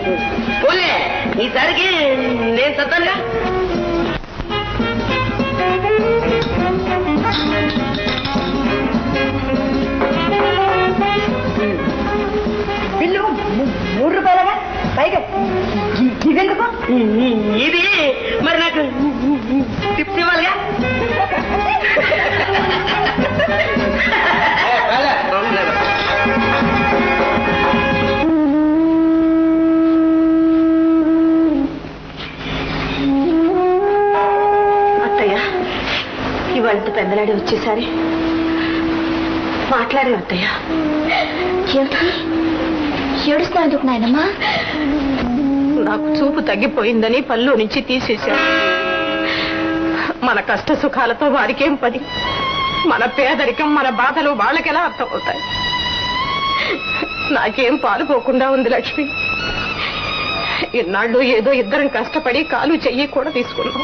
పోలే ఈసారికి నేను సత్తానుగా బిల్లు ము- మూడు రూపాయలగా పైగా ఇ- ఇదెందుకు ఇది మరి నాకు టిప్స్ ఇవ్వాలిగా అత్తయ్య ఇవాళ పెద్దలాడి వచ్చేసారి మాట్లాడే అత్తయ్య ఏమిటి ఏడుస్తా ఎందుకు నాయనమ్మా నాకు చూపు తగ్గిపోయిందని పళ్ళు నుంచి తీసేశాడు మన కష్ట సుఖాలతో వారికేం పని మన పేదరికం మన బాధలు వాళ్ళకెలా అర్థమవుతాయి నాకేం పాలుపోకుండా ఉంది లక్ష్మి ఇన్నాళ్ళు ఏదో ఇద్దరం కష్టపడి కాలు చెయ్యి కూడా తీసుకున్నాం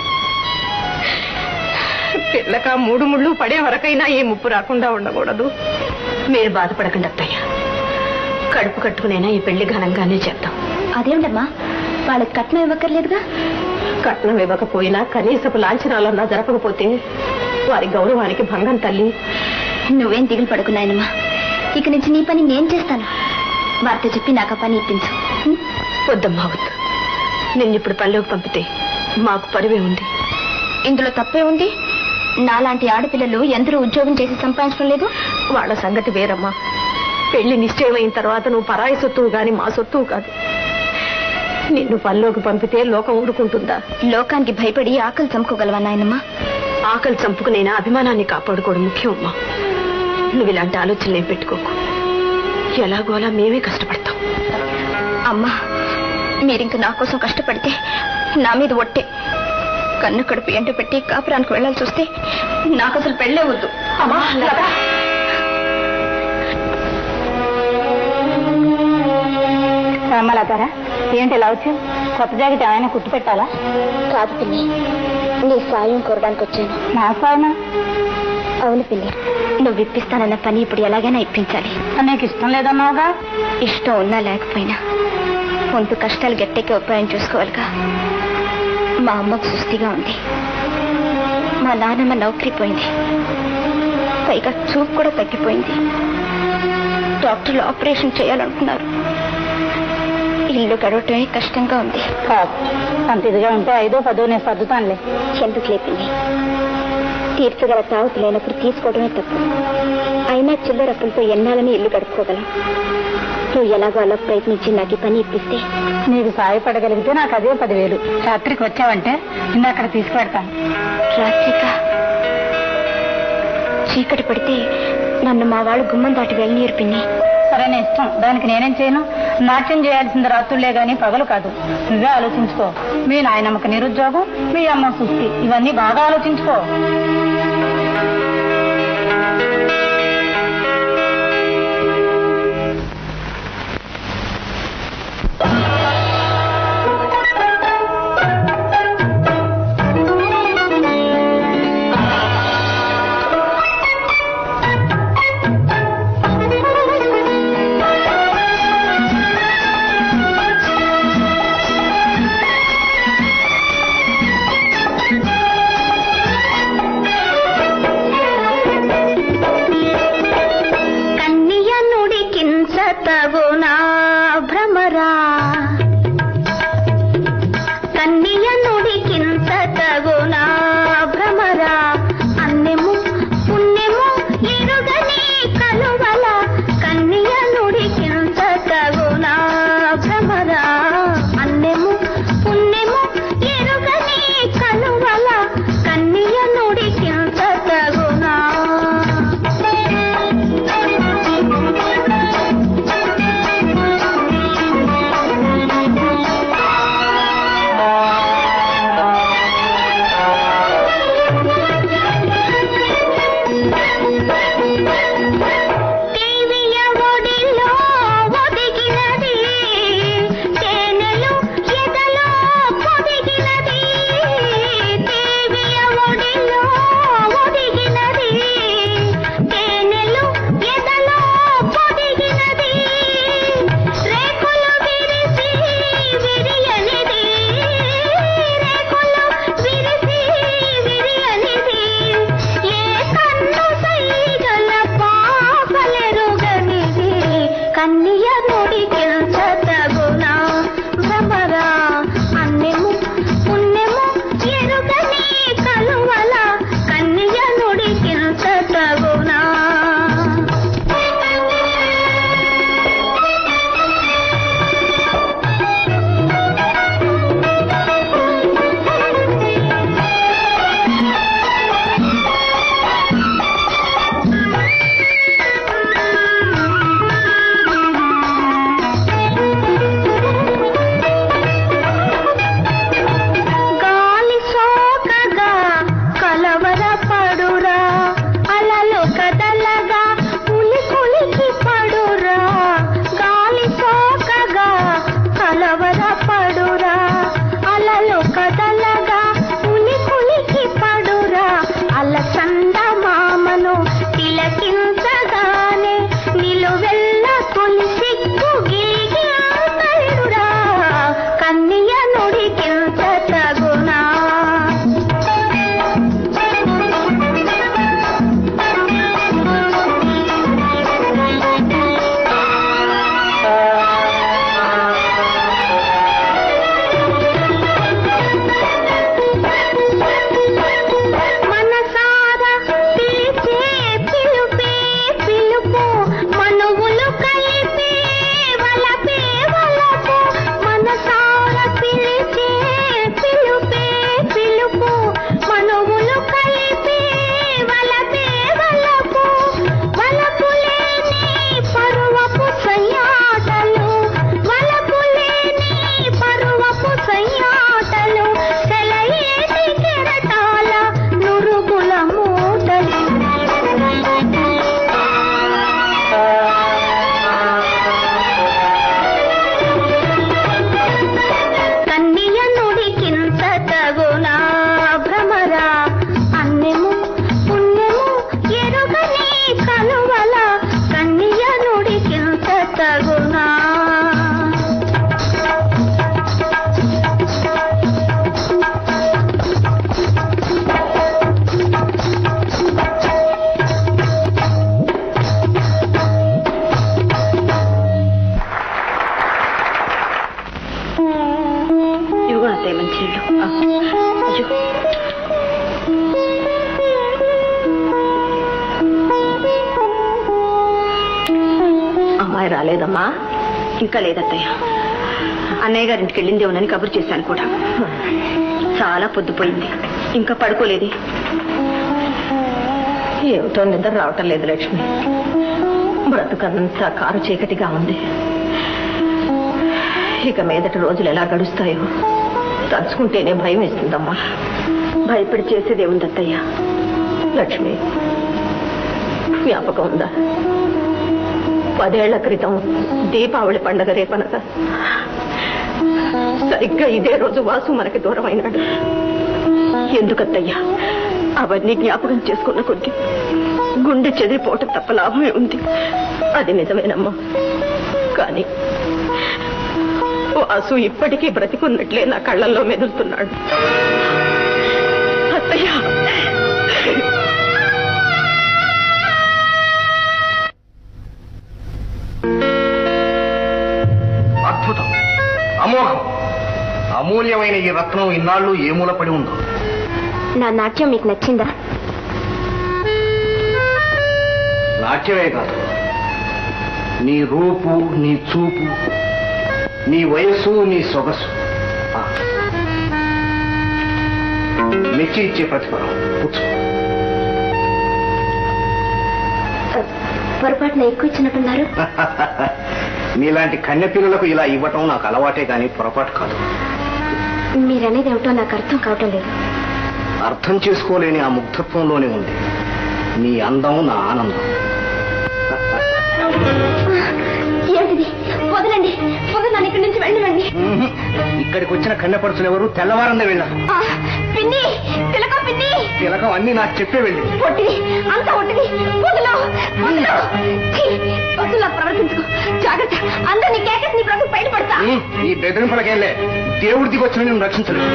పిల్లక మూడు ముళ్ళు పడే వరకైనా ఏ ముప్పు రాకుండా ఉండకూడదు మీరు బాధపడకండి అత్తయ్య కడుపు కట్టుకునైనా ఈ పెళ్లి ఘనంగానే చేద్దాం అదేమిటమ్మా వాళ్ళకి కట్నం ఇవ్వక్కర్లేదుగా కట్నం ఇవ్వకపోయినా కనీసపు లాంఛనాలన్నా జరపకపోతే వారి గౌరవానికి భంగం తల్లి నువ్వేం దిగులు పడుకు నాయనమ్మా ఇక నుంచి నీ పని నేను చేస్తాను వారితో చెప్పి నాకు ఆ పని ఇప్పించు ఉం? వద్దమ్మా వద్దు నిన్ను ఇప్పుడు పల్లెకు పంపితే మాకు పరివే ఉంది ఇందులో తప్పే ఉంది నాలాంటి ఆడపిల్లలు ఎందరూ ఉద్యోగం చేసి సంపాదించడం లేదు వాళ్ళ సంగతి వేరమ్మా పెళ్లి నిశ్చయమైన తర్వాత నువ్వు పరాయి సొత్తువు గాని మా సొత్తువు కాదు నిన్ను పనిలోకి పంపితే లోకం ఊరుకుంటుందా లోకానికి భయపడి ఆకలి చంపుకోగలవా నాయనమ్మా ఆకలి చంపుకునైనా అభిమానాన్ని కాపాడుకోవడం ముఖ్యం అమ్మా నువ్వు ఇలాంటి ఆలోచనలు ఏం పెట్టుకోకు ఎలాగో అలా మేమే కష్టపడతాం అమ్మా మీరింక నా కోసం కష్టపడితే నా మీద ఒట్టే కన్ను కడుపు ఎంట పెట్టి కాపురానికి వెళ్ళాల్సి వస్తే నాకు అసలు పెళ్ళే వద్దు అమ్మా లత. రామలతారా ఏంటి ఇలా వచ్చావు కొత్త జాకెట్ ఏమైనా కుట్టు పెట్టాలా కాదు పిన్ని నీ సాయం కోరడానికి వచ్చాను నా సాయమా అవును పిన్ని నువ్వు ఇప్పిస్తానన్న పని ఇప్పుడు ఎలాగైనా ఇప్పించాలి నీకు ఇష్టం లేదన్నావుగా ఇష్టం ఉన్నా లేకపోయినా ముందు కష్టాలు గట్టెక్కి ఉపాయం చూసుకోవాలిగా మా అమ్మకు సుస్థిగా ఉంది మా నాన్నమ్మ నౌకరీ పోయింది పైగా చూపు కూడా తగ్గిపోయింది డాక్టర్లు ఆపరేషన్ చేయాలనుకున్నారు ఇల్లు గడవటమే కష్టంగా ఉంది కాదు అంత ఇదిగా ఉంటే ఐదో పదో నేను సర్దుతానులే ఎందుకు లేపింది తీర్చగల తావుతు లేనప్పుడు తీసుకోవడమే తప్పు అయినా చిల్లరప్పులతో ఎన్నాలని ఇల్లు గడుపుకోగలం నువ్వు ఎలాగో అలా ప్రయత్నించి నాకు ఈ పని ఇప్పిస్తే నీకు సాయపడగలిగితే నాకు అదే పదివేలు రాత్రికి వచ్చావంటే నిన్న అక్కడ తీసుకుపెడతాను రాత్రిక చీకటి పడితే నన్ను మా వాళ్ళు గుమ్మం దాటి వెళ్ళనీరు పిన్ని సరే నీ ఇష్టం దానికి నేనేం చేయను నాట్యం చేయాల్సింది రాత్రులే గాని పగలు కాదు నువ్వే ఆలోచించుకో మీ నాయనమ్మకి నిరుద్యోగం మీ అమ్మ సుస్థి ఇవన్నీ బాగా ఆలోచించుకో ఆ పడురా అలలు కదలగా ఉలి కులికి పడురా అలసంద మామను తిలకించగానే నిలువెల్ల తొలి సిగ్గు గిలిగి కళ్ళురా కన్నియ నుడికించ తగునా మనసారా పిలిచే పిలుపే పిలుపు మనువులు కలిపే వలపే వలపు మనసారా పిలిచే పిలుపే పిలుపు మనువులు కలిపే వలపే వలపు వలపు లేని పరువపు సయ్యాటలు వలపు లేని పరువపు సయ్యాటలు సెలయేటి కెరటాల నురుగుల మూటలు కన్నియ నుడికింత తగునా భ్రమరా అన్నెము పుణ్యము ఎరుగని కనువల కన్నియ నుడికింత తగునా ఇదిగో అత్తయ్య మంచినీళ్ళు ఆ, అయ్యో అమ్మాయి రాలేదమ్మా ఇంకా లేదత్తయ్య అన్నయ్య గారింటికి వెళ్ళిందేమోనని కబురు చేశాను కూడా చాలా పొద్దుపోయింది ఇంకా పడుకోలేదే ఏమిటో నిద్ర రావటం లేదు లక్ష్మి బ్రతుకంతా కారు చీకటిగా ఉంది ఇక మీదటి రోజులు ఎలా గడుస్తాయో తలుచుకుంటేనే భయం వేస్తుందమ్మా భయపడి చేసేదే ఉంది అత్తయ్య లక్ష్మి జ్ఞాపకం ఉందా పదేళ్ల క్రితం దీపావళి పండగ రేపనగా సరిగ్గా ఇదే రోజు వాసు మనకి దూరం అయినాడు ఎందుకత్తయ్యా అవన్నీ జ్ఞాపకం చేసుకున్న కొద్దీ గుండె చెదిరిపోవటం తప్ప లాభమే ఉంది అది నిజమేనమ్మా కానీ వాసు ఇప్పటికీ బ్రతికున్నట్లే నా కళ్ళల్లో మెదులుతున్నాడు అత్తయ్య అద్భుతం అమోఘం అమూల్యమైన ఈ రత్నం ఇన్నాళ్ళు ఏ మూలపడి ఉందో నా నాట్యం మీకు నచ్చిందా నాట్యమే కాదు నీ రూపు నీ చూపు నీ వయస్సు నీ సొగసు ఆ. మెచ్చి ఇచ్చే ప్రతిఫలం కూర్చో పొరపాటున ఎక్కువ ఇచ్చినట్టున్నారు నీలాంటి కన్య పిల్లలకు ఇలా ఇవ్వటం నాకు అలవాటే కానీ పొరపాటు కాదు మీరనేది ఏమిటో నాకు అర్థం కావటం లేదు అర్థం చేసుకోలేని ఆ ముగ్ధత్వంలోనే ఉంది నీ అందం నా ఆనందం ఏమిటిది వదలండి వదలండి ఇక్కడి నుంచి వెళ్ళండి ఇక్కడికి వచ్చిన కన్నెపడుచులు ఎవరు తెల్లవారందే వెళ్ళారు పిన్ని తిలక పిన్ని తిలకం అన్ని నాకు చెప్పే వెళ్ళి ఒట్టిది అంత ఒట్టిది వదలు వదలు ఛీ, వదలు ప్రవర్తించుకో జాగ్రత్త అందరినీ కేకేసి నీ బ్రతుకు బయటపడతా ఈ బెదిరింపులకేలే దేవుడి దిగి వచ్చిన నేను రక్షించలేదు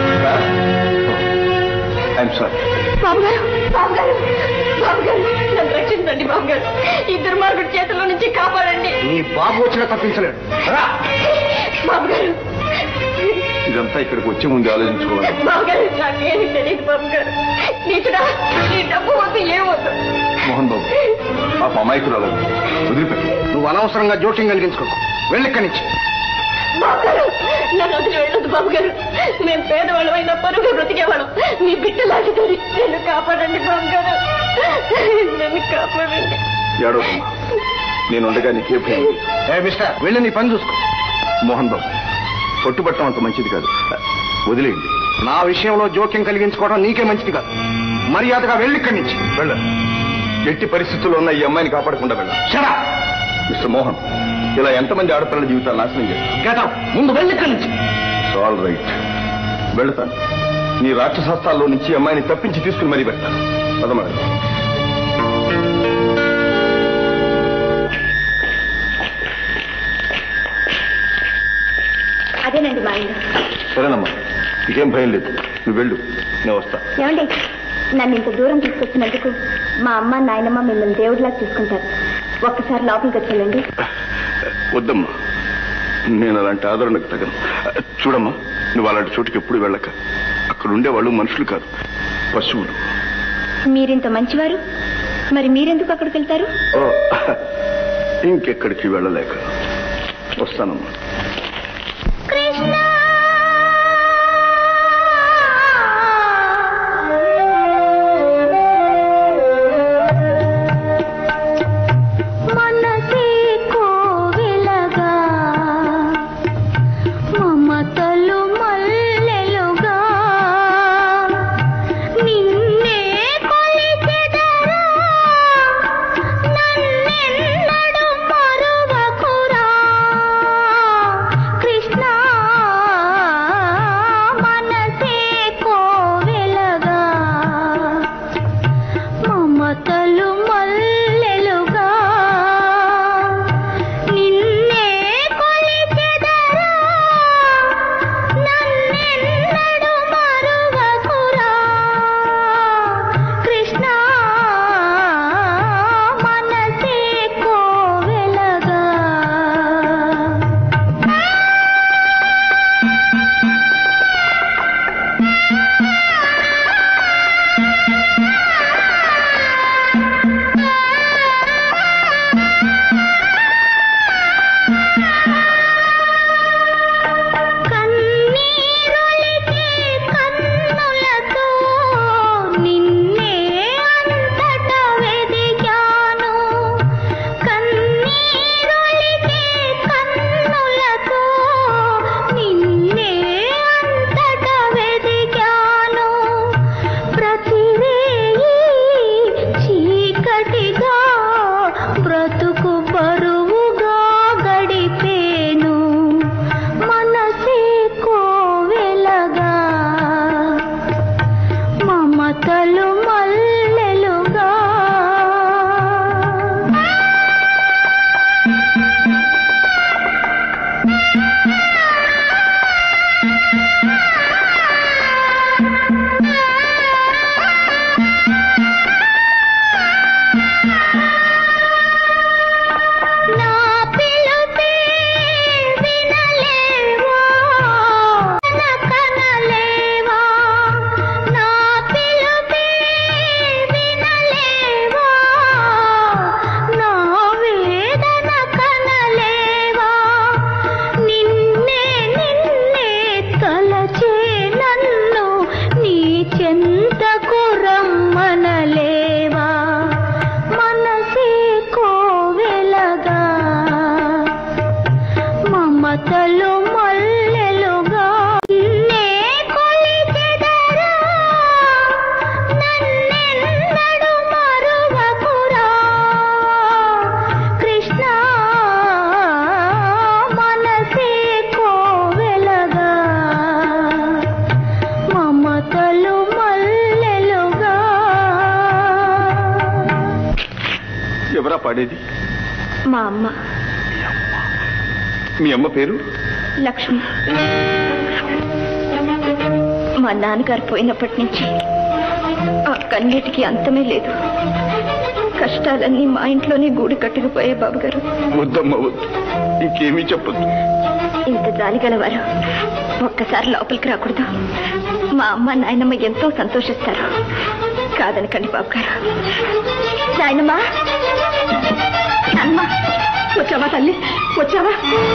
ఐఎమ్ సారీ బాబు గారు బాబు గారు బాబు గారు నన్ను రక్షించండి బాబు గారు ఈ దుర్మార్గుడి చేతుల్లో నుంచి కాపాడండి నీ బాబు వచ్చినా తప్పించలేడు రా బాబు గారు ఇదంతా ఇక్కడికి వచ్చే ముందు ఆలోచించుకోవాలి బాబు గారు నాకేమీ తెలియదు బాబు గారు నీచుడా నీ డబ్బు వద్దు ఏ వద్దు మోహన్ బాబు ఆ అమాయకురాలు వదిలిపెట్టు నువ్వు అనవసరంగా జోక్యం కలిగించుకో వెళ్ళిక్కడి నుంచి బాబు గారు నన్ను వదిలి వెళ్ళొద్దు బాబు గారు మేము పేదవాళ్ళమైనా పరుగు బ్రతికేవాళ్ళం మీ బిడ్డ లాంటిదని నన్ను కాపాడండి బాబు గారు నన్ను కాపాడండి ఏడవమ్మా నేను ఉండగా నీకే భయం లేదు. ఏ మిస్టర్ వెళ్ళి నీ పని చూసుకో మోహన్ బాబు పట్టుబట్టం అంత మంచిది కాదు వదిలేయండి నా విషయంలో జోక్యం కలిగించుకోవడం నీకే మంచిది కాదు మర్యాదగా వెళ్ళిక్కడి నుంచి వెళ్ళ ఎట్టి పరిస్థితుల్లో ఉన్న ఈ అమ్మాయిని కాపాడకుండా వెళ్ళ షడా మిస్టర్ మోహన్ ఇలా ఎంతమంది ఆడపిల్లల జీవితాలు నాశనం చేస్తారు గెటప్ ముందు వెళ్ళిక్కడి నుంచి ఆల్ రైట్ వెళ్తాను నీ రాక్షసాస్తాల్లో నుంచి అమ్మాయిని తప్పించి తీసుకుని మరీ పెడతాను పదమాడు అదేనండి మా ఇల్లు సరేనమ్మా నీకేం భయం లేదు నువ్వు వెళ్ళు నేను వస్తా ఏమండి నన్ను ఇంత దూరం తీసుకొచ్చినందుకు మా అమ్మ నాయనమ్మ మిమ్మల్ని దేవుడిలా చూసుకుంటారు ఒక్కసారి లోపలికి వచ్చేయండి వద్దమ్మా నేను అలాంటి ఆదరణకు తగను చూడమ్మా నువ్వు అలాంటి చోటుకి ఎప్పుడు వెళ్ళక అక్కడ ఉండే వాళ్ళు మనుషులు కాదు పశువులు మీరింత మంచివారు మరి మీరెందుకు అక్కడికి వెళ్తారు ఓ, ఇంకెక్కడికి వెళ్ళలేక వస్తానమ్మా మనసే కోవెలగా మమతలు మల్లెలుగా నిన్నే కొలిచెదరా నన్నెన్నడు మరువకురా కృష్ణ మనసే కోవెలగా మమతలు మల్లెలుగా నిన్నే కొలిచెదరా నన్నెన్నడు మరువకురా కృష్ణ మనసే కోవెలగా కన్నీరొలికే కన్నులతో నిన్నే అంతట వెదిగాను కన్నీరొలికే కన్నులతో నిన్నే అంతట వెదిగాను ప్రతిరేయి చీకటిగా బ్రతుకు బరువుగా గడిపేను మనసే కోవెలగా మమతలు మల్లెలుగా నా పిలుపే వినలేవా కనలేవా నా పిలుపే వినలేవా నా వేదన కనలేవా నిన్నే నిన్నే తలచే నన్ను నీ చెంతకు రమ్మనలేవా మనసే కోవెలగా మమతలు మల్లెలుగా నే కొలిచెదరా నన్నెన్నడు మరువకురా కృష్ణ మనసే కోవెలగా మమతలు మల్లెలుగా ఎవరా పాడేది మా అమ్మ మీ అమ్మ పేరు లక్ష్మి మా నాన్నగారు పోయినప్పటి నుంచి ఆ కన్నీటికి అంతమే లేదు కష్టాలన్నీ మా ఇంట్లోనే గూడు కట్టుకుపోయే బాబు గారు వద్దమ్మ వద్దు ఇంకేమీ చెప్పొద్దు ఇంత జాలిగలవారు ఒక్కసారి లోపలికి రాకూడదు మా అమ్మ నాయనమ్మ ఎంతో సంతోషిస్తారు కాదనకండి బాబు గారు నాయనమ్మ నాన్నమ్మ, వచ్చావా తల్లి వచ్చావా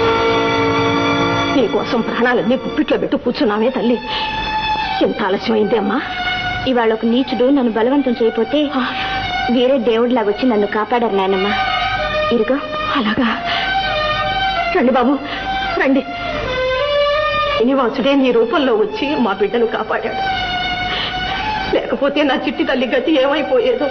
నీకోసం ప్రాణాలన్నీ గుప్పిట్లో పెట్టు కూర్చున్నామే తల్లి ఎంత ఆలస్యమైంది అమ్మా ఇవాళ ఒక నీచుడు నన్ను బలవంతం చేయపోతే వేరే దేవుడిలాగా వచ్చి నన్ను కాపాడారు నాయనమ్మ ఇరుగో అలాగా రండి బాబు రండి శ్రీనివాసుడే నీ రూపంలో వచ్చి మా బిడ్డను కాపాడాడు లేకపోతే నా చిట్టి తల్లి గతి ఏమైపోయేదో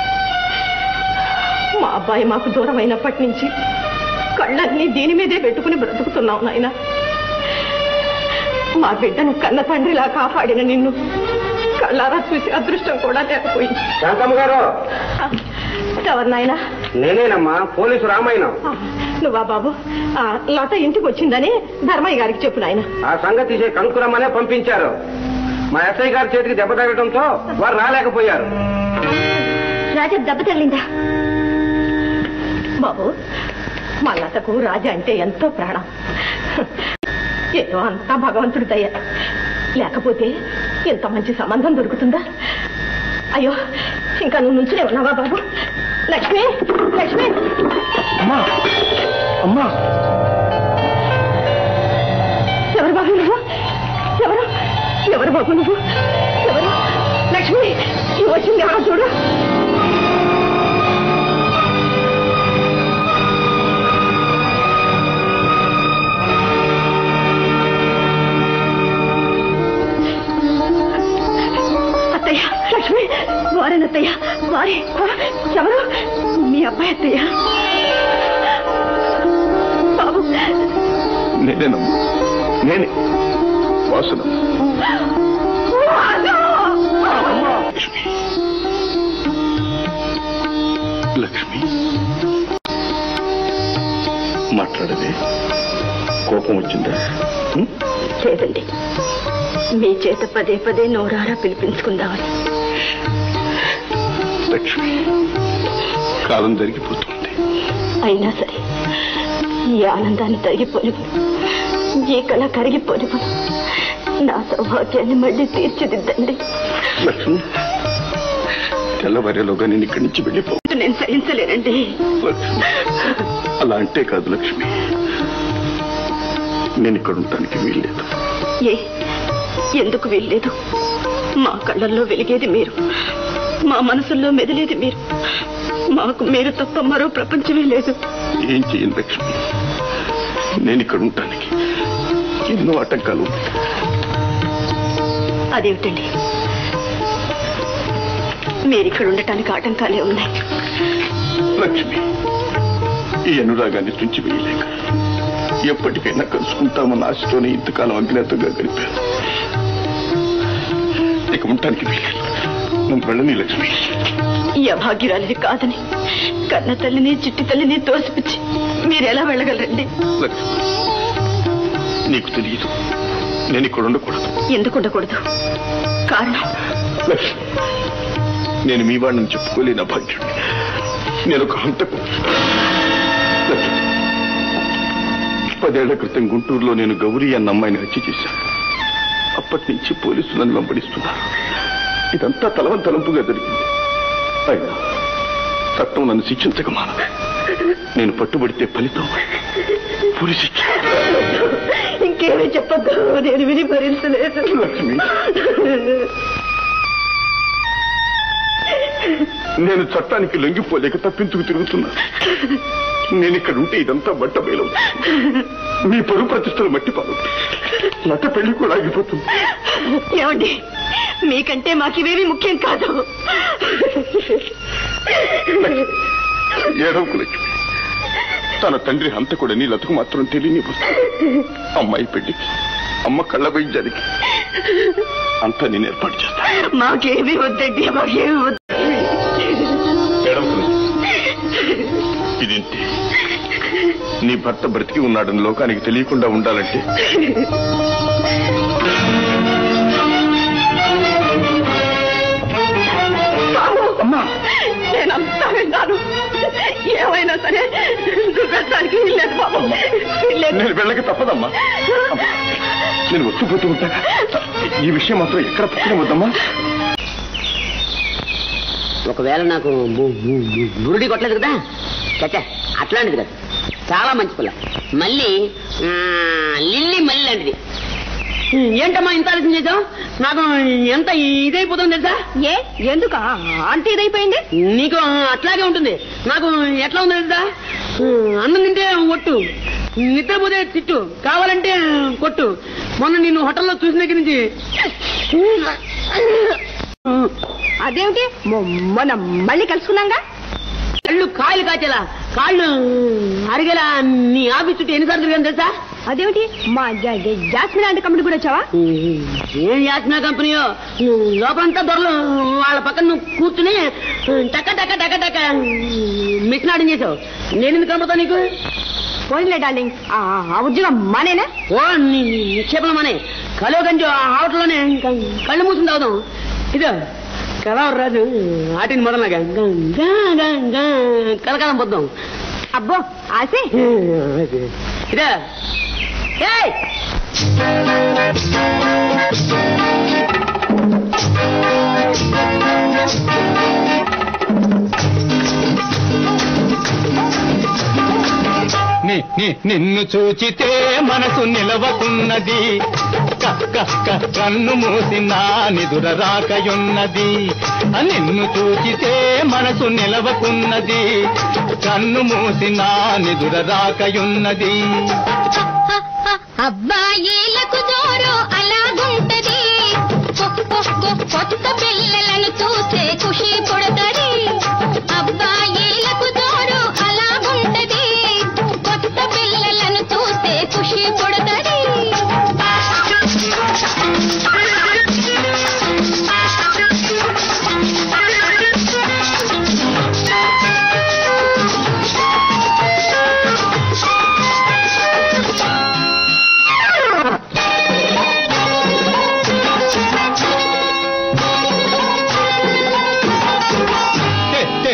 మా అబ్బాయి మాకు దూరమైనప్పటి నుంచి కళ్ళన్నీ దీని మీదే పెట్టుకుని బ్రతుకుతున్నావు నాయన మా బిడ్డను కన్న తండ్రిలా కాపాడిన నిన్ను కళ్ళారా చూసి అదృష్టం కూడా లేకపోయింది శాంతమ్మ గారు ఎవరు నాయనా నేనేనమ్మా పోలీసు రామాయణ ఆ, నువ్వా బాబు ఆ, లత ఇంటికి వచ్చిందని ధర్మయ్య గారికి చెప్పు నాయన ఆ సంగతి తీసే కనుక్కురమ్మనే పంపించారు మా ఎస్ఐ గారి చేతికి దెబ్బ తగలడంతో వారు రాలేకపోయారు రాజా దెబ్బ తగిలిందా బాబు మా లతకు రాజా అంటే ఎంతో ప్రాణం ఏదో అంతా భగవంతుడి దయ లేకపోతే ఇంత మంచి సంబంధం దొరుకుతుందా అయ్యో ఇంకా నువ్వు నుంచునే ఉన్నావా బాబు లక్ష్మి లక్ష్మి అమ్మా అమ్మా ఎవరు బాబు నువ్వు ఎవరు ఎవరు బాబు నువ్వు ఎవరు లక్ష్మి ఈ వచ్చింది ఎవరో చూడు అత్తయ్య లక్ష్మి వారేనత్తయ్య వారే ఆ, ఎవరు మీ అబ్బాయి అత్తయ్య బాబు నేనేనమ్మా నేనే వాసన లక్ష్మి మాట్లాడదే కోపం వచ్చిందా ఉం? లేదండి మీ చేత పదే పదే నోరారా పిలిపించుకుందామని లక్ష్మి కాలం జరిగిపోతుంది అయినా సరే ఈ ఆనందాన్ని తరిగిపోనివ్వను ఈ కళ కరిగిపోనివ్వను నా సౌభాగ్యాన్ని మళ్ళీ తీర్చిదిద్దండి లక్ష్మి తెల్లవారేలోగా నేను ఇక్కడి నుంచి వెళ్ళిపో నేను సహించలేనండి లక్ష్మి అలా అంటే కాదు లక్ష్మి నేను ఇక్కడ ఉండటానికి వీల్లేదు ఏ ఎందుకు వీల్లేదు మా కళ్ళల్లో వెలిగేది మీరు మా మనసుల్లో మెదిలేది మీరు మాకు మీరు తప్ప మరో ప్రపంచమే లేదు ఏం చేయను లక్ష్మి నేను ఇక్కడ ఉండటానికి ఎన్నో ఆటంకాలు ఉన్నాయి అదేమిటండి మీరు ఇక్కడ ఉండటానికి ఆటంకాలే ఉన్నాయి లక్ష్మి ఈ అనురాగాన్ని తుంచి వేయలేక ఎప్పటికైనా కలుసుకుంటామన్న ఆశతోనే ఇంతకాలం అజ్ఞాతంగా గడిపాను ఇక ఉండటానికి వీలేదు నువ్వు వెళ్ళని లక్ష్మి ఈ అభాగ్యురాలిది కాదని కన్న తల్లిని చిట్టి తల్లిని తోసిపుచ్చి మీరు ఎలా వెళ్ళగలరండి లక్ష్మి నీకు తెలియదు నేను ఇక్కడ ఉండకూడదు ఎందుకు ఉండకూడదు కారణం లక్ష్మి నేను మీ వాడిని చెప్పుకోలేని అభాగ్యుడిని నేను ఒక హంతకు లక్ష్మి పదేళ్ల క్రితం గుంటూరులో నేను గౌరీ అన్న అమ్మాయిని హత్య చేశాను అప్పటి నుంచి పోలీసులు నన్ను వెంబడిస్తున్నారు ఇదంతా తలవంతలంపుగా జరిగింది అయినా చట్టం నన్ను శిక్షించక మానదు నేను పట్టుబడితే ఫలితం పురి శిక్ష ఇంకేమీ చెప్పద్దు నేను విని భరించలేదు లక్ష్మి నేను చట్టానికి లొంగిపోలేక తప్పించుకు తిరుగుతున్నా నేను ఇక్కడ ఉంటే ఇదంతా బట్ట బయలవుతుంది మీ పరువు ప్రతిష్టలు మట్టి పాలు లత పెళ్లి కూడా ఆగిపోతుంది ఏమండి మీకంటే మాకివేవి ముఖ్యం కాదు ఏడవకు లక్ష్మి తన తండ్రి హంతకుడని లతకు మాత్రం తెలియని అమ్మాయి పెళ్లికి అమ్మ కళ్ళ వైద్యానికి అంతా నేను ఏర్పాటు చేస్తాను మాకేమీ వద్దండి మాకేమీ వద్దు ఏడవకు లక్ష్మి. ఇదింతే నీ భర్త బ్రతికి ఉన్నాడని లోకానికి తెలియకుండా ఉండాలంటే అమ్మా నేనంతా విన్నాను ఏమైనా సరే చూపెట్టడానికి వీల్లేదు బాబు వీల్లేదు. నేను వెళ్ళక తప్పదమ్మా అమ్మా, నేను వచ్చిపోతూ ఉంటా ఈ విషయం మాత్రం ఎక్కడ పుట్టిన వద్దమ్మా ఒకవేళ నాకు బు- బు- బు- బురుడి కొట్టలేదు కదా చచ్చా అట్లాంటిది కదా చాలా మంచి పిల్ల మళ్ళీ ఆ, లిల్లీ మళ్ళీ లాంటిది ఏంటమ్మా ఇంత ఆలోచన చేసావు నాకు ఎంత ఇదైపోతుంది తెలుసా ఏ ఎందుకు అంత ఇదైపోయింది నీకు అట్లాగే ఉంటుంది నాకు ఎట్లా ఉంది తెలుసా అన్నం తింటే ఒట్టు నిద్రపోతే తిట్టు కావాలంటే కొట్టు మొన్న నిన్ను హోటల్లో చూసిన దగ్గర నుంచి అదేమిటి మొన్న మళ్ళీ కలుసుకున్నాగా కళ్ళు కాయలు కాచేలా కాళ్ళు అరిగేలా నీ ఆఫీస్ చుట్టూ ఎన్నిసార్లు తిరిగాను తెలుసా అదేమిటి మా జాస్మిన్ లాంటి కంపెనీ కూడా వచ్చావా ఏం యాత్నా కంపెనీయో నువ్వు లోపలంతా దొరలు వాళ్ళ పక్కన నువ్వు కూర్చుని టక టక టక టక మిషన్ ఆడిం చేసావు నేను ఎందుకు కనబడతా నీకు పోయినలే డార్లింగ్ ఆ ఆ ఉద్యోగం మానేనా ఓ నీ నిక్షేపం అనే కలో గంజు ఆ ఆవటలోనే కళ్ళు మూసుకుని తాగుదాం ఇదో కలవరు రాజు ఆటిని మొదలగా కలకాలం పొద్దాం అబ్బో ఆసే ఇదే ఏయ్ ని- ని- నిన్ను చూచితే మనసు నిలవకున్నది క- క- క- కన్ను మూసి నా నిదుర రాకయున్నది ఆ నిన్ను చూచితే మనసు నిలవకున్నది కన్ను మూసి నా నిదుర రాకయున్నది అబ్బాయిలకు జోరు అలాగుంటది కొ- కొ- కొ- కొత్త పిల్లలను చూస్తే ఖుషి పుడతది అబ్బాయిలకు జోరు అలాగుంటది కొత్త పిల్లలను చూస్తే ఖుషి పుడతది తే- తే-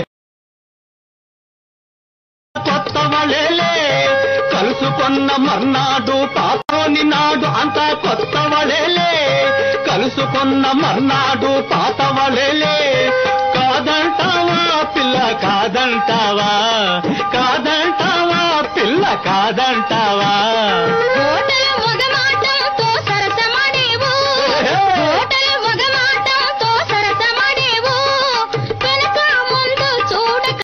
కొత్త వాళ్ళేలే కలుసుకొన్న మర్నాడు పాతోని నాడు అంతా కొత్త వాళ్ళేలే కలుసుకొన్న మర్నాడు పాత వాళ్ళేలే కాదంటావా పిల్ల కాదంటావా కాదంటావా పిల్ల కాదంటావా ఓటల మొగమాటంతో సరసమడేవు ఓటల మొగమాటంతో సరసమడేవు వెనక ముందు చూడక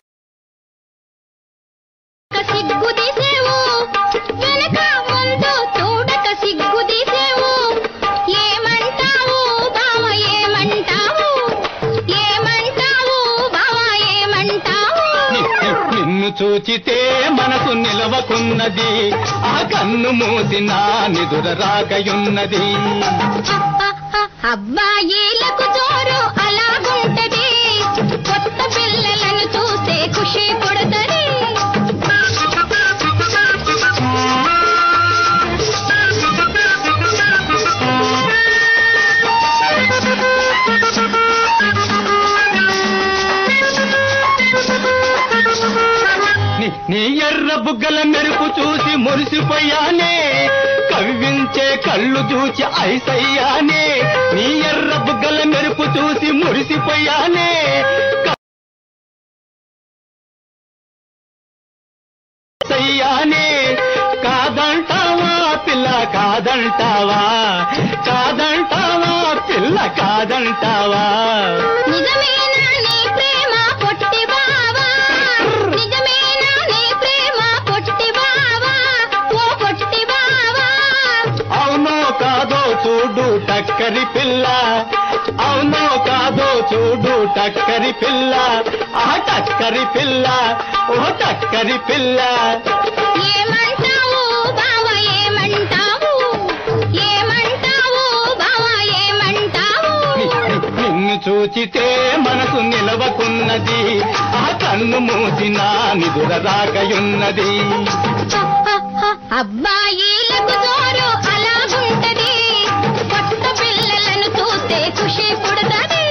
సిగ్గు తీసేవు వెనక ముందు చూడక సిగ్గు తీసేవు ఏమంటావు బావ ఏమంటావు ఏమంటావు బావ ఏమంటావు ని- ని- నిన్ను చూచితే మనసు నిలవకున్నది ఆ కన్ను మూసి నా నిదుర రాకయున్నది అబ్బాయిలకు జోరు అలాగుంటది కొత్త పిల్లలను చూస్తే ఖుషి పుడతది నీ నీ ఎర్ర బుగ్గల మెరుపు చూసి మురిసిపోయానే కవ్వించే కళ్ళు చూచి ఐసయ్యానే నీ ఎర్ర బుగ్గల మెరుపు చూసి మురిసిపోయానే సయ్యానే కాదంటావా పిల్ల కాదంటావా కాదంటావా పిల్ల కాదంటావా నిజమేనా నీ ప్రేమ పొట్టి బావా నిజమేనా నీ ప్రేమ పొట్టి బావా ఓ పొట్టి బావా అవునో కాదో చూడు టక్కరి పిల్ల అవునో కాదో చూడు టక్కరి పిల్ల ఆ టక్కరి పిల్ల ఓ టక్కరి పిల్ల ఏమంటావు బావా ఏమంటావు ఏమంటావు బావా ఏమంటావు ని- ని- నిన్ను చూచితే మనసు నిలవకున్నది ఆ కన్ను మూసి నా నిదుర రాకయున్నది అబ్బాయిలకు జోరు అలాగుంటది కొత్త పిల్లలను చూస్తే ఖుషి పుడతది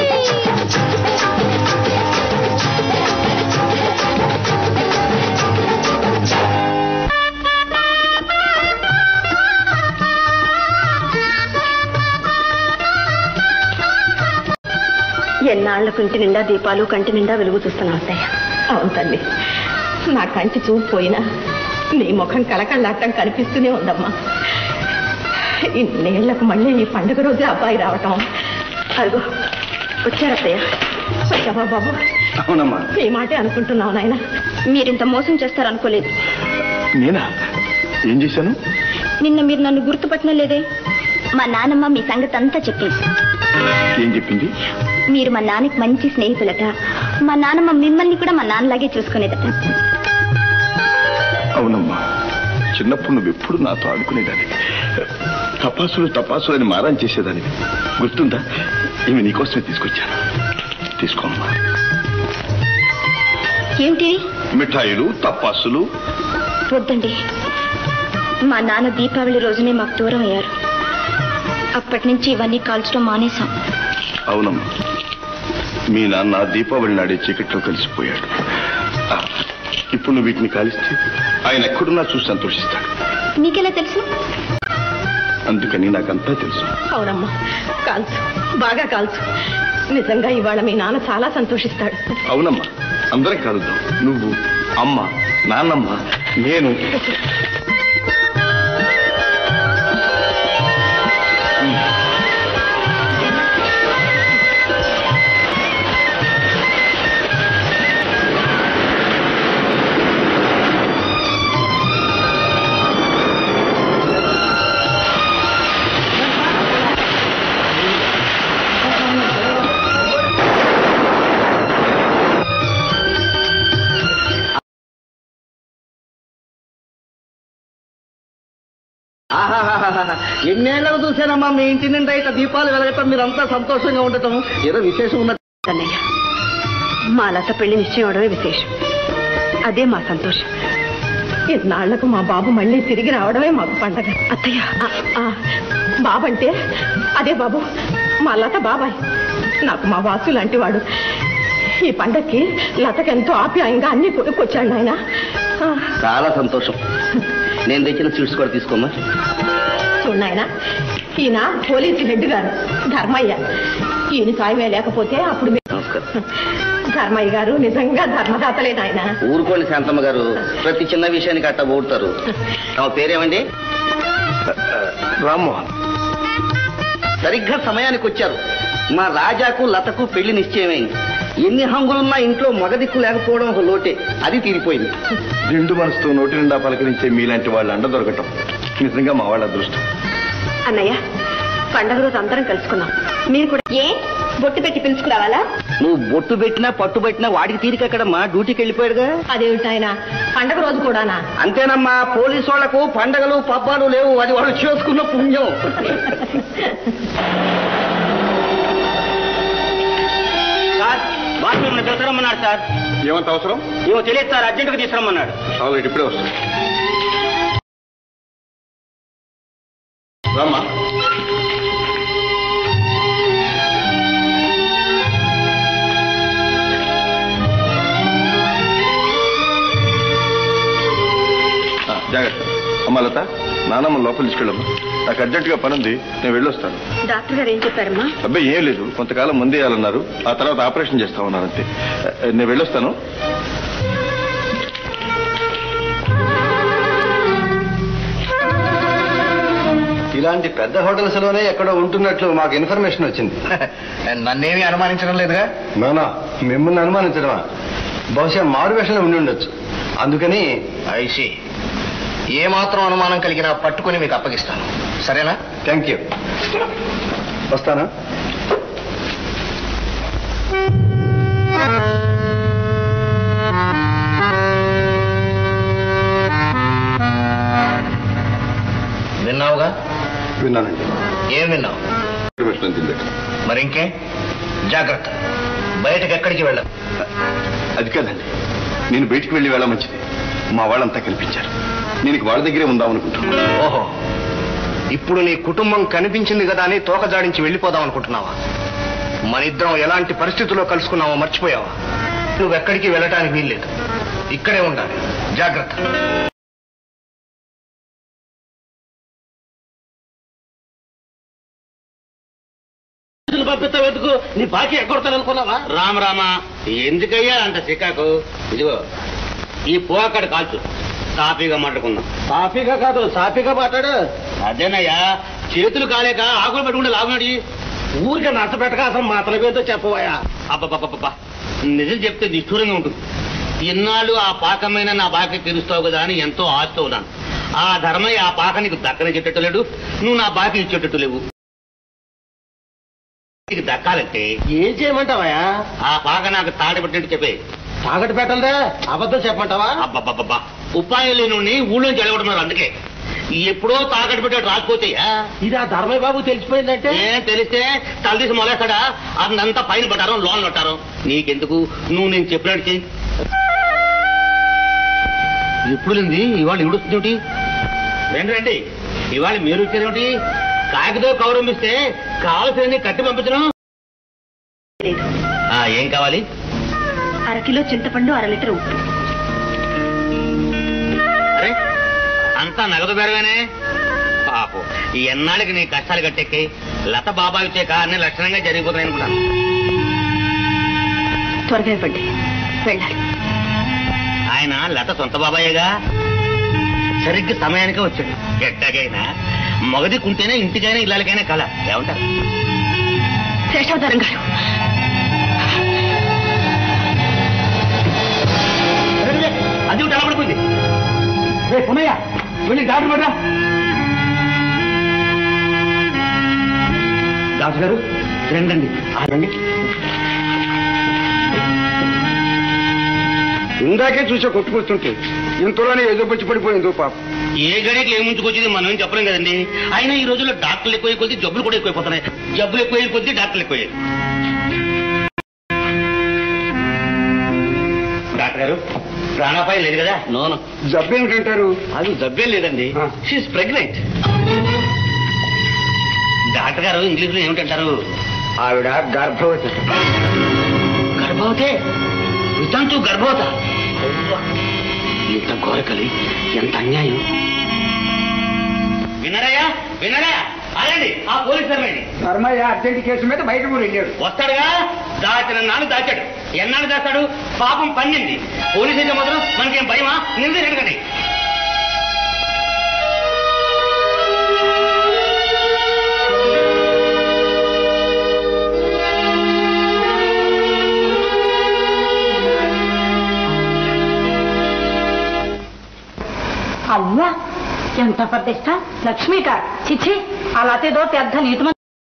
ఎన్నాళ్లకు ఇంటి నిండా దీపాలు కంటి నిండా వెలుగు చూస్తున్నావు అత్తయ్య అవును తల్లి నా కంటి చూపు పోయినా నీ ముఖం కళకళ్ళాటం కనిపిస్తూనే ఉందమ్మా ఇన్నేళ్లకు మళ్ళీ ఈ పండుగ రోజు అబ్బాయి రావటం అదిగో వచ్చారత్తయ్య వచ్చావా బాబు అవునమ్మా ఈ మాటే అనుకుంటున్నావు నాయన మీరింత మోసం చేస్తారనుకోలేదు నేనా ఏం చేశాను నిన్న మీరు నన్ను గుర్తుపట్టడం లేదే మా నాన్నమ్మ మీ సంగతి అంతా చెప్పింది ఏం చెప్పింది మీరు మా నాన్నకి మంచి స్నేహితులట మా నాన్నమ్మ మిమ్మల్ని కూడా మా నాన్నలాగే చూసుకునేదట అవునమ్మా చిన్నప్పుడు నువ్వు ఎప్పుడు నాతో ఆడుకునేదాన్ని తపాసులు తపాసులు అని మారం చేసేదానివి గుర్తుందా ఇవి నీకోసమే తీసుకొచ్చాను తీసుకోమ్మా ఏమిటి మిఠాయిలు తపాసులు వద్దండి మా నాన్న దీపావళి రోజునే మాకు దూరం అయ్యారు అప్పటి నుంచి ఇవన్నీ కాల్చడం మానేశాం అవునమ్మా మీ నాన్న దీపావళి నాడే చీకట్లో కలిసిపోయాడు ఆ, ఇప్పుడు నువ్వు వీటిని కాలిస్తే ఆయన ఎక్కడున్నా చూసి సంతోషిస్తాడు మీకెలా తెలుసు అందుకని నాకంతా తెలుసు అవునమ్మా కాల్చు బాగా కాల్చు నిజంగా ఇవాళ మీ నాన్న చాలా సంతోషిస్తాడు అవునమ్మా అందరం కలుద్దాం నువ్వు అమ్మ నాన్నమ్మ నేను ఆహాహాహాహా. ఎన్నేళ్ళకు చూశానమ్మా మీ ఇంటి నిండా ఇట్లా దీపాలు వెలగటం మీరంతా సంతోషంగా ఉండటం ఏదో విశేషం ఉన్నది అన్నయ్య మా లత పెళ్లి నిశ్చయం అవడమే విశేషం అదే మా సంతోషం ఇన్నాళ్లకు మా బాబు మళ్ళీ తిరిగి రావడమే మాకు పండగ అత్తయ్య ఆ, ఆ, బాబంటే అదే బాబు మా లత బాబాయ్ నాకు మా వాసు లాంటి వాడు ఈ పండక్కి లతకెంతో ఆప్యాయంగా అన్ని కొనుక్కొచ్చాడు ఆయన చాలా సంతోషం నేను తెచ్చిన స్వీట్స్ కూడా తీసుకోమ్మా చూడాయన ఈయన పోలీసు హెడ్ గారు ధర్మయ్య ఈయన సాయమే లేకపోతే అప్పుడు మీ- నమస్కారం ధర్మయ్య గారు నిజంగా ధర్మదాతలే నాయన ఊరుకోండి శాంతమ్మ గారు ప్రతి చిన్న విషయానికి అట్ట పోడతారు తమ పేరేమండి రామ్మోహన్ సరిగ్గా సమయానికి వచ్చారు మా రాజాకు లతకు పెళ్లి నిశ్చయమైంది ఎన్ని హంగులున్నా ఇంట్లో మగదిక్కు లేకపోవడం ఒక లోటే అది తీరిపోయింది నిండు మనసుతో నోటి నిండా పలకరించే మీలాంటి వాళ్ళు అండ దొరకటం నిజంగా మా వాళ్ళ అదృష్టం అన్నయ్య పండగ రోజు అందరం కలుసుకున్నాం మీరు కూడా ఏ బొట్టు పెట్టి పిలుచుకురావాలా నువ్వు బొట్టు పెట్టినా పట్టు పెట్టినా వాడికి తీరికెక్కడమ్మా డ్యూటీకి వెళ్ళిపోయాడుగా అదేమిటి ఆయన పండగ రోజు కూడానా అంతేనమ్మా పోలీసు వాళ్లకు పండగలు పబ్బాలు లేవు అది వాడు చేసుకున్న పుణ్యం సార్ బాస్ మిమ్మల్ని తీసుకురమ్మన్నాడు సార్ ఏమంత అవసరం ఏమో తెలియదు సార్ అర్జెంటుగా తీసుకురమ్మన్నాడు ఆల్రెడీ ఇప్పుడే వస్తుంది రామ్మా ఆ, జాగ్రత్త అమ్మ లత నానమ్మ లోపల తీసుకెళ్ళమ్మా నాకు అర్జెంటుగా పని ఉంది నేను వెళ్ళొస్తాను డాక్టర్ గారు ఏం చెప్పారమ్మా అబ్బాయి ఏం లేదు కొంతకాలం ముందే వేయాలన్నారు ఆ తర్వాత ఆపరేషన్ చేస్తామన్నారు అంతే ఆ, నేను వెళ్ళొస్తాను ఇలాంటి పెద్ద హోటల్స్ లోనే ఎక్కడో ఉంటున్నట్లు మాకు ఇన్ఫర్మేషన్ వచ్చింది నన్నేమీ అనుమానించడం లేదుగా నానా మిమ్మల్ని అనుమానించడమా బహుశా మారు వేషంలో ఉండి ఉండొచ్చు అందుకని ఐసి ఏ మాత్రం అనుమానం కలిగినా పట్టుకుని మీకు అప్పగిస్తాను సరేనా థ్యాంక్ యూ వస్తానా విన్నావుగా విన్నానండి ఏం విన్నావు ఇన్ఫర్మేషన్ అందిందట మరి ఇంకే జాగ్రత్త బయటకు ఎక్కడికి వెళ్ళదు అది కాదండి నేను బయటికి వెళ్ళి వెళ్ళ మంచిది మా వాళ్ళంతా కల్పించారు నేను ఇక వాళ్ళ దగ్గరే ఉందాం అనుకుంటున్నాను ఓహో ఇప్పుడు నీ కుటుంబం కనిపించింది కదా అని తోక జాడించి వెళ్ళిపోదాం అనుకుంటున్నావా మన ఇద్దరం ఎలాంటి పరిస్థితుల్లో కలుసుకున్నావో మర్చిపోయావా నువ్వెక్కడికి వెళ్ళటానికి వీల్లేదు ఇక్కడే ఉండాలి జాగ్రత్త పంపిస్తావు ఎందుకు నీ బాకీ ఎగ్గొడతాను అనుకున్నావా రామ రామ ఎందుకయ్యా అంత చికాకు ఇదిగో ఈ పో అక్కడ కాల్చు సాఫీగా మాట్లాడుకుందాం సాఫీగా కాదు సాఫీగా మాట్లాడు అదేనయ్యా చేతులు కాలేక ఆకులు పెట్టుకుంటే లాభం ఏంటి ఊరికే నచ్చపెట్టక అసలు మాత్రమేదో చెప్పబోయా అబ్బబ్బబ్బబ్బా నిజం చెప్తే నిష్ఠూరంగా ఉంటుంది ఇన్నాళ్ళు ఆ పాకమైన నా బాకి తెలుస్తావు కదా అని ఎంతో ఆశతో ఉన్నాను ఆ ధర్మయ్య ఆ పాక నీకు దక్కనిచ్చేటట్టు లేడు నువ్వు నా బాకి ఇచ్చేటట్టు లేవు నీకు దక్కాలంటే ఏం చేయమంటావా ఆ పాక నాకు తాటి పట్టినట్టు చెప్పే తాగటి పెట్టలదే అబద్ధం చెప్పమంటావా అబ్బబ్బబ్బబ్బా ఉపాయం లేని ఊళ్ళోంచి వెళ్ళగొట్టున్నారు అందుకే ఎప్పుడో తాకట్టు పెట్టాడు రాకపోతేయా ఇది ఆ ధర్మయ్య బాబు తెలిసిపోయిందంటే ఏ తెలిస్తే తలదీసి మొలేస్తాడా అదంతా పైన పట్టారు లోన్ పట్టారు నీకెందుకు నువ్వు నేను చెప్పినట్టు చెయ్యి ఎప్పుడు లేంది ఇవాళ ఇవిడొస్తుంది రండి రండి ఇవాళ మీరు వచ్చారేమిటి కాకితో కౌరంపిస్తే కావాల్సింది కట్టి పంపించడం ఆ, ఏం కావాలి అరకిలో చింతపండు అర లీటర్ ఉప్పు అరే అంతా నగదు బెరవేనే పాపం ఈ ఎన్నాళ్ళకి నీ కష్టాలు కట్టెక్కి లత బాబా ఇచ్చే అన్ని లక్షణంగా జరిగిపోతున్నాయి అనుకున్నాను త్వరగా ఇవ్వండి వెళ్ళాలి ఆయన లత సొంత బాబాయేగా సరిగ్గా సమయానికే వచ్చాడు ఎట్టాగైనా మగది కుంటేనే ఇంటికైనా ఇళ్ళకైనా కళ ఏమంటారు శేషావతారం గారు అది ఒకటి అలపడుకుంది రే పునయ్య వెళ్ళి డాక్టర్ పడ్డా డాక్టర్ గారు రండి రండి ఇందాకే చూసా కొట్టుకొస్తుంటే ఇంతలోనే ఏదో పచ్చి పడిపోయిందో పాప ఏ గడికి ఏ ముంచుకొచ్చింది మనం ఏం చెప్పలేం కదండి అయినా ఈ రోజుల్లో డాక్టర్లు ఎక్కువ కొద్దీ జబ్బులు కూడా ఎక్కువైపోతున్నాయి జబ్బులు ఎక్కువ కొద్దీ డాక్టర్లు ఎక్కువ డాక్టర్ గారు ప్రాణాపాయం లేదు కదా నోను జబ్బు ఏమిటంటారు అది జబ్బేం లేదండి she pregnant doctor garu English లో ఏమిటంటారు ఆవిడ గర్భవతి గర్భవతే వితంతు గర్భవత అవ్వ. ఎంత కోరికలి ఎంత అన్యాయం వినరయ్యా వినరా అదండి ఆ పోలీస్ ధర్మండి ధర్మయ్య అర్జెంట్ కేసు మీద బయట కూడా వెళ్ళాడు వస్తాడుగా దాచిన నాడు దాచాడు ఎన్నాడు దాస్తాడు పాపం పండింది పోలీస్ అయితే మాత్రం మనకేం భయమా నింది ఎడగండి అవ్వా ఎంత ప్రతిష్ట లక్ష్మీక చిచ్చి అలాతేదో పెద్ద నీతి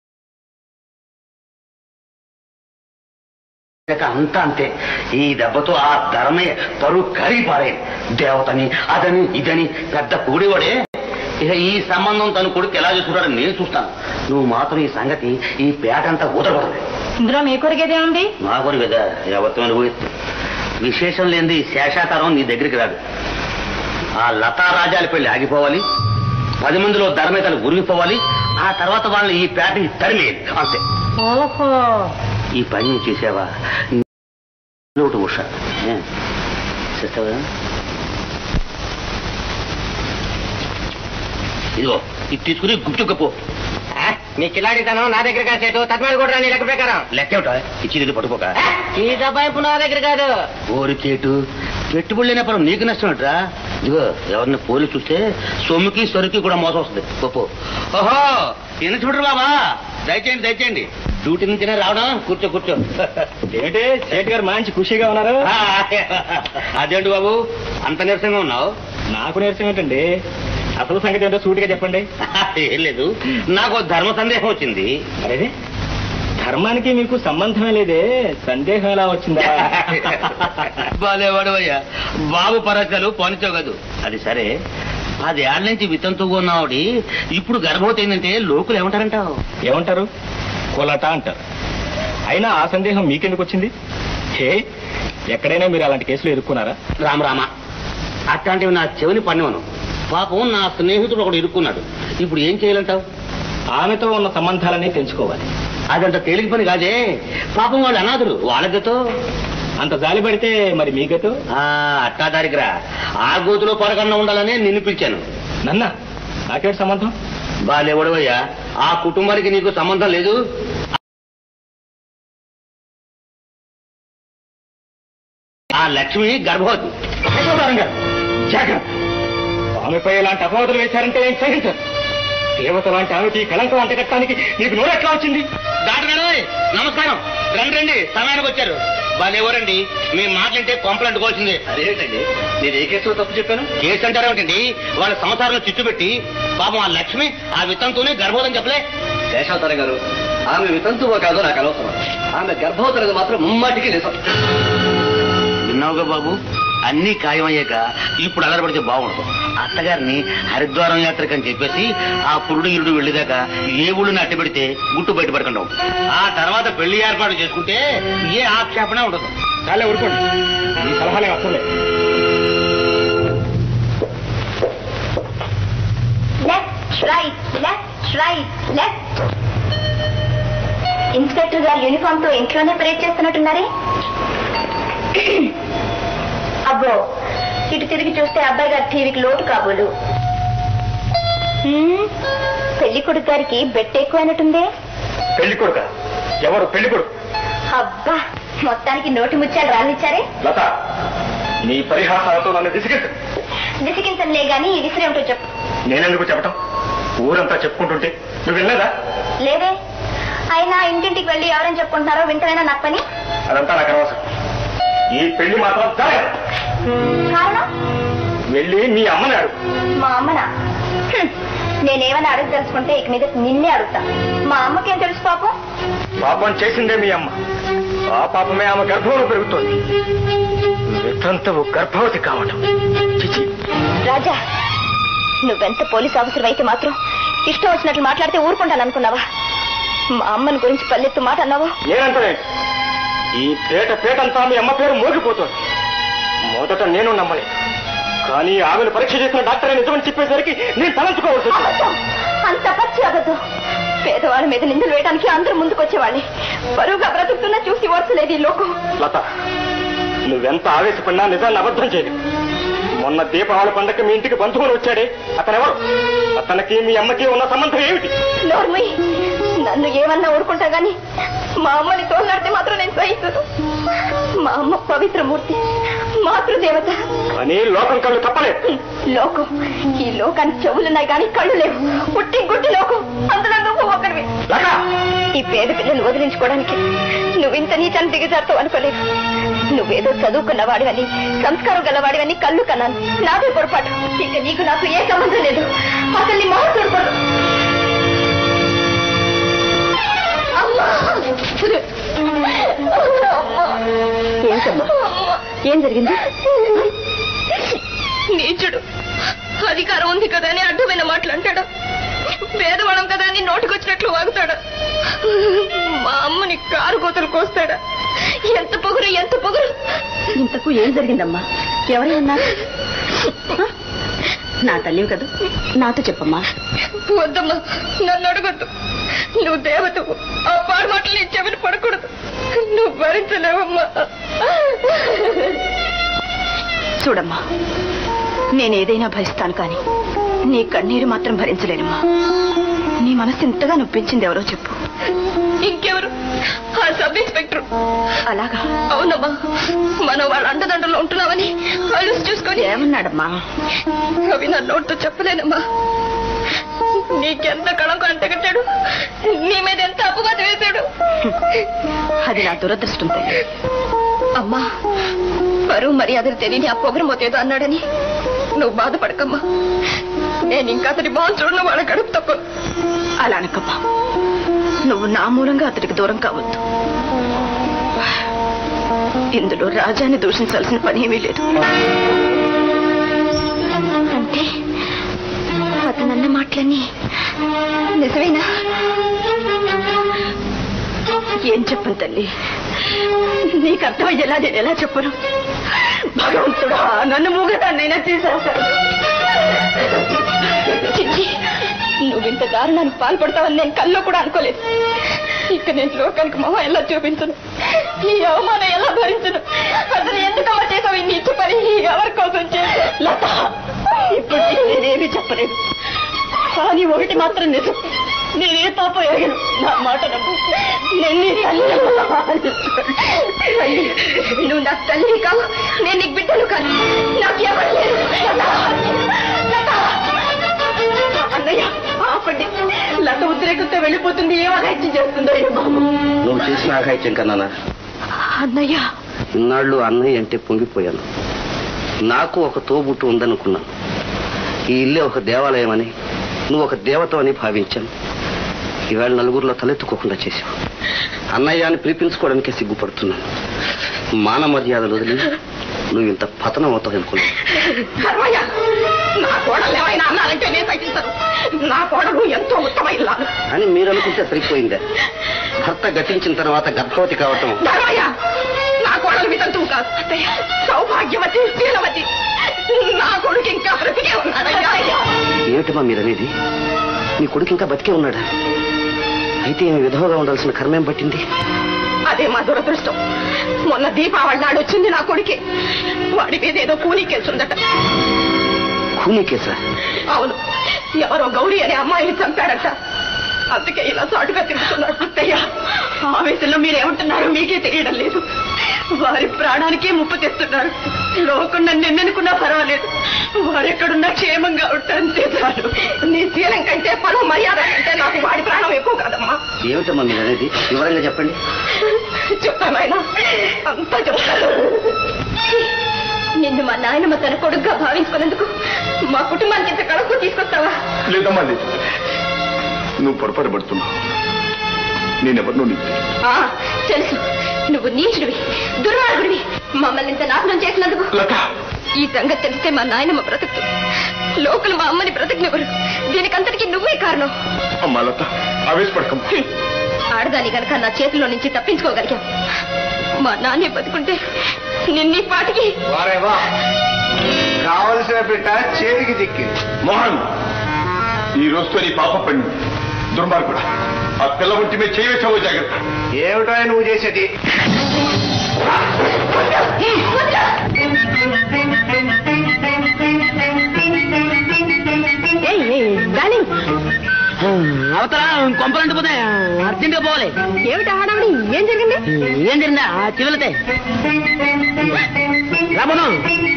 ఇక అంతా అంతే ఈ దెబ్బతో ఆ ధర్మయ్య పరువు కరిగిపారాయి దేవతని అదని ఇదని పెద్ద పూడివాడే ఇక ఈ సంబంధం తన కొడుకు ఎలా చూసుకుంటాడో నేను చూస్తాను నువ్వు మాత్రం ఈ సంగతి ఈ పేట అంతా ఊదకూడదు ఇందులో మీ కొరిగేదేముంది నా కొరి కదా ఎవరితో ఊహిస్తూ విశేషం లేనిది శేషాతారం నీ దగ్గరికి రాదు ఆ లతారాజాల పెళ్లి ఆగిపోవాలి పది మందిలో ధర్మేతలు ఉరిగిపోవాలి ఆ తర్వాత వాళ్ళని ఈ పేటని తరిమేయాలి అంతే ఓహో ఈ పని నువ్వు చేసావా ఒకటి ఉష ఏ? చేస్తావా ఇదిగో ఇది తీసుకుని గుప్తు గప్పు నీ కిలాడితనం నా దగ్గర కాదు చేటు తత్మాడు కూడా నీ లెక్క ప్రకారం లెక్క ఏమిటా? ఇచ్చి ఇది పట్టుకోక ఈ దబాయింపు నా దగ్గర కాదు ఓరికేటు పెట్టుబడి లేనప్పుడు నీకు నష్టం ఏంట్రా ఇదిగో ఎవరిని పోలీసు చూస్తే సొమ్ముకి సరుకి కూడా మోసం వస్తుంది గొప్ప ఓహో తిన చూడరు బాబా దయచేయండి దయచేయండి డ్యూటీ నుంచినే రావడం కూర్చో కూర్చో ఏంటి సేట్ గారు మంచి ఖుషిగా ఉన్నారు అదేంటి బాబు అంత నీరసంగా ఉన్నావు నాకు నీరసం ఏంటండి అసలు సంగతి ఏంటో సూటిగా చెప్పండి ఏం లేదు నాకు ఓ ధర్మ సందేహం వచ్చింది అరే ధర్మానికి మీకు సంబంధమే లేదే సందేహం ఎలా వచ్చిందా బాలేవాడు అయ్యా బాబు పరచలు పోనిచోగదు అది సరే పదేళ్ల నుంచి వితంతుగా ఉన్నావుడి ఇప్పుడు గర్భవతి అయిందంటే లోకులు ఏమంటారంటావు ఏమంటారు కొలట అంటారు అయినా ఆ సందేహం మీకెందుకు వచ్చింది హే ఎక్కడైనా మీరు అలాంటి కేసులు ఎదుర్కొన్నారా రామ రామ అట్లాంటివి నా చెవిని పన్నివను పాపం నా స్నేహితుడు ఒకడు ఇరుక్కున్నాడు ఇప్పుడు ఏం చేయాలంటావు ఆమెతో ఉన్న సంబంధాలని తెంచుకోవాలి అదంత తేలిక పని కాదే పాపం వాళ్ళు అనాథులు వాళ్ళగతో అంత జాలి పడితే మరి మీ గతో అట్టా దారికిరా ఆ గోతులో పరకన్నా ఉండాలనే నిన్ను పిలిచాను నన్న నాకేంటి సంబంధం బాలేవడవయ్యా ఆ కుటుంబానికి నీకు సంబంధం లేదు ఆ లక్ష్మి గర్భవతి యశోదారంగా, జాగ్రత్త ఆమెపై ఇలాంటి అపవాదులు వేశారంటే నేను సహించను దేవత లాంటి ఆమెకి ఈ కళంకం అంటగట్టడానికి నీకు నోరు ఎట్లా వచ్చింది డాక్టర్ గారు నమస్కారం రండి రండి సమయానికి వచ్చారు బాలేవరండి మీ మాటలంటే కొంపలు అంటుకోవాల్సిందే అదేంటండి నేను ఏ కేసులో తప్పు చెప్పాను కేసు అంటారేమిటండి వాళ్ళ సంసారంలో చిచ్చు పెట్టి పాపం ఆ లక్ష్మి ఆ విత్తంతోనే గర్భవతం చెప్పలే శేషావతారం గారు ఆమె వితంతువో కాదో నాకు అనవసరం ఆమె గర్భవతులకు మాత్రం ముమ్మాటికి నిజం విన్నావుగా బాబు అన్ని ఖాయమయ్యాక ఇప్పుడు అదరపడితే బాగుండదు అత్తగారిని హరిద్వారం యాత్రకి అని చెప్పేసి ఆ పురుడు ఇరుడు వెళ్ళేదాకా ఏ ఊళ్ళని అట్టి పెడితే గుట్టు బయటపడకుండా ఉంటుంది. ఆ తర్వాత పెళ్లి ఏర్పాటు చేసుకుంటే ఏ ఆక్షేపణ ఉండదు చాలా ఊరుకోండి ఈ సలహాలే వస్తుంది left right left right left inspector garu uniform తో ఇంట్లోనే పరేడ్ చేస్తున్నట్టున్నారే అబ్బో ఇటు తిరిగి చూస్తే అబ్బాయి గారి టీవీకి లోటు కాబోలు హ్మ్, పెళ్లి కొడుకు గారికి బెట్ ఎక్కువైనట్టుందే పెళ్లి కొడుక ఎవరు పెళ్లి కొడుకు అబ్బా మొత్తానికి నోటి ముత్యాలు రానిచ్చారే లత నీ పరిహాసాలతో నన్ను విసిగించు విసిగించలే గాని విసిరేమిటో చెప్పు నేనెందుకు చెప్పటం ఊరంతా చెప్పుకుంటుంటే నువ్వు వెళ్ళలేదా లేదే అయినా ఇంటింటికి వెళ్ళి ఎవరని చెప్పుకుంటున్నారో వింటమైనా నాకు పని అదంతా నాకు అనవసరం ఈ పెళ్లి మాత్రం జరగదు కారణం వెళ్ళి మీ అమ్మని అడుగు మా అమ్మనా హ్మ్. నేనేమైనా అడుగు తెలుసుకుంటే ఇక మీద నిన్నే అడుగుతా మా అమ్మకేం తెలుసు పాపం పాపం చేసిందే మీ అమ్మ ఆ పాపమే ఆమె గర్భంలో పెరుగుతోంది వితంతువు గర్భవతి కావటం చిచి రాజా నువ్వెంత పోలీస్ ఆఫీసర్ అయితే మాత్రం ఇష్టం వచ్చినట్లు మాట్లాడితే ఊరుకుంటాను అనుకున్నావా మా అమ్మని గురించి పల్లెత్తు మాట అన్నావా నేనంటలేదు ఈ పేట పేటంతా మీ అమ్మ పేరు మోగిపోతోంది మొదట నేను నమ్మలేదు కానీ ఆమెను పరీక్ష చేసిన డాక్టర్ నిజమని చెప్పేసరికి నేను తలంచుకోవాల్సి వచ్చింది అబద్ధం. అంత పచ్చి అబద్ధం పేదవాళ్ళ మీద నిందలు వేయడానికి అందరూ ముందుకొచ్చేవాళ్ళే బరువుగా బ్రతుకుతున్నా చూసి ఓర్చలేదు ఈ లోకం లత నువ్వెంత ఆవేశపడినా నిజాన్ని అబద్ధం చేయలేదు మొన్న దీపావళి పండగ మీ ఇంటికి బంధువులు వచ్చాడే అతనెవరు అతనికి మీ అమ్మకి ఉన్న సంబంధం ఏమిటి నోర్మయ్ నన్ను ఏమన్నా ఊరుకుంటా గాని మా అమ్మని తోలాడితే మాత్రం నేను సహించదు మా అమ్మ పవిత్రమూర్తి మాతృదేవత అని లోకం కళ్ళు తప్పలేదు లోకం ఈ లోకానికి చెవులున్నాయి కానీ కళ్ళు లేవు పుట్టి గుడ్డి లోకం అందులో నువ్వు ఒకరివి లత ఈ పేద పిల్లలు వదిలించుకోవడానికి నువ్వింత నీచాన్ని దిగజారుతావు అనుకోలేదు నువ్వేదో చదువుకున్న వాడివని సంస్కారం గలవాడివని కళ్ళు కన్నాను నాదే పొరపాటు ఇక నీకు నాకు ఏ సంబంధం లేదు అసలు నీ మొహం చూడకూడదు అమ్మా! ఏంటమ్మా ఏం జరిగింది నీచుడు అధికారం ఉంది కదా అని అడ్డమైన మాటలు అంటాడు పేదవాళ్ళం కదా అని నోటికొచ్చినట్లు వాగుతాడు మా అమ్మని కారు కోతలు కోస్తాడా ఎంత పొగురు ఎంత పొగురు ఇంతకు ఏం జరిగిందమ్మా ఎవరే ఉన్నారు నా తల్లివి కదా నాతో చెప్పమ్మా వద్దమ్మా నన్ను అడగొద్దు నువ్వు దేవతవు ఆ పాడు మాటలు నీ చెవిని పడకూడదు నువ్వు భరించలేవమ్మా చూడమ్మా నేను ఏదైనా భరిస్తాను కానీ నీ కన్నీరు మాత్రం భరించలేనమ్మా నీ మనసు ఇంతగా నొప్పించింది ఎవరో చెప్పు ఇంకెవరు ఆ సబ్ ఇన్స్పెక్టర్ అలాగా అవునమ్మా మనం వాళ్ళ అండదండలో ఉంటున్నామని అలుసు చూసుకొని ఏమన్నాడమ్మా అవి నా నోటితో చెప్పలేనమ్మా నీకెంత కళంకు అంటగట్టాడు నీ మీద ఎంత అపవాదం వేశాడు అది నా దురదృష్టం తల్లి అమ్మా పరువు మర్యాదలు తెలియని ఆ పొగరమోతేదో అన్నాడని నువ్వు బాధపడకమ్మా నేను ఇంకా అతని బాగా చూడను వాళ్ళ గడుపు తప్ప అలా అనకమ్మా నువ్వు నా మూలంగా అతడికి దూరం కావద్దు ఇందులో రాజాని దూషించాల్సిన పని ఏమీ లేదు అంటే అతనన్న మాటలన్నీ నిజమేనా ఏం చెప్పను తల్లి నీకు అర్థమయ్యేలా నేను ఎలా చెప్పను భగవంతుడా నన్ను మూగదాన్నైనా చేసేస్తాను చిచ్చి నువ్వింత దారుణానికి పాల్పడతావని నేను కల్లో కూడా అనుకోలేదు ఇక నేను లోకానికి మొహం ఎలా చూపించను ఈ అవమానం ఎలా భరించను అసలు ఎందుకమ్మా చేసావు ఈ నీచ పని ఎవరి కోసం చేసావు లత ఇప్పుడు నీకు నేనేమీ చెప్పలేదు కానీ ఒకటి మాత్రం నిజం నేనే పాపం ఎరగను నా మాట నమ్ము నేను నీ తల్లి తల్లి, నువ్వు నా తల్లి కావు నేను నీకు బిడ్డను కాదు నాకు ఎవరు లేరు లత, లత. అన్నయ్య ఆపండి లత ఉద్రేకంతో వెళ్ళిపోతుంది ఏం అఘాయిత్యం చేస్తుందో ఏ బాబు నువ్వు చేసిన ఆఘాయిత్యం కన్నా అన్నయ్య ఇన్నాళ్ళు అన్నయ్య అంటే పొంగిపోయాను నాకు ఒక తోబుట్టు ఉందనుకున్నాను ఈ ఇల్లే ఒక దేవాలయం అని నువ్వు ఒక దేవత అని భావించాను ఈవేళ నలుగురిలో తలెత్తుకోకుండా చేశావు అన్నయ్య అని పిలిపించుకోవడానికే సిగ్గుపడుతున్నాను మాన మర్యాదలు వదిలి నువ్వు ఇంత పతనం అవుతావు అనుకున్నావు ధర్మయ్య నా కోడలు ఏమైనా అన్నారంటే నేను తగ్గిస్తాను నా కోడలు ఎంతో ఉత్తమైల్లాను అని మీరు అనుకుంటే సరిపోయిందే భర్త గట్టించిన తర్వాత గర్భవతి కావటం ధర్మయ్య నా కోడలు వితంతువు కాదు అత్తయ్య సౌభాగ్యవతి శీలవతి నా కొడుకు ఇంకా బ్రతికే ఉన్నాడయ్యా ఏమిటమ్మా మీరనేది నీ కొడుకు ఇంకా బతికే ఉన్నాడా అయితే ఈమె విధవగా ఉండాల్సిన కర్మేం పట్టింది అదే మా దురదృష్టం మొన్న దీపావళి నాడు వచ్చింది నా కొడుకే వాడి మీద ఏదో కూనీకెళ్తుందట ఖూనీ కేసా అవును ఎవరో గౌరీ అనే అమ్మాయిని చంపాడట అందుకే ఇలా చాటుగా తిరుగుతున్నాడు అత్తయ్య ఆవేశంలో మీరేమంటున్నారో మీకే తెలియడం లేదు వారి ప్రాణానికే ముప్పు తెస్తున్నారు లోకం నన్ను ఎన్నెనుకున్నా పర్వాలేదు వారెక్కడున్నా క్షేమంగా ఉంటే చాలు నీ శీలం కంటే పరువు మర్యాద కంటే నాకు వాడి ప్రాణం ఎక్కువ కాదమ్మా ఏమిటమ్మా మీరనేది వివరంగా చెప్పండి చెప్తాను ఆయన అంతా చెప్తాను నిన్ను మా నాయనమ్మ తన కొడుకుగా భావించుకున్నందుకు మా కుటుంబానికి ఇంత కళకు తీసుకొస్తావా లేదమ్మా లేదు నువ్వు పొరపాటు పడుతున్నావు నేనెవరినో నీకు తెలియదు. ఆ, తెలుసు నువ్వు నీచుడివి దుర్మార్గుడివి మమ్మల్ని ఇంత నాశనం చేసినందుకు ఈ సంగతి తెలిస్తే మా నాయనమ్మ బ్రతుకుతు లోకలు మా అమ్మని బ్రతుకునివ్వరు దీనికంతటికి నువ్వే కారణం అమ్మా లత ఆవేశపడకమ్మా ఆడదాని గనక నా చేతిలో నుంచి తప్పించుకోగలిగాం మా నాన్నే బతుకుంటే నిన్నీ పాటికి వారే వా కావలసిన బిడ్డ చేతికి దిక్కి మోహన్ ఈ రోజుతో నీ పాప పడింది దుర్మార్గుడా ఆ పిల్ల ఒంటి మీద చేయవేసావో జాగ్రత్త ఏమిటో నువ్వు చేసేది అవతల కొంపలంటి పోతే అర్జెంట్ గా పోవాలి ఏమిటి ఆడవిడి ఏం జరిగింది ఏం జరిగిందా చివలతే రాబోదాం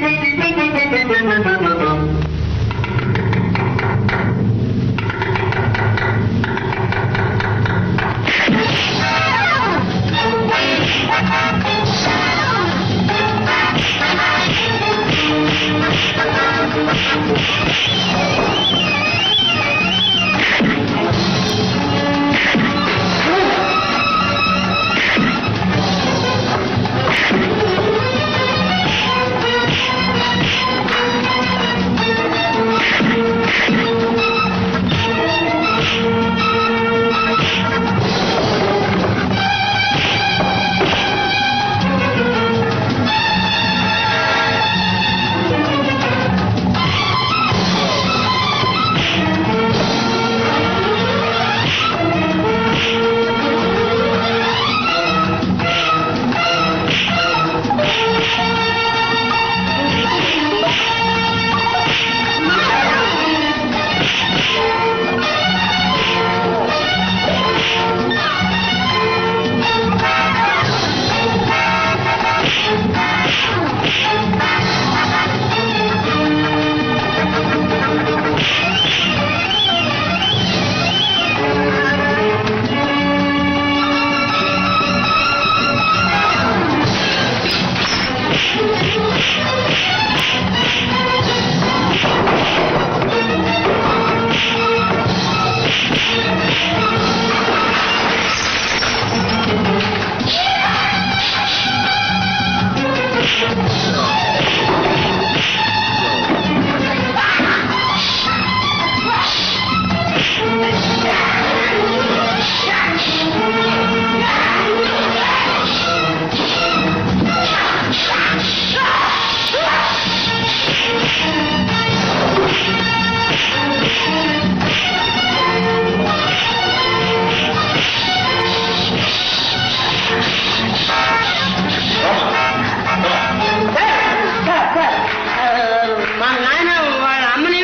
మా నాయన వాళ్ళ అమ్మని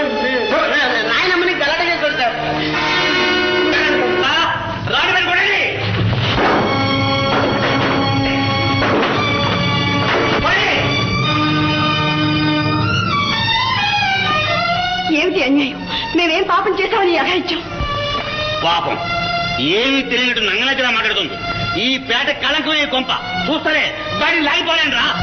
నాయనమ్మని గలట చేసి కొడతాడు రాడు మరి కొడండి ఏమిటి అన్యాయం మేమేం పాపం చేశామని అఘాయిత్యం పాపం ఏమీ తెలియనట్టు నంగనచ్చిగా మాట్లాడుతుంది ఈ పేట కళంకం ఈ కొంప చూస్తారే దాన్ని లాగిపోలేను రా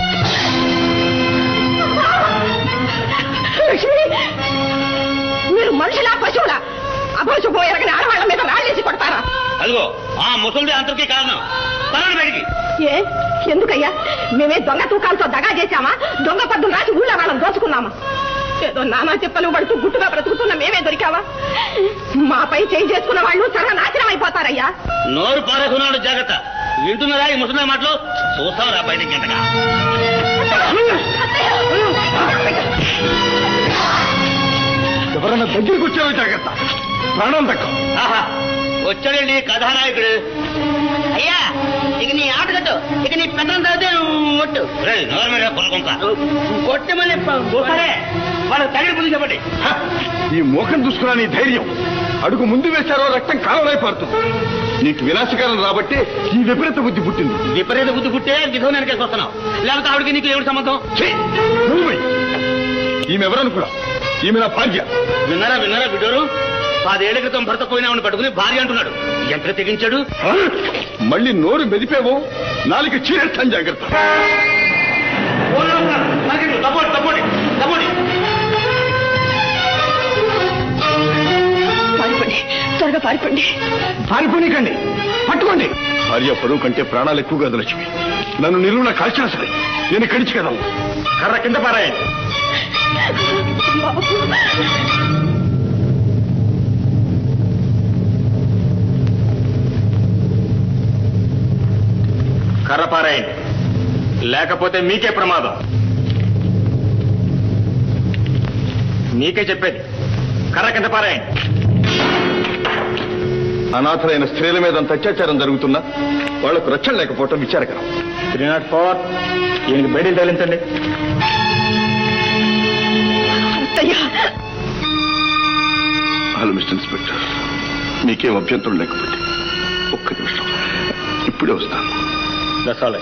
లక్ష్మి మీరు మనుషులా పశువులా అభోశుభం ఎరగని ఆడవాళ్ళ మీద రాళ్ళేసి కొడతారా అదిగో ఆ ముసలిది అంతటికీ కారణం పదండి బయటికి ఏ ఎందుకయ్యా మేమే దొంగ తూకాలతో దగా చేశామా దొంగ పద్దులు రాసి ఊళ్ళో వాళ్ళని దోచుకున్నామా ఏదో నానా చెప్పలు పడుతూ గుట్టుగా బ్రతుకుతున్న మేమే దొరికావా మాపై చేయి చేసుకున్న వాళ్ళు సరే నాశనం అయిపోతారయ్యా నోరు పారేసున్నాడు జాగ్రత్త వింటున్నారా ఈ ముసలి మాటలు చూస్తావరా బయటికి ఎంతగా ఎవరన్నా దగ్గరికి వచ్చావో జాగ్రత్త ప్రాణం దక్క ఆహా వచ్చాడండి కథానాయకుడు అయ్యా ఇక నీ ఆట కట్టు ఇక నీ పెట్టడం చదివితే ఒట్టు రేయ్, నోరు మీద కొనుక్కుంట కొట్టమని సరే వాళ్ళకి తగిలి బుద్ధి చెప్పండి ఈ మోకం చూసుకున్నా నీ ధైర్యం అడుగు ముందు వేశారో రక్తం కాలవై పారుతుంది నీకు వినాశకారం రాబట్టి ఈ విపరీత బుద్ధి పుట్టింది విపరీత బుద్ధి పుట్టే విధం వెనకేసి వస్తున్నావు లేకపోతే ఆవిడకి నీకు ఏమిటి సంబంధం ఛీ! నువ్వు పోయి. ఈమె ఎవరనుకున్నా ఈమె నా భార్య విన్నారా విన్నారా బిడ్డోరు పదేళ్ల క్రితం భర్త పోయినామని పట్టుకుని భార్య అంటున్నాడు ఎంత తెగించాడు ఆ? మళ్ళీ నోరు మెదిపేవో నాలుగు చీరేస్తాను జాగ్రత్త తప్పండి తప్పండి తప్పండి పారిపోండి త్వరగా పారిపోండి పారిపోనీకండి పట్టుకోండి భార్య పరువు కంటే ప్రాణాలు ఎక్కువగా లక్ష్మి నన్ను నిలువున కాల్చినా సరే నేను కడిచి కదా కర్ర కింద పారాయండి కర్ర పారాయండి లేకపోతే మీకే ప్రమాదం మీకే చెప్పేది కర్ర కింద పారాయండి అనాథలైన స్త్రీల మీద అంత అత్యాచారం జరుగుతున్నా వాళ్లకు రక్షణ లేకపోవటం విచారకరం త్రీ నాట్ ఫోర్ ఈయనకి బయటికి తగిలించండి అత్తయ్య హలో మిస్టర్ ఇన్స్పెక్టర్ మీకేం అభ్యంతరం లేకపోతే ఒక్క నిమిషం ఇప్పుడే వస్తాను దసాలే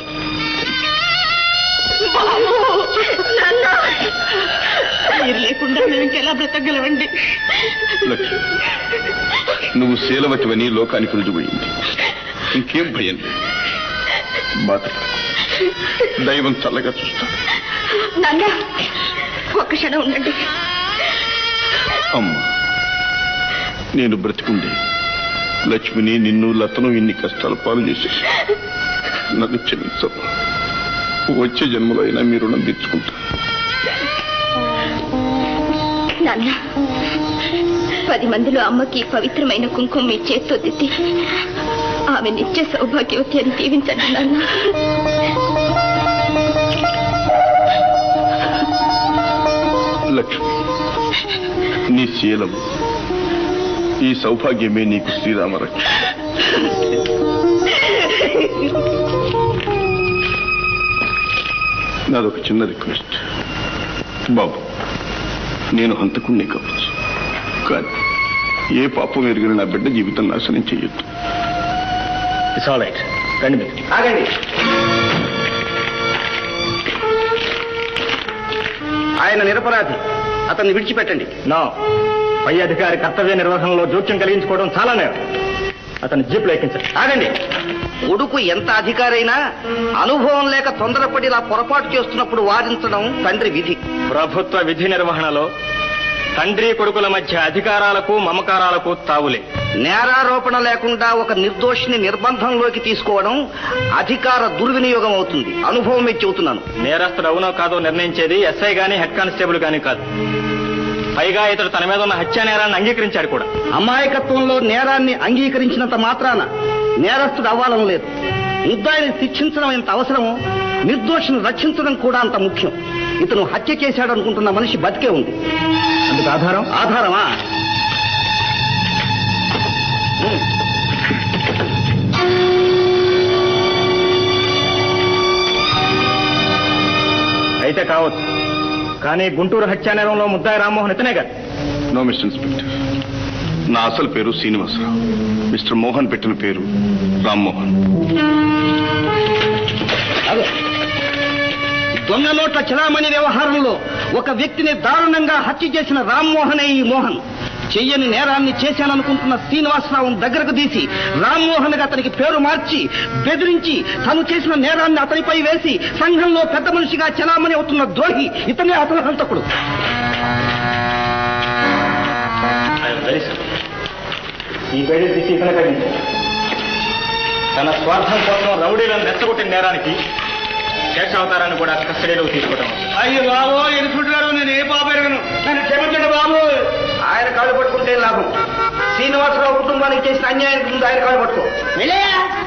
బాబు నాన్న మీరు లేకుండా మేము ఇంకెలా బ్రతకగలవండి లక్ష్మి నువ్వు శీలవతివని లోకానికి రుజువైంది ఇంకేం భయం లేదు బాధపడకు. దైవం చల్లగా చూస్తా నాన్న ఒక్క క్షణం ఉండండి అమ్మా నేను బ్రతికుండే లక్ష్మిని నిన్ను లతను ఇన్ని కష్టాలు పాలు చేసేసి నన్ను క్షమించమ్మా వచ్చే జన్మలో అయినా మీ రుణం తీర్చుకుంటా నాన్న పది మందిలో అమ్మకి పవిత్రమైన కుంకుమ మీ చేత్తో దిద్ది ఆమె నిత్య సౌభాగ్యవతి అని దీవించండి నాన్న లక్ష్మి నీ శీలం ఈ సౌభాగ్యమే నీకు శ్రీరామరక్ష నాదొక చిన్న రిక్వెస్ట్ బాబు నేను హంతకుణ్ణి కావచ్చు కానీ ఏ పాపం ఎరిగిన నా బిడ్డ జీవితం నాశనం చేయొద్దు ఇట్స్ ఆల్ రైట్ రండి మీరు ఆగండి ఆయన నిరపరాధి అతన్ని విడిచిపెట్టండి నా పై అధికారి కర్తవ్య నిర్వహణలో జోక్యం కలిగించుకోవడం చాలా నేరం అతని జీప్ ఎక్కించండి ఆగండి కొడుకు ఎంత అధికారైనా అనుభవం లేక తొందరపడి ఇలా పొరపాటు చేస్తున్నప్పుడు వాదించడం తండ్రి విధి ప్రభుత్వ విధి నిర్వహణలో తండ్రి కొడుకుల మధ్య అధికారాలకు మమకారాలకు తావులే నేరారోపణ లేకుండా ఒక నిర్దోషిని నిర్బంధంలోకి తీసుకోవడం అధికార దుర్వినియోగం అవుతుంది అనుభవం మీద చెబుతున్నాను నేరస్తుడు అవునో కాదో నిర్ణయించేది ఎస్ఐ గాని హెడ్ కానిస్టేబుల్ గాని కాదు పైగా ఇతడు తన మీద ఉన్న హత్యా నేరాన్ని అంగీకరించాడు కూడా అమాయకత్వంలో నేరాన్ని అంగీకరించినంత మాత్రాన నేరస్తుడు అవ్వాలని లేదు ముద్దాయిని శిక్షించడం ఎంత అవసరమో నిర్దోషిని రక్షించడం కూడా అంత ముఖ్యం ఇతను హత్య చేశాడు అనుకుంటున్న మనిషి బతికే ఉంది అందుకు ఆధారం ఆధారమా అయితే కావచ్చు కానీ గుంటూరు హత్యా నేరంలో ముద్దాయి రామ్మోహన్ ఇతనే కదా నో మిస్టర్ ఇన్స్పెక్టర్ నా అసలు పేరు శ్రీనివాసరావు మిస్టర్ మోహన్ పెట్టిన పేరు రామ్మోహన్ అదే. దొంగ నోట్ల చలామణి వ్యవహారంలో ఒక వ్యక్తిని దారుణంగా హత్య చేసిన రామ్మోహనే ఈ మోహన్ చెయ్యని నేరాన్ని చేశాననుకుంటున్న శ్రీనివాసరావును దగ్గరకు తీసి రామ్మోహన్ గా అతనికి పేరు మార్చి బెదిరించి తను చేసిన నేరాన్ని అతనిపై వేసి సంఘంలో పెద్ద మనిషిగా చలామణి అవుతున్న ద్రోహి ఇతనే అతని హంతకుడు ఈ పేరు తీసి ఇతనే కట్టించు తన స్వార్థం కోసం రౌడీలను రెచ్చగొట్టిన నేరానికి శేషావతారాన్ని కూడా కస్టడీలోకి తీసుకోవడం అయ్యో బాబు ఎదుర్కొంటున్నారు నేను ఏ పాప ఎరగను నన్ను క్షమించండి బాబు ఆయన కాళ్ళు పట్టుకుంటే లాభం శ్రీనివాసరావు కుటుంబానికి చేసిన అన్యాయానికి ముందు ఆయన కాళ్ళు పట్టుకో